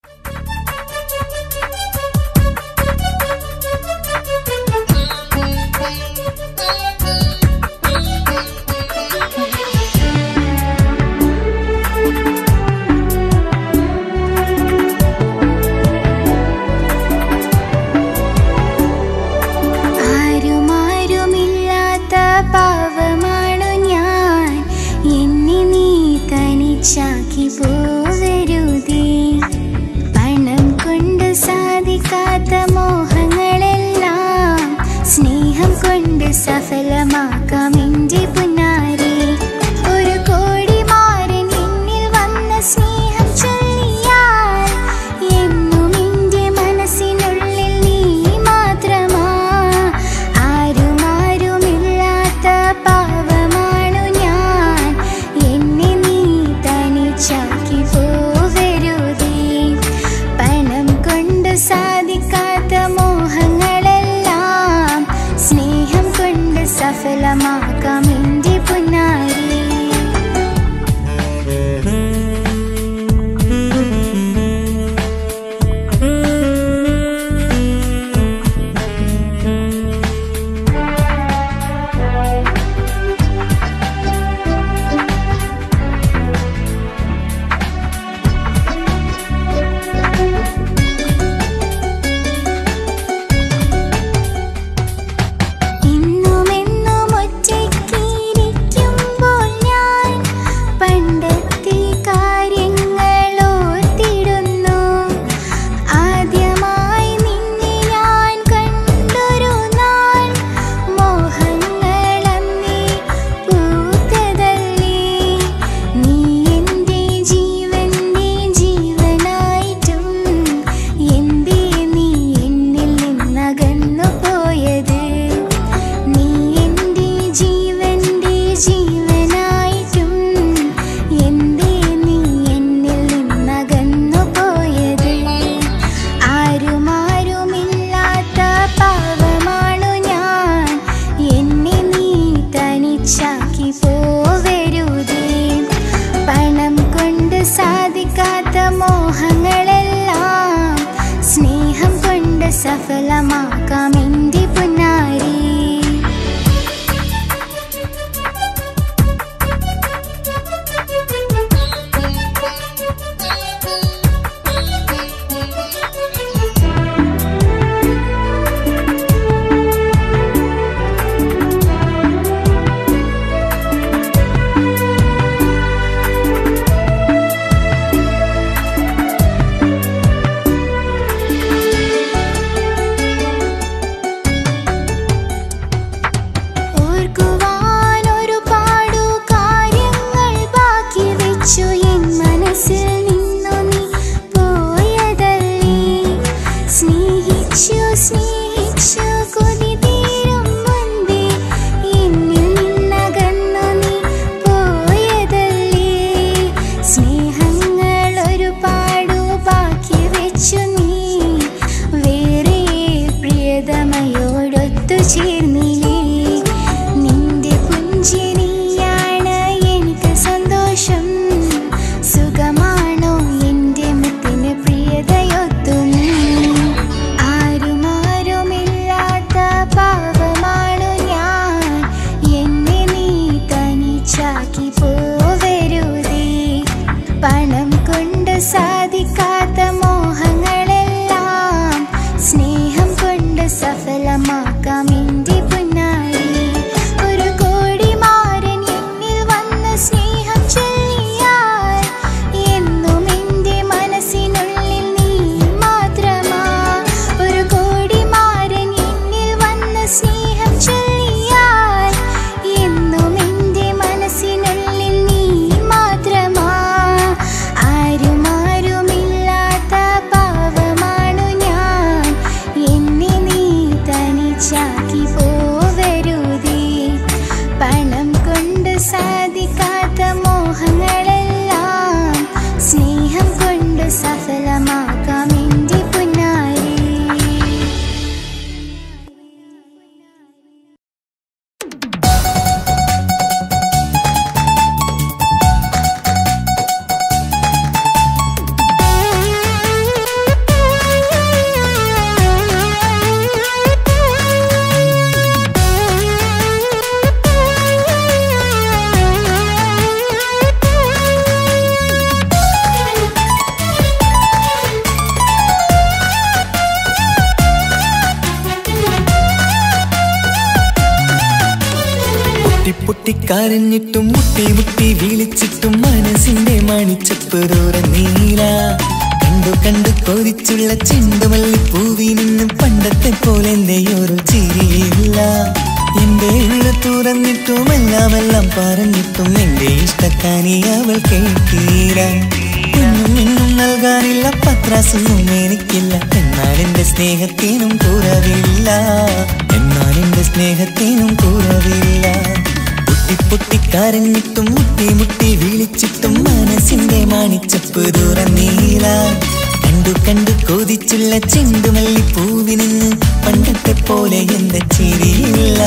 Speaker 4: ആരുമാരുമില്ലാത്ത പാവമാണു ഞാൻ എന്നെ നീ തനിച്ചാക്കി പോവരുതേ പണം കൊണ്ട് സാധിക്കാത്ത മോഹങ്ങളെല്ലാം സ്നേഹം കൊണ്ട് സഫലമാക്കാം എൻ്റെ പുന്നാരെ ഒരു കോടി മാരൻ എന്നിൽ വന്ന സ്നേഹം ചൊല്ലിയാൽ എന്നും എൻ്റെ മനസ്സിനുള്ളിൽ നീ മാത്രമാ ആരുമാരുമില്ലാത്ത പാവമാണു ഞാൻ എന്നെ നീ തനിച്ചാക്കി പോവരുതേ പണം കൊണ്ട് സാധിക്കാത്ത മോഹങ്ങളെല്ലാം സ്നേഹം കൊണ്ട് സഫലമാക്കാം എൻ്റെ പുന്നാരി എന്നുമെന്നും ഒറ്റയ്ക്കിരിക്കുമ്പോൾ ഞാൻ പണ്ടത്തെ കാര്യങ്ങൾ ഓർത്തിടുന്നു ആദ്യമായി നിന്നെ ഞാൻ കണ്ടൊരു നാൾ മോഹങ്ങളന്നേ പൂത്തതല്ലേ നീ എൻ്റെ ജീവൻ്റെ ജീവനായിട്ടും എന്തേ നീ എന്നിൽ നിന്നകന്നു പോയത് നീ എൻ്റെ ജീവന്റെ ജീവനായിട്ടും എന്തേ നീ എന്നിൽ നിന്നകന്നു പോയത് ആരുമാരുമില്ലാത്ത പാവമാണു ഞാൻ എന്നെ നീ തനിച്ചാക്കി പോവരുതേ പണം കൊണ്ട് സാധിക്കാത്ത മോഹങ്ങളെല്ലാം സ്നേഹം കൊണ്ട് സഫലമാക്കാം എൻ്റെ പുന്നാരി ഓർക്കുവാൻ ഒരുപാടു കാര്യങ്ങൾ ബാക്കി വെച്ചു എൻ മനസ്സിൽ നിന്നു നീ പോയതല്ലേ സ്നേഹിച്ചു സ്നേഹിച്ചു കൊതി തീരും മുൻപേ എന്നിൽ നിന്നകന്നു നീ പോയതല്ലേ സ്നേഹങ്ങൾ ഒരുപാടു ബാക്കി വെച്ചു നീ
Speaker 3: പൊട്ടിക്കരഞ്ഞിട്ടും മുട്ടി മുട്ടി വിളിച്ചിട്ടും മനസ്സിന്റെ മണിച്ചപ്പ് ദൂരം നീല കണ്ടു കണ്ടു കൊതിച്ചുള്ള ചെണ്ടുമല്ലി പൂവി നിന്നും പണ്ടത്തെ പോലെ എന്റെ ഒരു ചിരിയില്ല എന്റെ ഉള്ളു തുറന്നിട്ടും എല്ലാം എല്ലാം പറഞ്ഞിട്ടും എന്റെ ഇഷ്ടക്കാനി അവൾ കേട്ടീര ഒന്നും ഇന്നും നൽകാനില്ല പത്രാസൊന്നും എനിക്കില്ല എന്നാൽ എന്റെ സ്നേഹത്തിനും കുറവില്ല എന്നാൽ എന്റെ സ്നേഹത്തിനും കുറവില്ല പൊട്ടി പൊട്ടി കരഞ്ഞിട്ടും മുട്ടി മുട്ടി വിളിച്ചിട്ടും മനസ്സിന്റെ മാണിച്ചപ്പ് തുറന്നീല കണ്ടു കണ്ടു കൊതിച്ചുള്ള ചെണ്ടുമല്ലി പൂവിനിന്ന് പണ്ടത്തെ പോലെ എന്റെ ചിരിയില്ല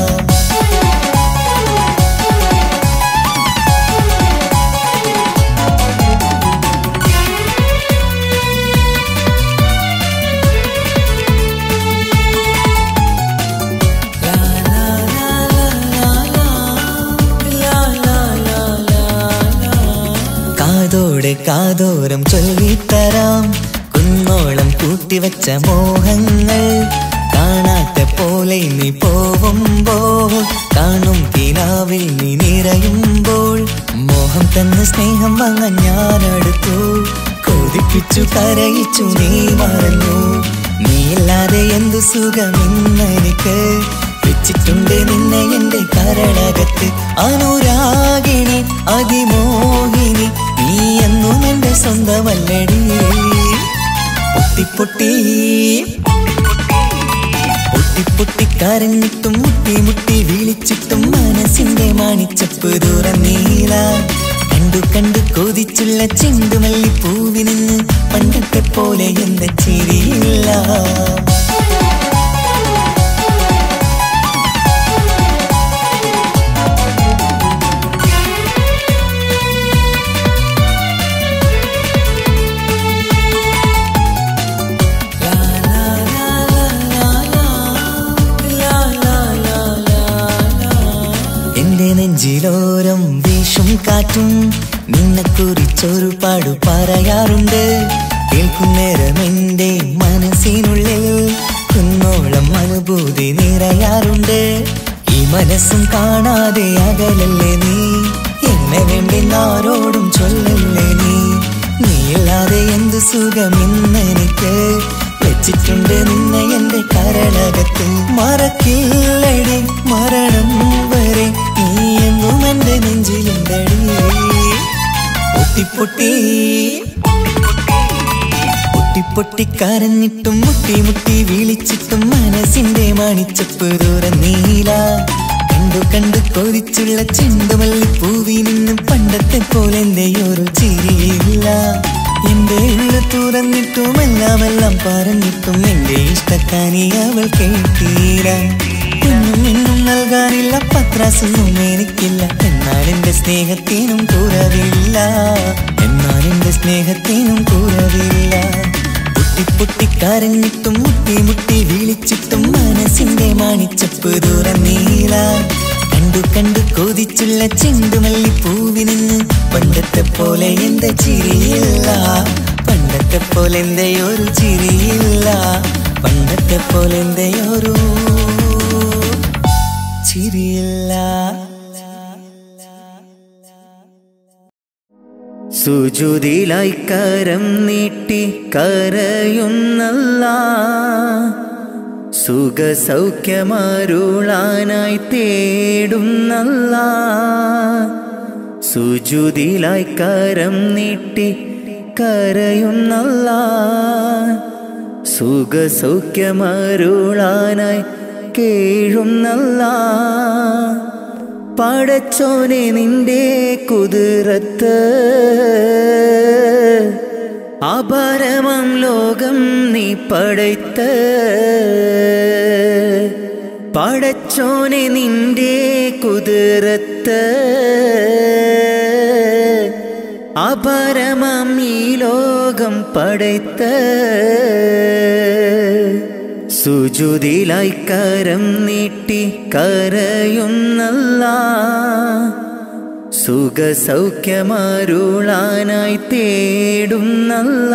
Speaker 3: കാതോടെ കാതോരം ചൊല്ലിത്തരാം കുന്നോളം കൂട്ടിവച്ച മോഹങ്ങൾ കാണാത്ത പോലെ നീ പോവുമ്പോൾ കാണും കിനാവിൽ നീ നിറയുമ്പോൾ മോഹം തന്ന സ്നേഹം വാങ്ങാൻ ഞാനടുത്തു കൊതിപ്പിച്ചു കരയിച്ചു നീ മറന്നു നീയില്ലാതെ എന്തു സുഖമിന്നെനിക്ക് വെച്ചിട്ടുണ്ട് നിന്നെ എന്റെ കരളകത്ത് അനുരാഗിണി അതിമോഹിനി നീ എന്നും എന്റെ സ്വന്തമല്ലടി പൊട്ടി പൊട്ടി പൊട്ടി പൊട്ടി കരഞ്ഞിട്ടും മുട്ടി മുട്ടി വിളിച്ചിട്ടും മനസ്സിന്റെ മാണിച്ചപ്പ് തുറന്നീല കണ്ടു കണ്ടു കൊതിച്ചുള്ള ചെണ്ടുമല്ലി പൂവിനിന്ന് പണ്ടത്തെ പോലെ എന്റെ ചിരിയില്ല എന്റെ നെഞ്ചിലോരം വീശും കാറ്റും നിന്നെ കുറിച്ചൊരു പാടു പറയാറുണ്ട് കേൾക്കുന്നേരം എന്റെ മനസ്സിനുള്ളിൽ കുന്നോളം അനുഭൂതി നിറയാറുണ്ട് ഈ മനസ്സും കാണാതെ അകലല്ലേ നീ എന്നെ വേണ്ടി ആരോടും ചൊല്ലല്ലേ നീ നീയില്ലാതെ എന്ത് സുഖമെന്നെനിക്ക് വെച്ചിട്ടുണ്ട് നിന്നെ എന്റെ കരളകത്ത് മറക്കില്ലടി മരണം വരെ നീ എന്നും എന്റെ നെഞ്ചിലുണ്ടടി പൊട്ടി പൊട്ടി പൊട്ടി പൊട്ടി കരഞ്ഞിട്ടും മുട്ടി മുട്ടി വിളിച്ചിട്ടും മനസ്സിന്റെ മാണിച്ചപ്പ് ദൂരം നീല കണ്ടു കണ്ടു കൊതിച്ചുള്ള ചെണ്ടുമല്ലി പൂവി നിന്നും പണ്ടത്തെ പോലെ എന്റെ ഒരു ചിരിയില്ല എന്റെ ഉള്ളു തുറന്നിട്ടും എല്ലാം എല്ലാം പറഞ്ഞിട്ടും എന്റെ ഇഷ്ടക്കാനി അവൾ കേട്ടീര ഒന്നും ഇന്നും നൽകാനില്ല പത്രാസൊന്നും എനിക്കില്ല എന്നാൽ എന്റെ സ്നേഹത്തിനും കുറവില്ല എന്നാൽ എന്റെ സ്നേഹത്തിനും കുറവില്ല പൊട്ടി പൊട്ടി കരഞ്ഞിട്ടും മുട്ടി മുട്ടി വിളിച്ചിട്ടും മനസ്സിന്റെ മാണിച്ചപ്പ് തുറന്നീല കണ്ടു കണ്ടു കൊതിച്ചുള്ള ചെണ്ടുമല്ലി പൂവിനിന്ന് പണ്ടത്തെ പോലെ എന്റെ ചിരിയില്ല പണ്ടത്തെ പോലെ എന്റെ ഒരു ചിരിയില്ല പണ്ടത്തെ പോലെ എന്റെ ഒരു ചിരിയില്ല
Speaker 5: സുജുതിലായി കരം നീട്ടി കരയുന്നല്ല സുഖ സൗഖ്യമരുളാനായി തേടുന്നല്ല സുജുതിലായി കരം നീട്ടി കരയുന്നല്ല സുഖ സൗഖ്യമരുളാനായി കേഴുന്നല്ല പടച്ചോനെ നിന്റെ കുതിരത്ത് അപരമം ലോകം നീ പടയ്ത്ത് പടച്ചോനെ നിന്റെ കുതിരത്ത് അപരമം ഈ ലോകം പടയ്ത്ത് സുജുതിലായി കരം നീട്ടി കരയുന്നല്ല സുഖ സൗഖ്യമരുളാനായി തേടുന്നല്ല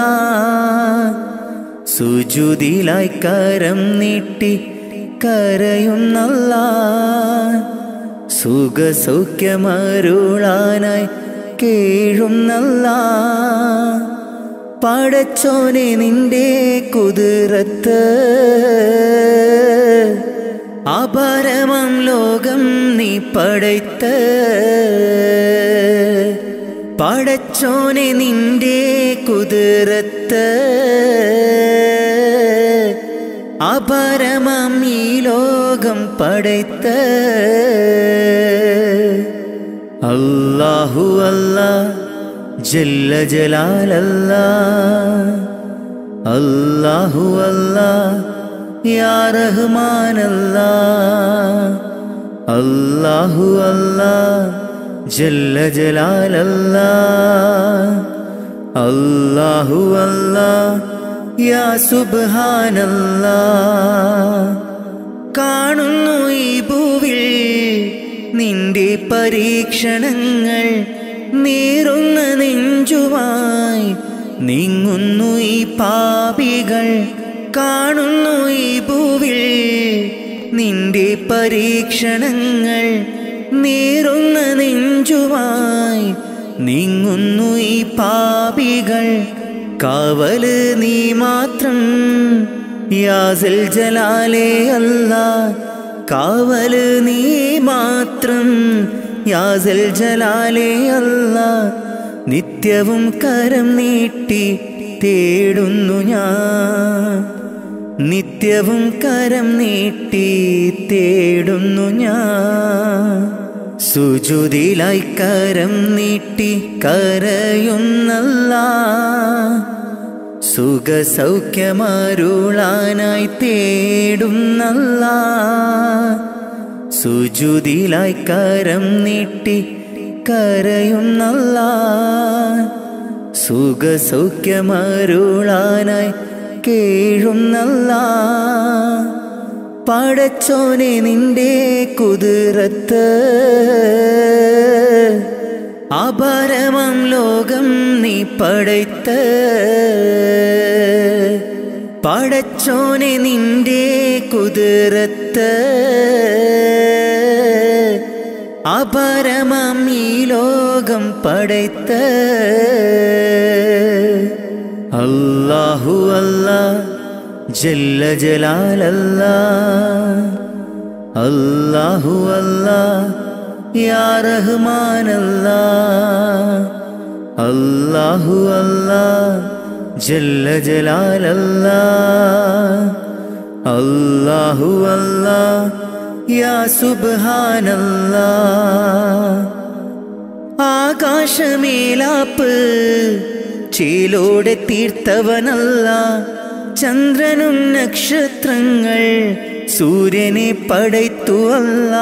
Speaker 5: സുജുതിലായി കരം നീട്ടി കരയുന്നല്ല
Speaker 3: സുഖസൗഖ്യമരുളാനായി കേഴുന്നല്ല പടച്ചോനെ നിന്റെ കുതിരത്ത് അപരമം ലോകം നീ പടയ്ത്ത് പടച്ചോനെ നിന്റെ കുതിരത്ത് അപരമം ഈ ലോകം പടയ്ത്ത് അല്ലാഹു അല്ലാ ജല്ല ജലാലല്ല അല്ലാഹു അല്ലാ യാ റഹ്മാനല്ല അല്ലാഹു അല്ലാ ജല്ല ജലാലല്ല അല്ലാഹു അല്ലാ യാ സുബ്ഹാനല്ല കാണുന്നു ഈ ഭൂവിൽ നിന്റെ പരീക്ഷണങ്ങൾ നീറുന്ന നെഞ്ചുമായി നീങ്ങുന്നു ഈ പാപികൾ കാണുന്നു ഈ ഭൂവിൽ നിന്റെ പരീക്ഷണങ്ങൾ നീറുന്ന നെഞ്ചുമായി നീങ്ങുന്നു ഈ പാപികൾ കാവല് നീ മാത്രം യാസിൽ ജലാലേ അല്ല കാവല് നീ മാത്രം യാസിൽ ജലാലേ അല്ല നിത്യവും കരം നീട്ടി തേടുന്നു ഞാൻ നിത്യവും കരം നീട്ടി തേടുന്നു ഞാൻ സുജുതിലായി കരം നീട്ടി കരയുന്നല്ല സുഖസൗഖ്യമരുളാനായി തേടുന്നല്ല സുജുതിലായി കരം നീട്ടി കരയുന്നല്ല സുഖസൗഖ്യമരുളാനായി കേഴുന്നല്ല പടച്ചോനെ നിന്റെ കുതിരത്ത് അപരമം ലോകം നീ പടയ്ത്ത് പടച്ചോനെ നിന്റെ കുതിരത്ത് അപരമം ഈ ലോകം പടയ്ത്ത് അല്ലാഹു അല്ലാ ജല്ല ജലാലല്ല അല്ലാഹു അല്ലാ യാ റഹ്മാനല്ല അല്ലാഹു അല്ലാ ജല്ല ജലാലല്ല അല്ലാഹു അല്ലാ യാ സുബ്ഹാനല്ല ആകാശമേലാപ്പ് ചേലോടെ തീർത്തവനല്ല ചന്ദ്രനും നക്ഷത്രങ്ങൾ സൂര്യനെ പടയ്ത്തുവല്ല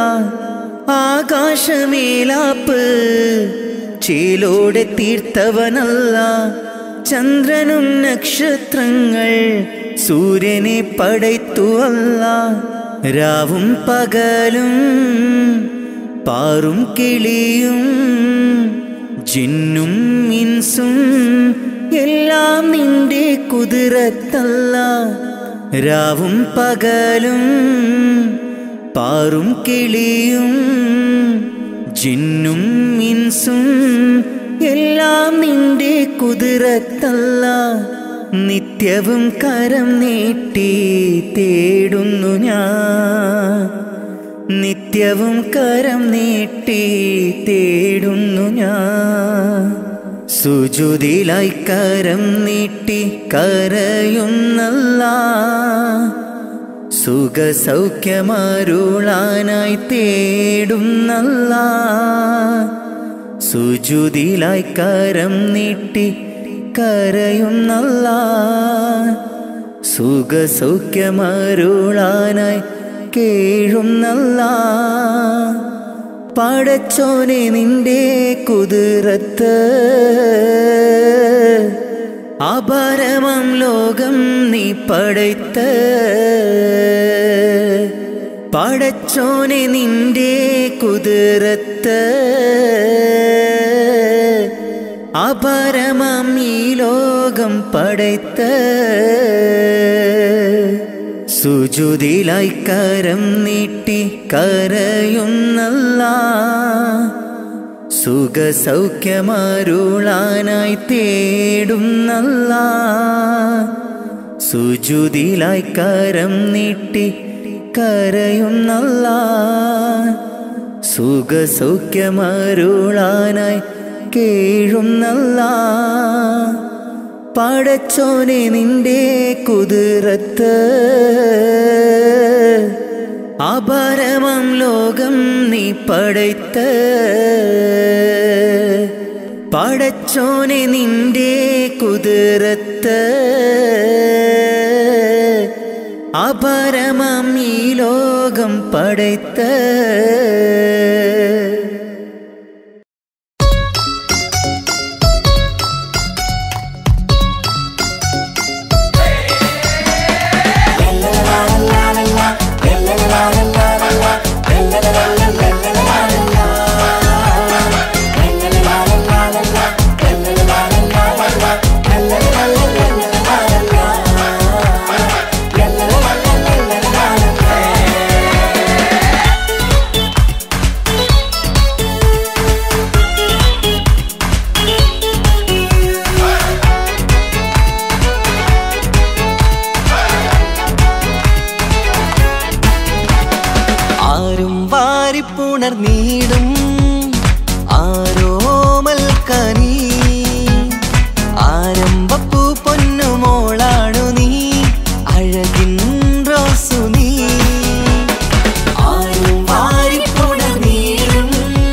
Speaker 3: ആകാശമേലാപ്പ് ചേലോടെ തീർത്തവനല്ല ചന്ദ്രനും നക്ഷത്രങ്ങൾ സൂര്യനെ പടയ്ത്തുവല്ല രാവും പകലും പാറും കിളിയും ജിന്നും മിൻസും എല്ലാം നിന്റെ കുതിരത്തല്ല രാവും പകലും പാറും കിളിയും ജിന്നും മിൻസും എല്ലാം നിന്റെ കുതിരത്തല്ല നിത്യവും കരം നീട്ടി തേടുന്നു ഞാൻ നിത്യവും കരം നീട്ടി തേടുന്നു ഞാൻ സുജുതിലായി കരം നീട്ടി കരയുന്നല്ല സുഖസൗഖ്യമരുളാനായി തേടുന്നല്ല സുജുതിലായി കരം നീട്ടി കരയുന്നല്ല സുഖസൗഖ്യമരുളാനായി കേഴുന്നല്ല പടച്ചോനെ നിന്റെ കുതിരത്ത് അപരമം ലോകം നീ പടയ്ത്ത് പടച്ചോനെ നിന്റെ കുതിരത്ത് അപരമം ഈ ലോകം പടയ്ത്ത് സുജുതിലായി കരം നീട്ടി കരയുന്നല്ല സുഖസൗഖ്യമരുളാനായി തേടുന്നല്ല സുജുതിലായി കരം നീട്ടി കരയുന്നല്ല സുഖസൗഖ്യമരുളാനായി കേഴുന്നല്ല പടച്ചോനെ നിന്റെ കുതിരത്ത് അപരമം ലോകം നീ പടയ്ത്ത് പടച്ചോനെ നിന്റെ കുതിരത്ത് അപരമം ഈ ലോകം പടയ്ത്ത്
Speaker 5: ആരും വാരിപ്പുണർന്നീടും ആരോമൽ കനി ആരംഭപ്പൂ പൊന്നുമോളാണു നീ അഴകിൻ റോസു നീ ആരും വാരിപ്പുണർന്നീടും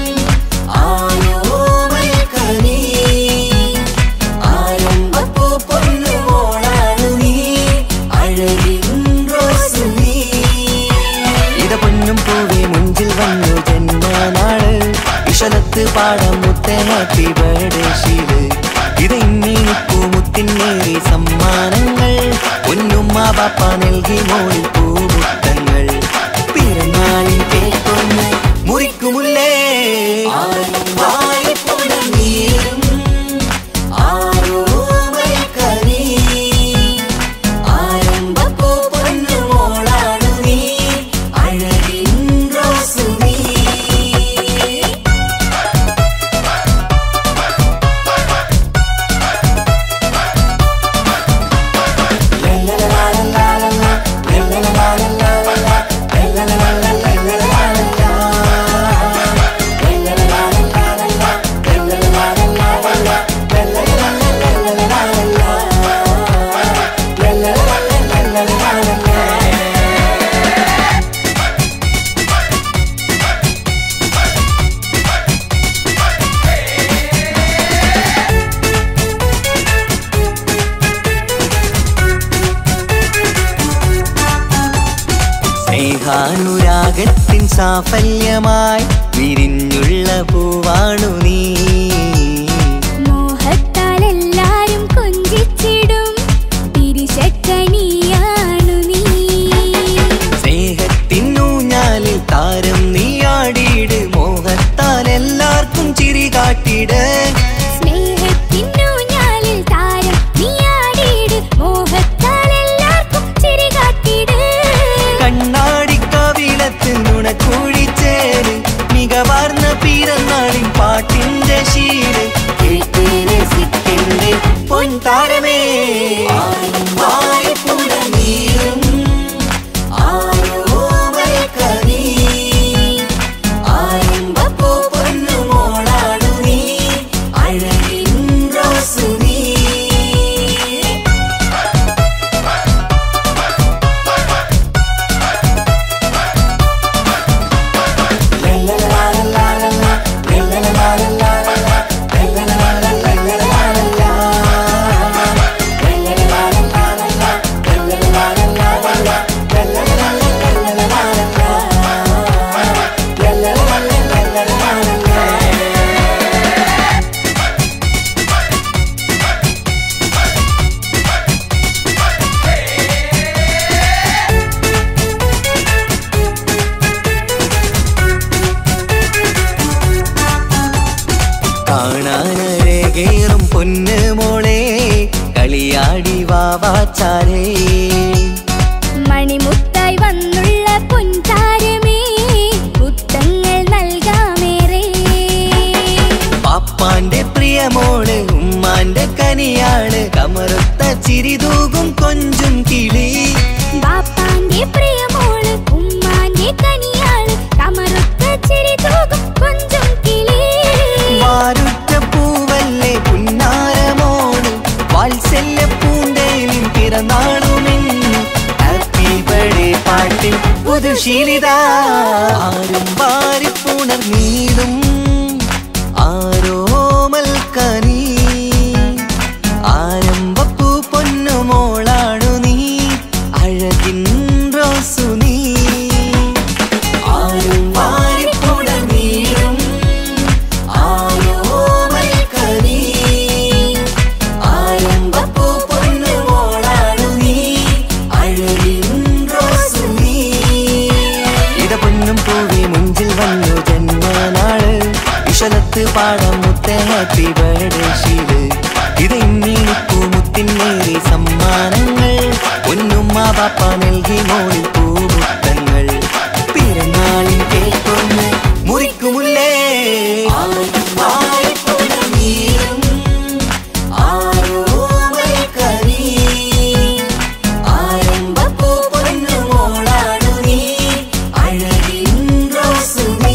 Speaker 5: ആരോമൽ കനി ആരംഭപ്പൂ പൊന്നുമോളാണു നീ അഴകിൻ റോസു നീ ഇത പൊന്നും പൂവേ മുഞ്ചിൽ വന്നു ജന്മനാള് ഇഷലത്ത് പാടം മുത്തേ ഹാപ്പി ബർത്ത്ഡേ ശീല് ഇത് ഇന്നിപ്പൂ മുത്തിനേറി സമ്മാനങ്ങൾ പൊന്നുമ്മ ബാപ്പ നൽകി മോളിൽ പൂമുത്തങ്ങൾ പിറന്നാളിൽ കേൾക്കൊന്ന് മുറിക്കുമുല്ലേ ആരും വായ്പുണർന്നീരും ആരോമൽ കനി ആരംഭപ്പൂ പൊന്നുമോളാണു നീ അഴകിൻ റോസു നീ സ്നേഹാനുരാഗത്തിൻ സാഫല്യമായി വിരിഞ്ഞുള്ള പൂവാണു നീ
Speaker 4: മോഹത്താൽ എല്ലാരും കൊഞ്ചിച്ചിടും തിരിശക്കനിയാണു നീ
Speaker 5: സ്നേഹത്തിനൂഞ്ഞാലിൽ താരം നീയാടിയിട് മോഹത്താൽ എല്ലാവർക്കും ചിരി കാട്ടിട്
Speaker 4: സ്നേഹത്തിനൂഞ്ഞാലിൽ താരം നീയാടിയിട് മോഹത്താൽ എല്ലാവർക്കും ചിരി കാട്ടിട്
Speaker 5: കണ്ണാടി കവിളത്ത് നുണക്കൂടിച്ചേര് മികവാർന്ന പിറന്നാളിൻ പാട്ടിന്റെ ശീല് കേട്ട് രസിക്കണ്ടേ പൊൻതാരമേ ആരും വായ്പുണർന്നീരും ആരോമൽ കനി ആരംഭപ്പൂ പൊന്നുമോളാണു നീ
Speaker 3: ചിരിതൂകും കൊഞ്ചും കിളി
Speaker 4: ബാപ്പാന്റെ പ്രിയമോള് ഉമ്മാന്റെ കനിയാള് കമറുത്ത ചിരി തൂകും കൊഞ്ചും കിളി
Speaker 3: വാരുറ്റ പൂവല്ലേ പുന്നാരമോട് വാത്സല്യ പൂന്തേലിൻ പിറന്നാളുമെന്നും ഹാപ്പി ബർത്ത്ഡേ പാട്ടിൽ പുതുശീലിത ആരും വാരിപ്പുണർന്നീടും ആരോമൽ കനി ആരംഭപ്പൂ പൊന്നുമോളാണു നീ അഴകിൻ റോസു നീ ആരും വാരിപ്പുണർന്നീടും ആരോമൽ കനി ആരംഭപ്പൂ പൊന്നുമോളാണു നീ അഴകിൻ റോസു നീ ഇത പൊന്നും പൂവി മുഞ്ചിൽ വന്നു ജന്മനാള് ഇശലത്ത് പാടം മുത്ത ഹാപ്പി ബർത്ത്ഡേ ഷീല് ഇത് ഇന്നീണിപ്പൂ മുത്തിനേറി സമ്മാനങ്ങൾ പൊന്നുമ്മ പാപ്പ നൽകി മോളിൽ പൂമുത്തങ്ങൾ പിറന്നാളിൻ കേൾക്കൊന്ന് മുറിക്കുമുല്ലേ ആയിപ്പുണർന്നീരും ആരോമൽ കനി ആരംഭപ്പൂ പൊന്നുമോളാണു നീ അഴകിൻ റോസു നീ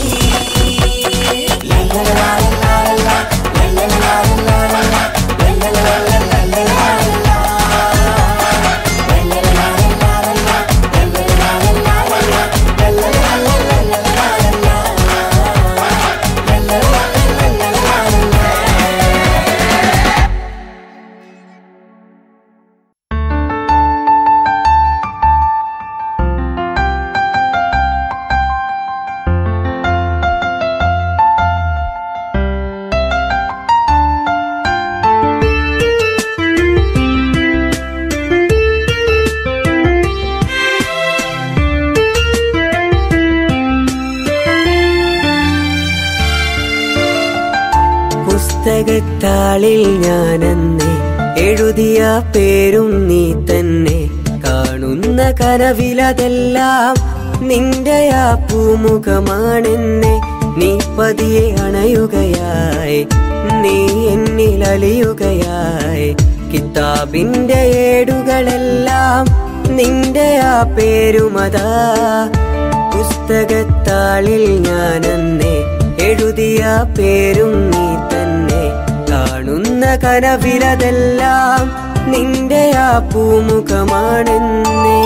Speaker 6: പുസ്തകത്താളിൽ ഞാനെന്നെ എഴുതിയ പേരും നീ തന്നെ കാണുന്ന കനവിലതെല്ലാം നിന്റെ ആ പൂമുഖമാണെന്നെ നീ പതിയെ അണയുകയായി നീ എന്നിൽ അലിയുകയായി കിതാബിന്റെ ഏടുകളെല്ലാം നിന്റെ ആ പേരുമതാ പുസ്തകത്താളിൽ ഞാനെന്നെ എഴുതിയ പേരും നീ തന്നെ കാണുന്ന കനവിലതെല്ലാം നിന്റെ ആ പൂമുഖമാണെന്നേ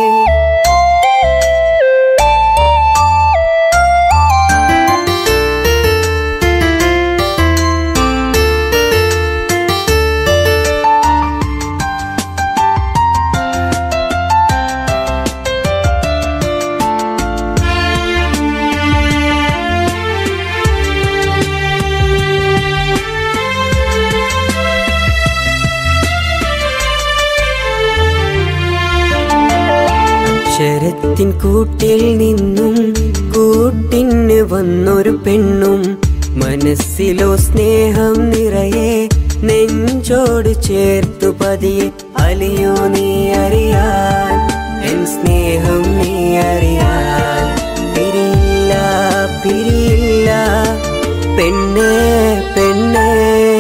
Speaker 6: ശരത്തിൻ കൂട്ടിൽ നിന്നും കൂട്ടിന് വന്നൊരു പെണ്ണും മനസ്സിലോ സ്നേഹം നിറയെ നെഞ്ചോട് ചേർത്തു പതിയെ അലിയോ നീ അറിയാൻ എൻ സ്നേഹം നീ അറിയാൻ പിരിയില്ല പിരിയില്ല പെണ്ണേ പെണ്ണേ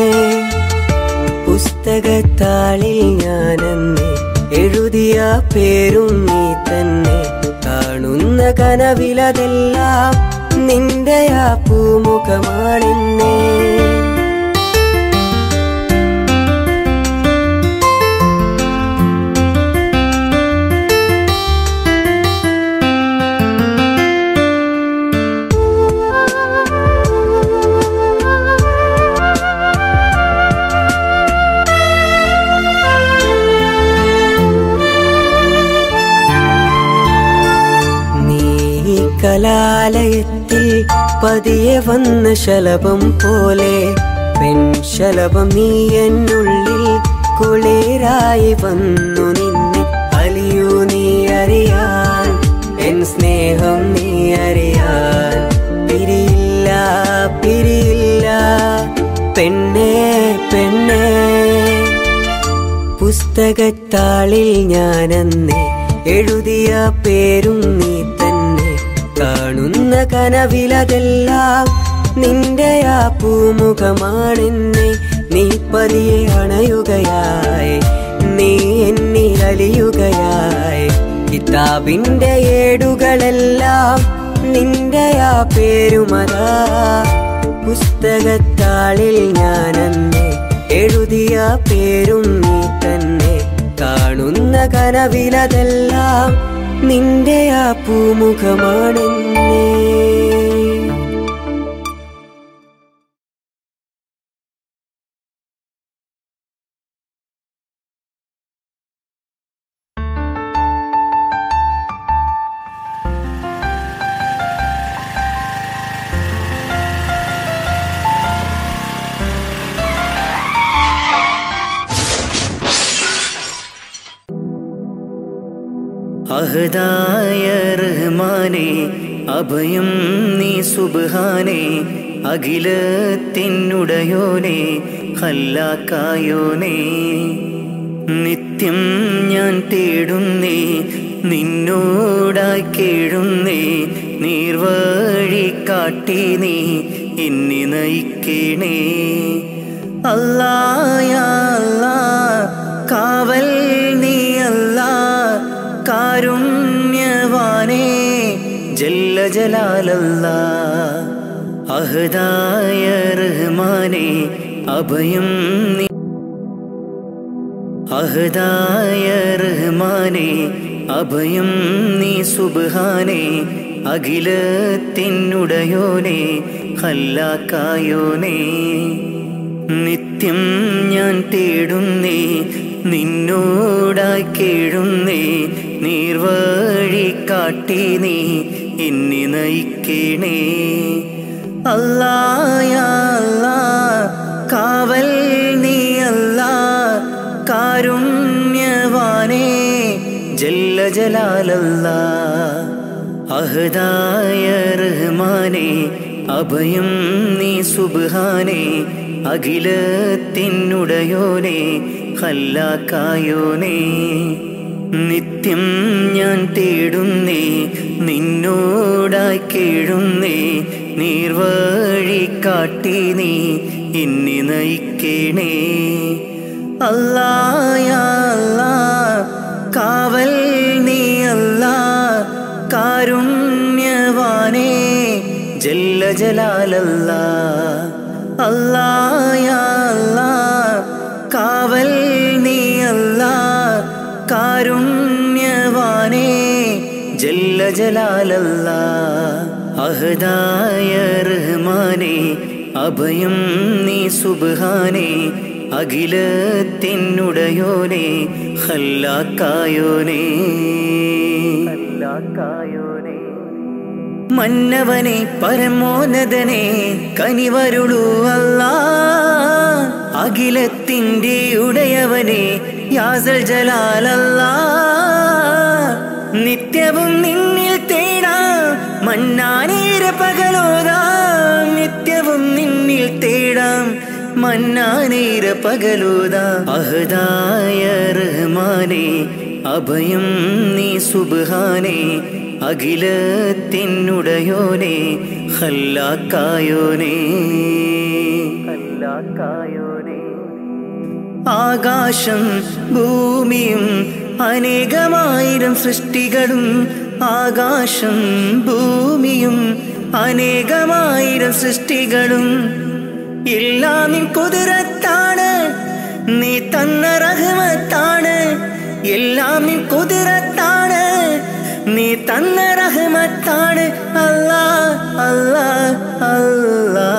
Speaker 6: പുസ്തകത്താളിൽ ഞാനെന്നെ എഴുതിയ പേരും നീ തന്നെ കാണുന്ന കനവിലതെല്ലാം നിന്റെ ആ പൂമുഖമാണെന്നേ നീ ഈ കലാലയത്തിൽ പതിയെ വന്ന ശലഭം പോലെ പെൺശലഭം നീ എന്നുള്ളിൽ കുളിരായി വന്നു നിന്നെ അലിയൂ നീ അറിയാൻ എൻ സ്നേഹം നീ അറിയാൻ പിരിയില്ല പിരിയില്ല പെണ്ണേ പെണ്ണേ പുസ്തകത്താളിൽ ഞാനന്ന് എഴുതിയ പേരും നീ തന്നെ കാണുന്ന കനവിലതെല്ലാം നിന്റെ ആ പൂമുഖമാണെന്നെ നീ പതിയെ അണയുകയായി നീ എന്നിൽ അലിയുകയായി കിതാബിന്റെ ഏടുകളെല്ലാം നിന്റെ ആ പേരുമതാ പുസ്തകത്താളിൽ ഞാനെന്നെ എഴുതിയ പേരും നീ തന്നെ കാണുന്ന കനവിലതെല്ലാം നിന്റെ ആ പൂമുഖമാണെന്നേ
Speaker 3: അഹദായ റഹ്മാനെ അഭയം നീ സുബ്ഹാനെ അഖിലത്തിനുടയോനെ ഹല്ലാക്കായോനെ നിത്യം ഞാൻ തേടുന്നേ നിന്നോടായി കേഴുന്നേ നീർവഴി കാട്ടി നീ എന്നെ നയിക്കണേ അല്ലായ അല്ലാ കാവൽ നീ അല്ലാ കാരുണ്യവാനേ ജല്ല ജലാലല്ല അഹദായ റഹ്മാനെ അഭയം നീ അഹദായ റഹ്മാനെ അഭയം നീ സുബ്ഹാനെ അഖിലത്തിനുടയോനെ ഹല്ലാക്കായോനെ നിത്യം ഞാൻ തേടുന്നേ നിന്നോടായി കേഴുന്നേ നീർവഴി കാട്ടി നീ എന്നെ നയിക്കണേ അല്ലായ അല്ലാ കാവൽ നീ അല്ലാ കാരുണ്യവാനേ ജല്ല ജലാലല്ല അഹദായ റഹ്മാനെ അഭയം നീ സുബ്ഹാനെ അഖിലത്തിനുടയോനെ ഹല്ലാക്കായോനെ നിത്യം ഞാൻ തേടുന്നേ നിന്നോടായി കേഴുന്നേ നീർവഴി കാട്ടി നീ എന്നെ നയിക്കണേ അല്ലായ അല്ലാ കാവൽ നീ അല്ലാ കാരുണ്യവാനേ ജല്ല ജലാലല്ല അല്ലായ അല്ലാ കാവൽ നീ അല്ലാ കാരുണ്യവാനേ ജല്ല ജലാലല്ല അഹദായ റഹ്മാനെ അഭയം നീ സുബ്ഹാനെ അഖിലത്തിനുടയോനെ ഹല്ലാക്കായോനെ ഹല്ലാക്കായോനെ മന്നവനെ പരമോന്നതനെ കനിവരുളൂ അല്ല അഖിലത്തിൻ്റെ ഉടയവനെ യാസൽ ജലാലല്ല നിത്യവും നിന്നിൽ തേടാം മന്നാനീര പകലോതാം നിത്യവും നിന്നിൽ തേടാം മന്നാനീര പകലോതാം അഹദായ റഹ്മാനെ അഭയം നീ സുബ്ഹാനെ അഖിലത്തിനുടയോനെ ഹല്ലാക്കായോനെ ഹല്ലാക്കായോനെ ആകാശം ഭൂമിയും അനേകമായിരം സൃഷ്ടികളും ആകാശം ഭൂമിയും അനേകമായിരം സൃഷ്ടികളും എല്ലാം നിൻ കുതിരത്താണ് നീ തന്ന റഹ്മത്താണ് എല്ലാം നിൻ കുതിരത്താണ് നീ തന്ന റഹ്മത്താണ് അല്ലാ അല്ലാ അല്ലാ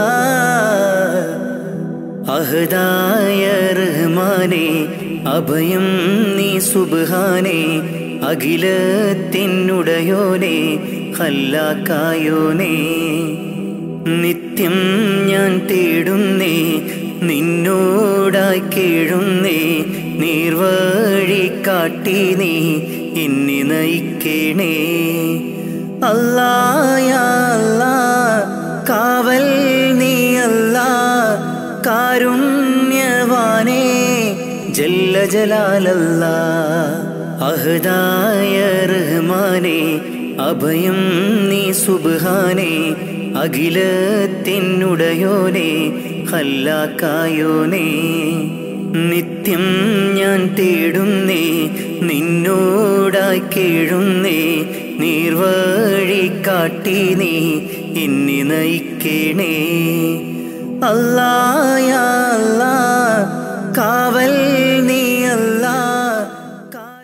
Speaker 3: അഹദായ റഹ്മാനെ അഭയം നീ സുബ്ഹാനെ അഖിലത്തിനുടയോനെ ഹല്ലാക്കായോനെ നിത്യം ഞാൻ തേടുന്നേ നിന്നോടായി കേഴുന്നേ നീർവഴി കാട്ടി നീ എന്നെ നയിക്കണേ അല്ലായ അല്ലാ കാവൽ നീ അല്ലാ കാരുണ്യവാനേ ജല്ല ജലാലല്ല അഹദായ റഹ്മാനെ അഭയം നീ സുബ്ഹാനെ അഖിലത്തിനുടയോനെ ഹല്ലാക്കായോനെ നിത്യം ഞാൻ തേടുന്നേ നിന്നോടായി കേഴുന്നേ നീർവഴി കാട്ടി നീ എന്നെ നയിക്കണേ അല്ലായാ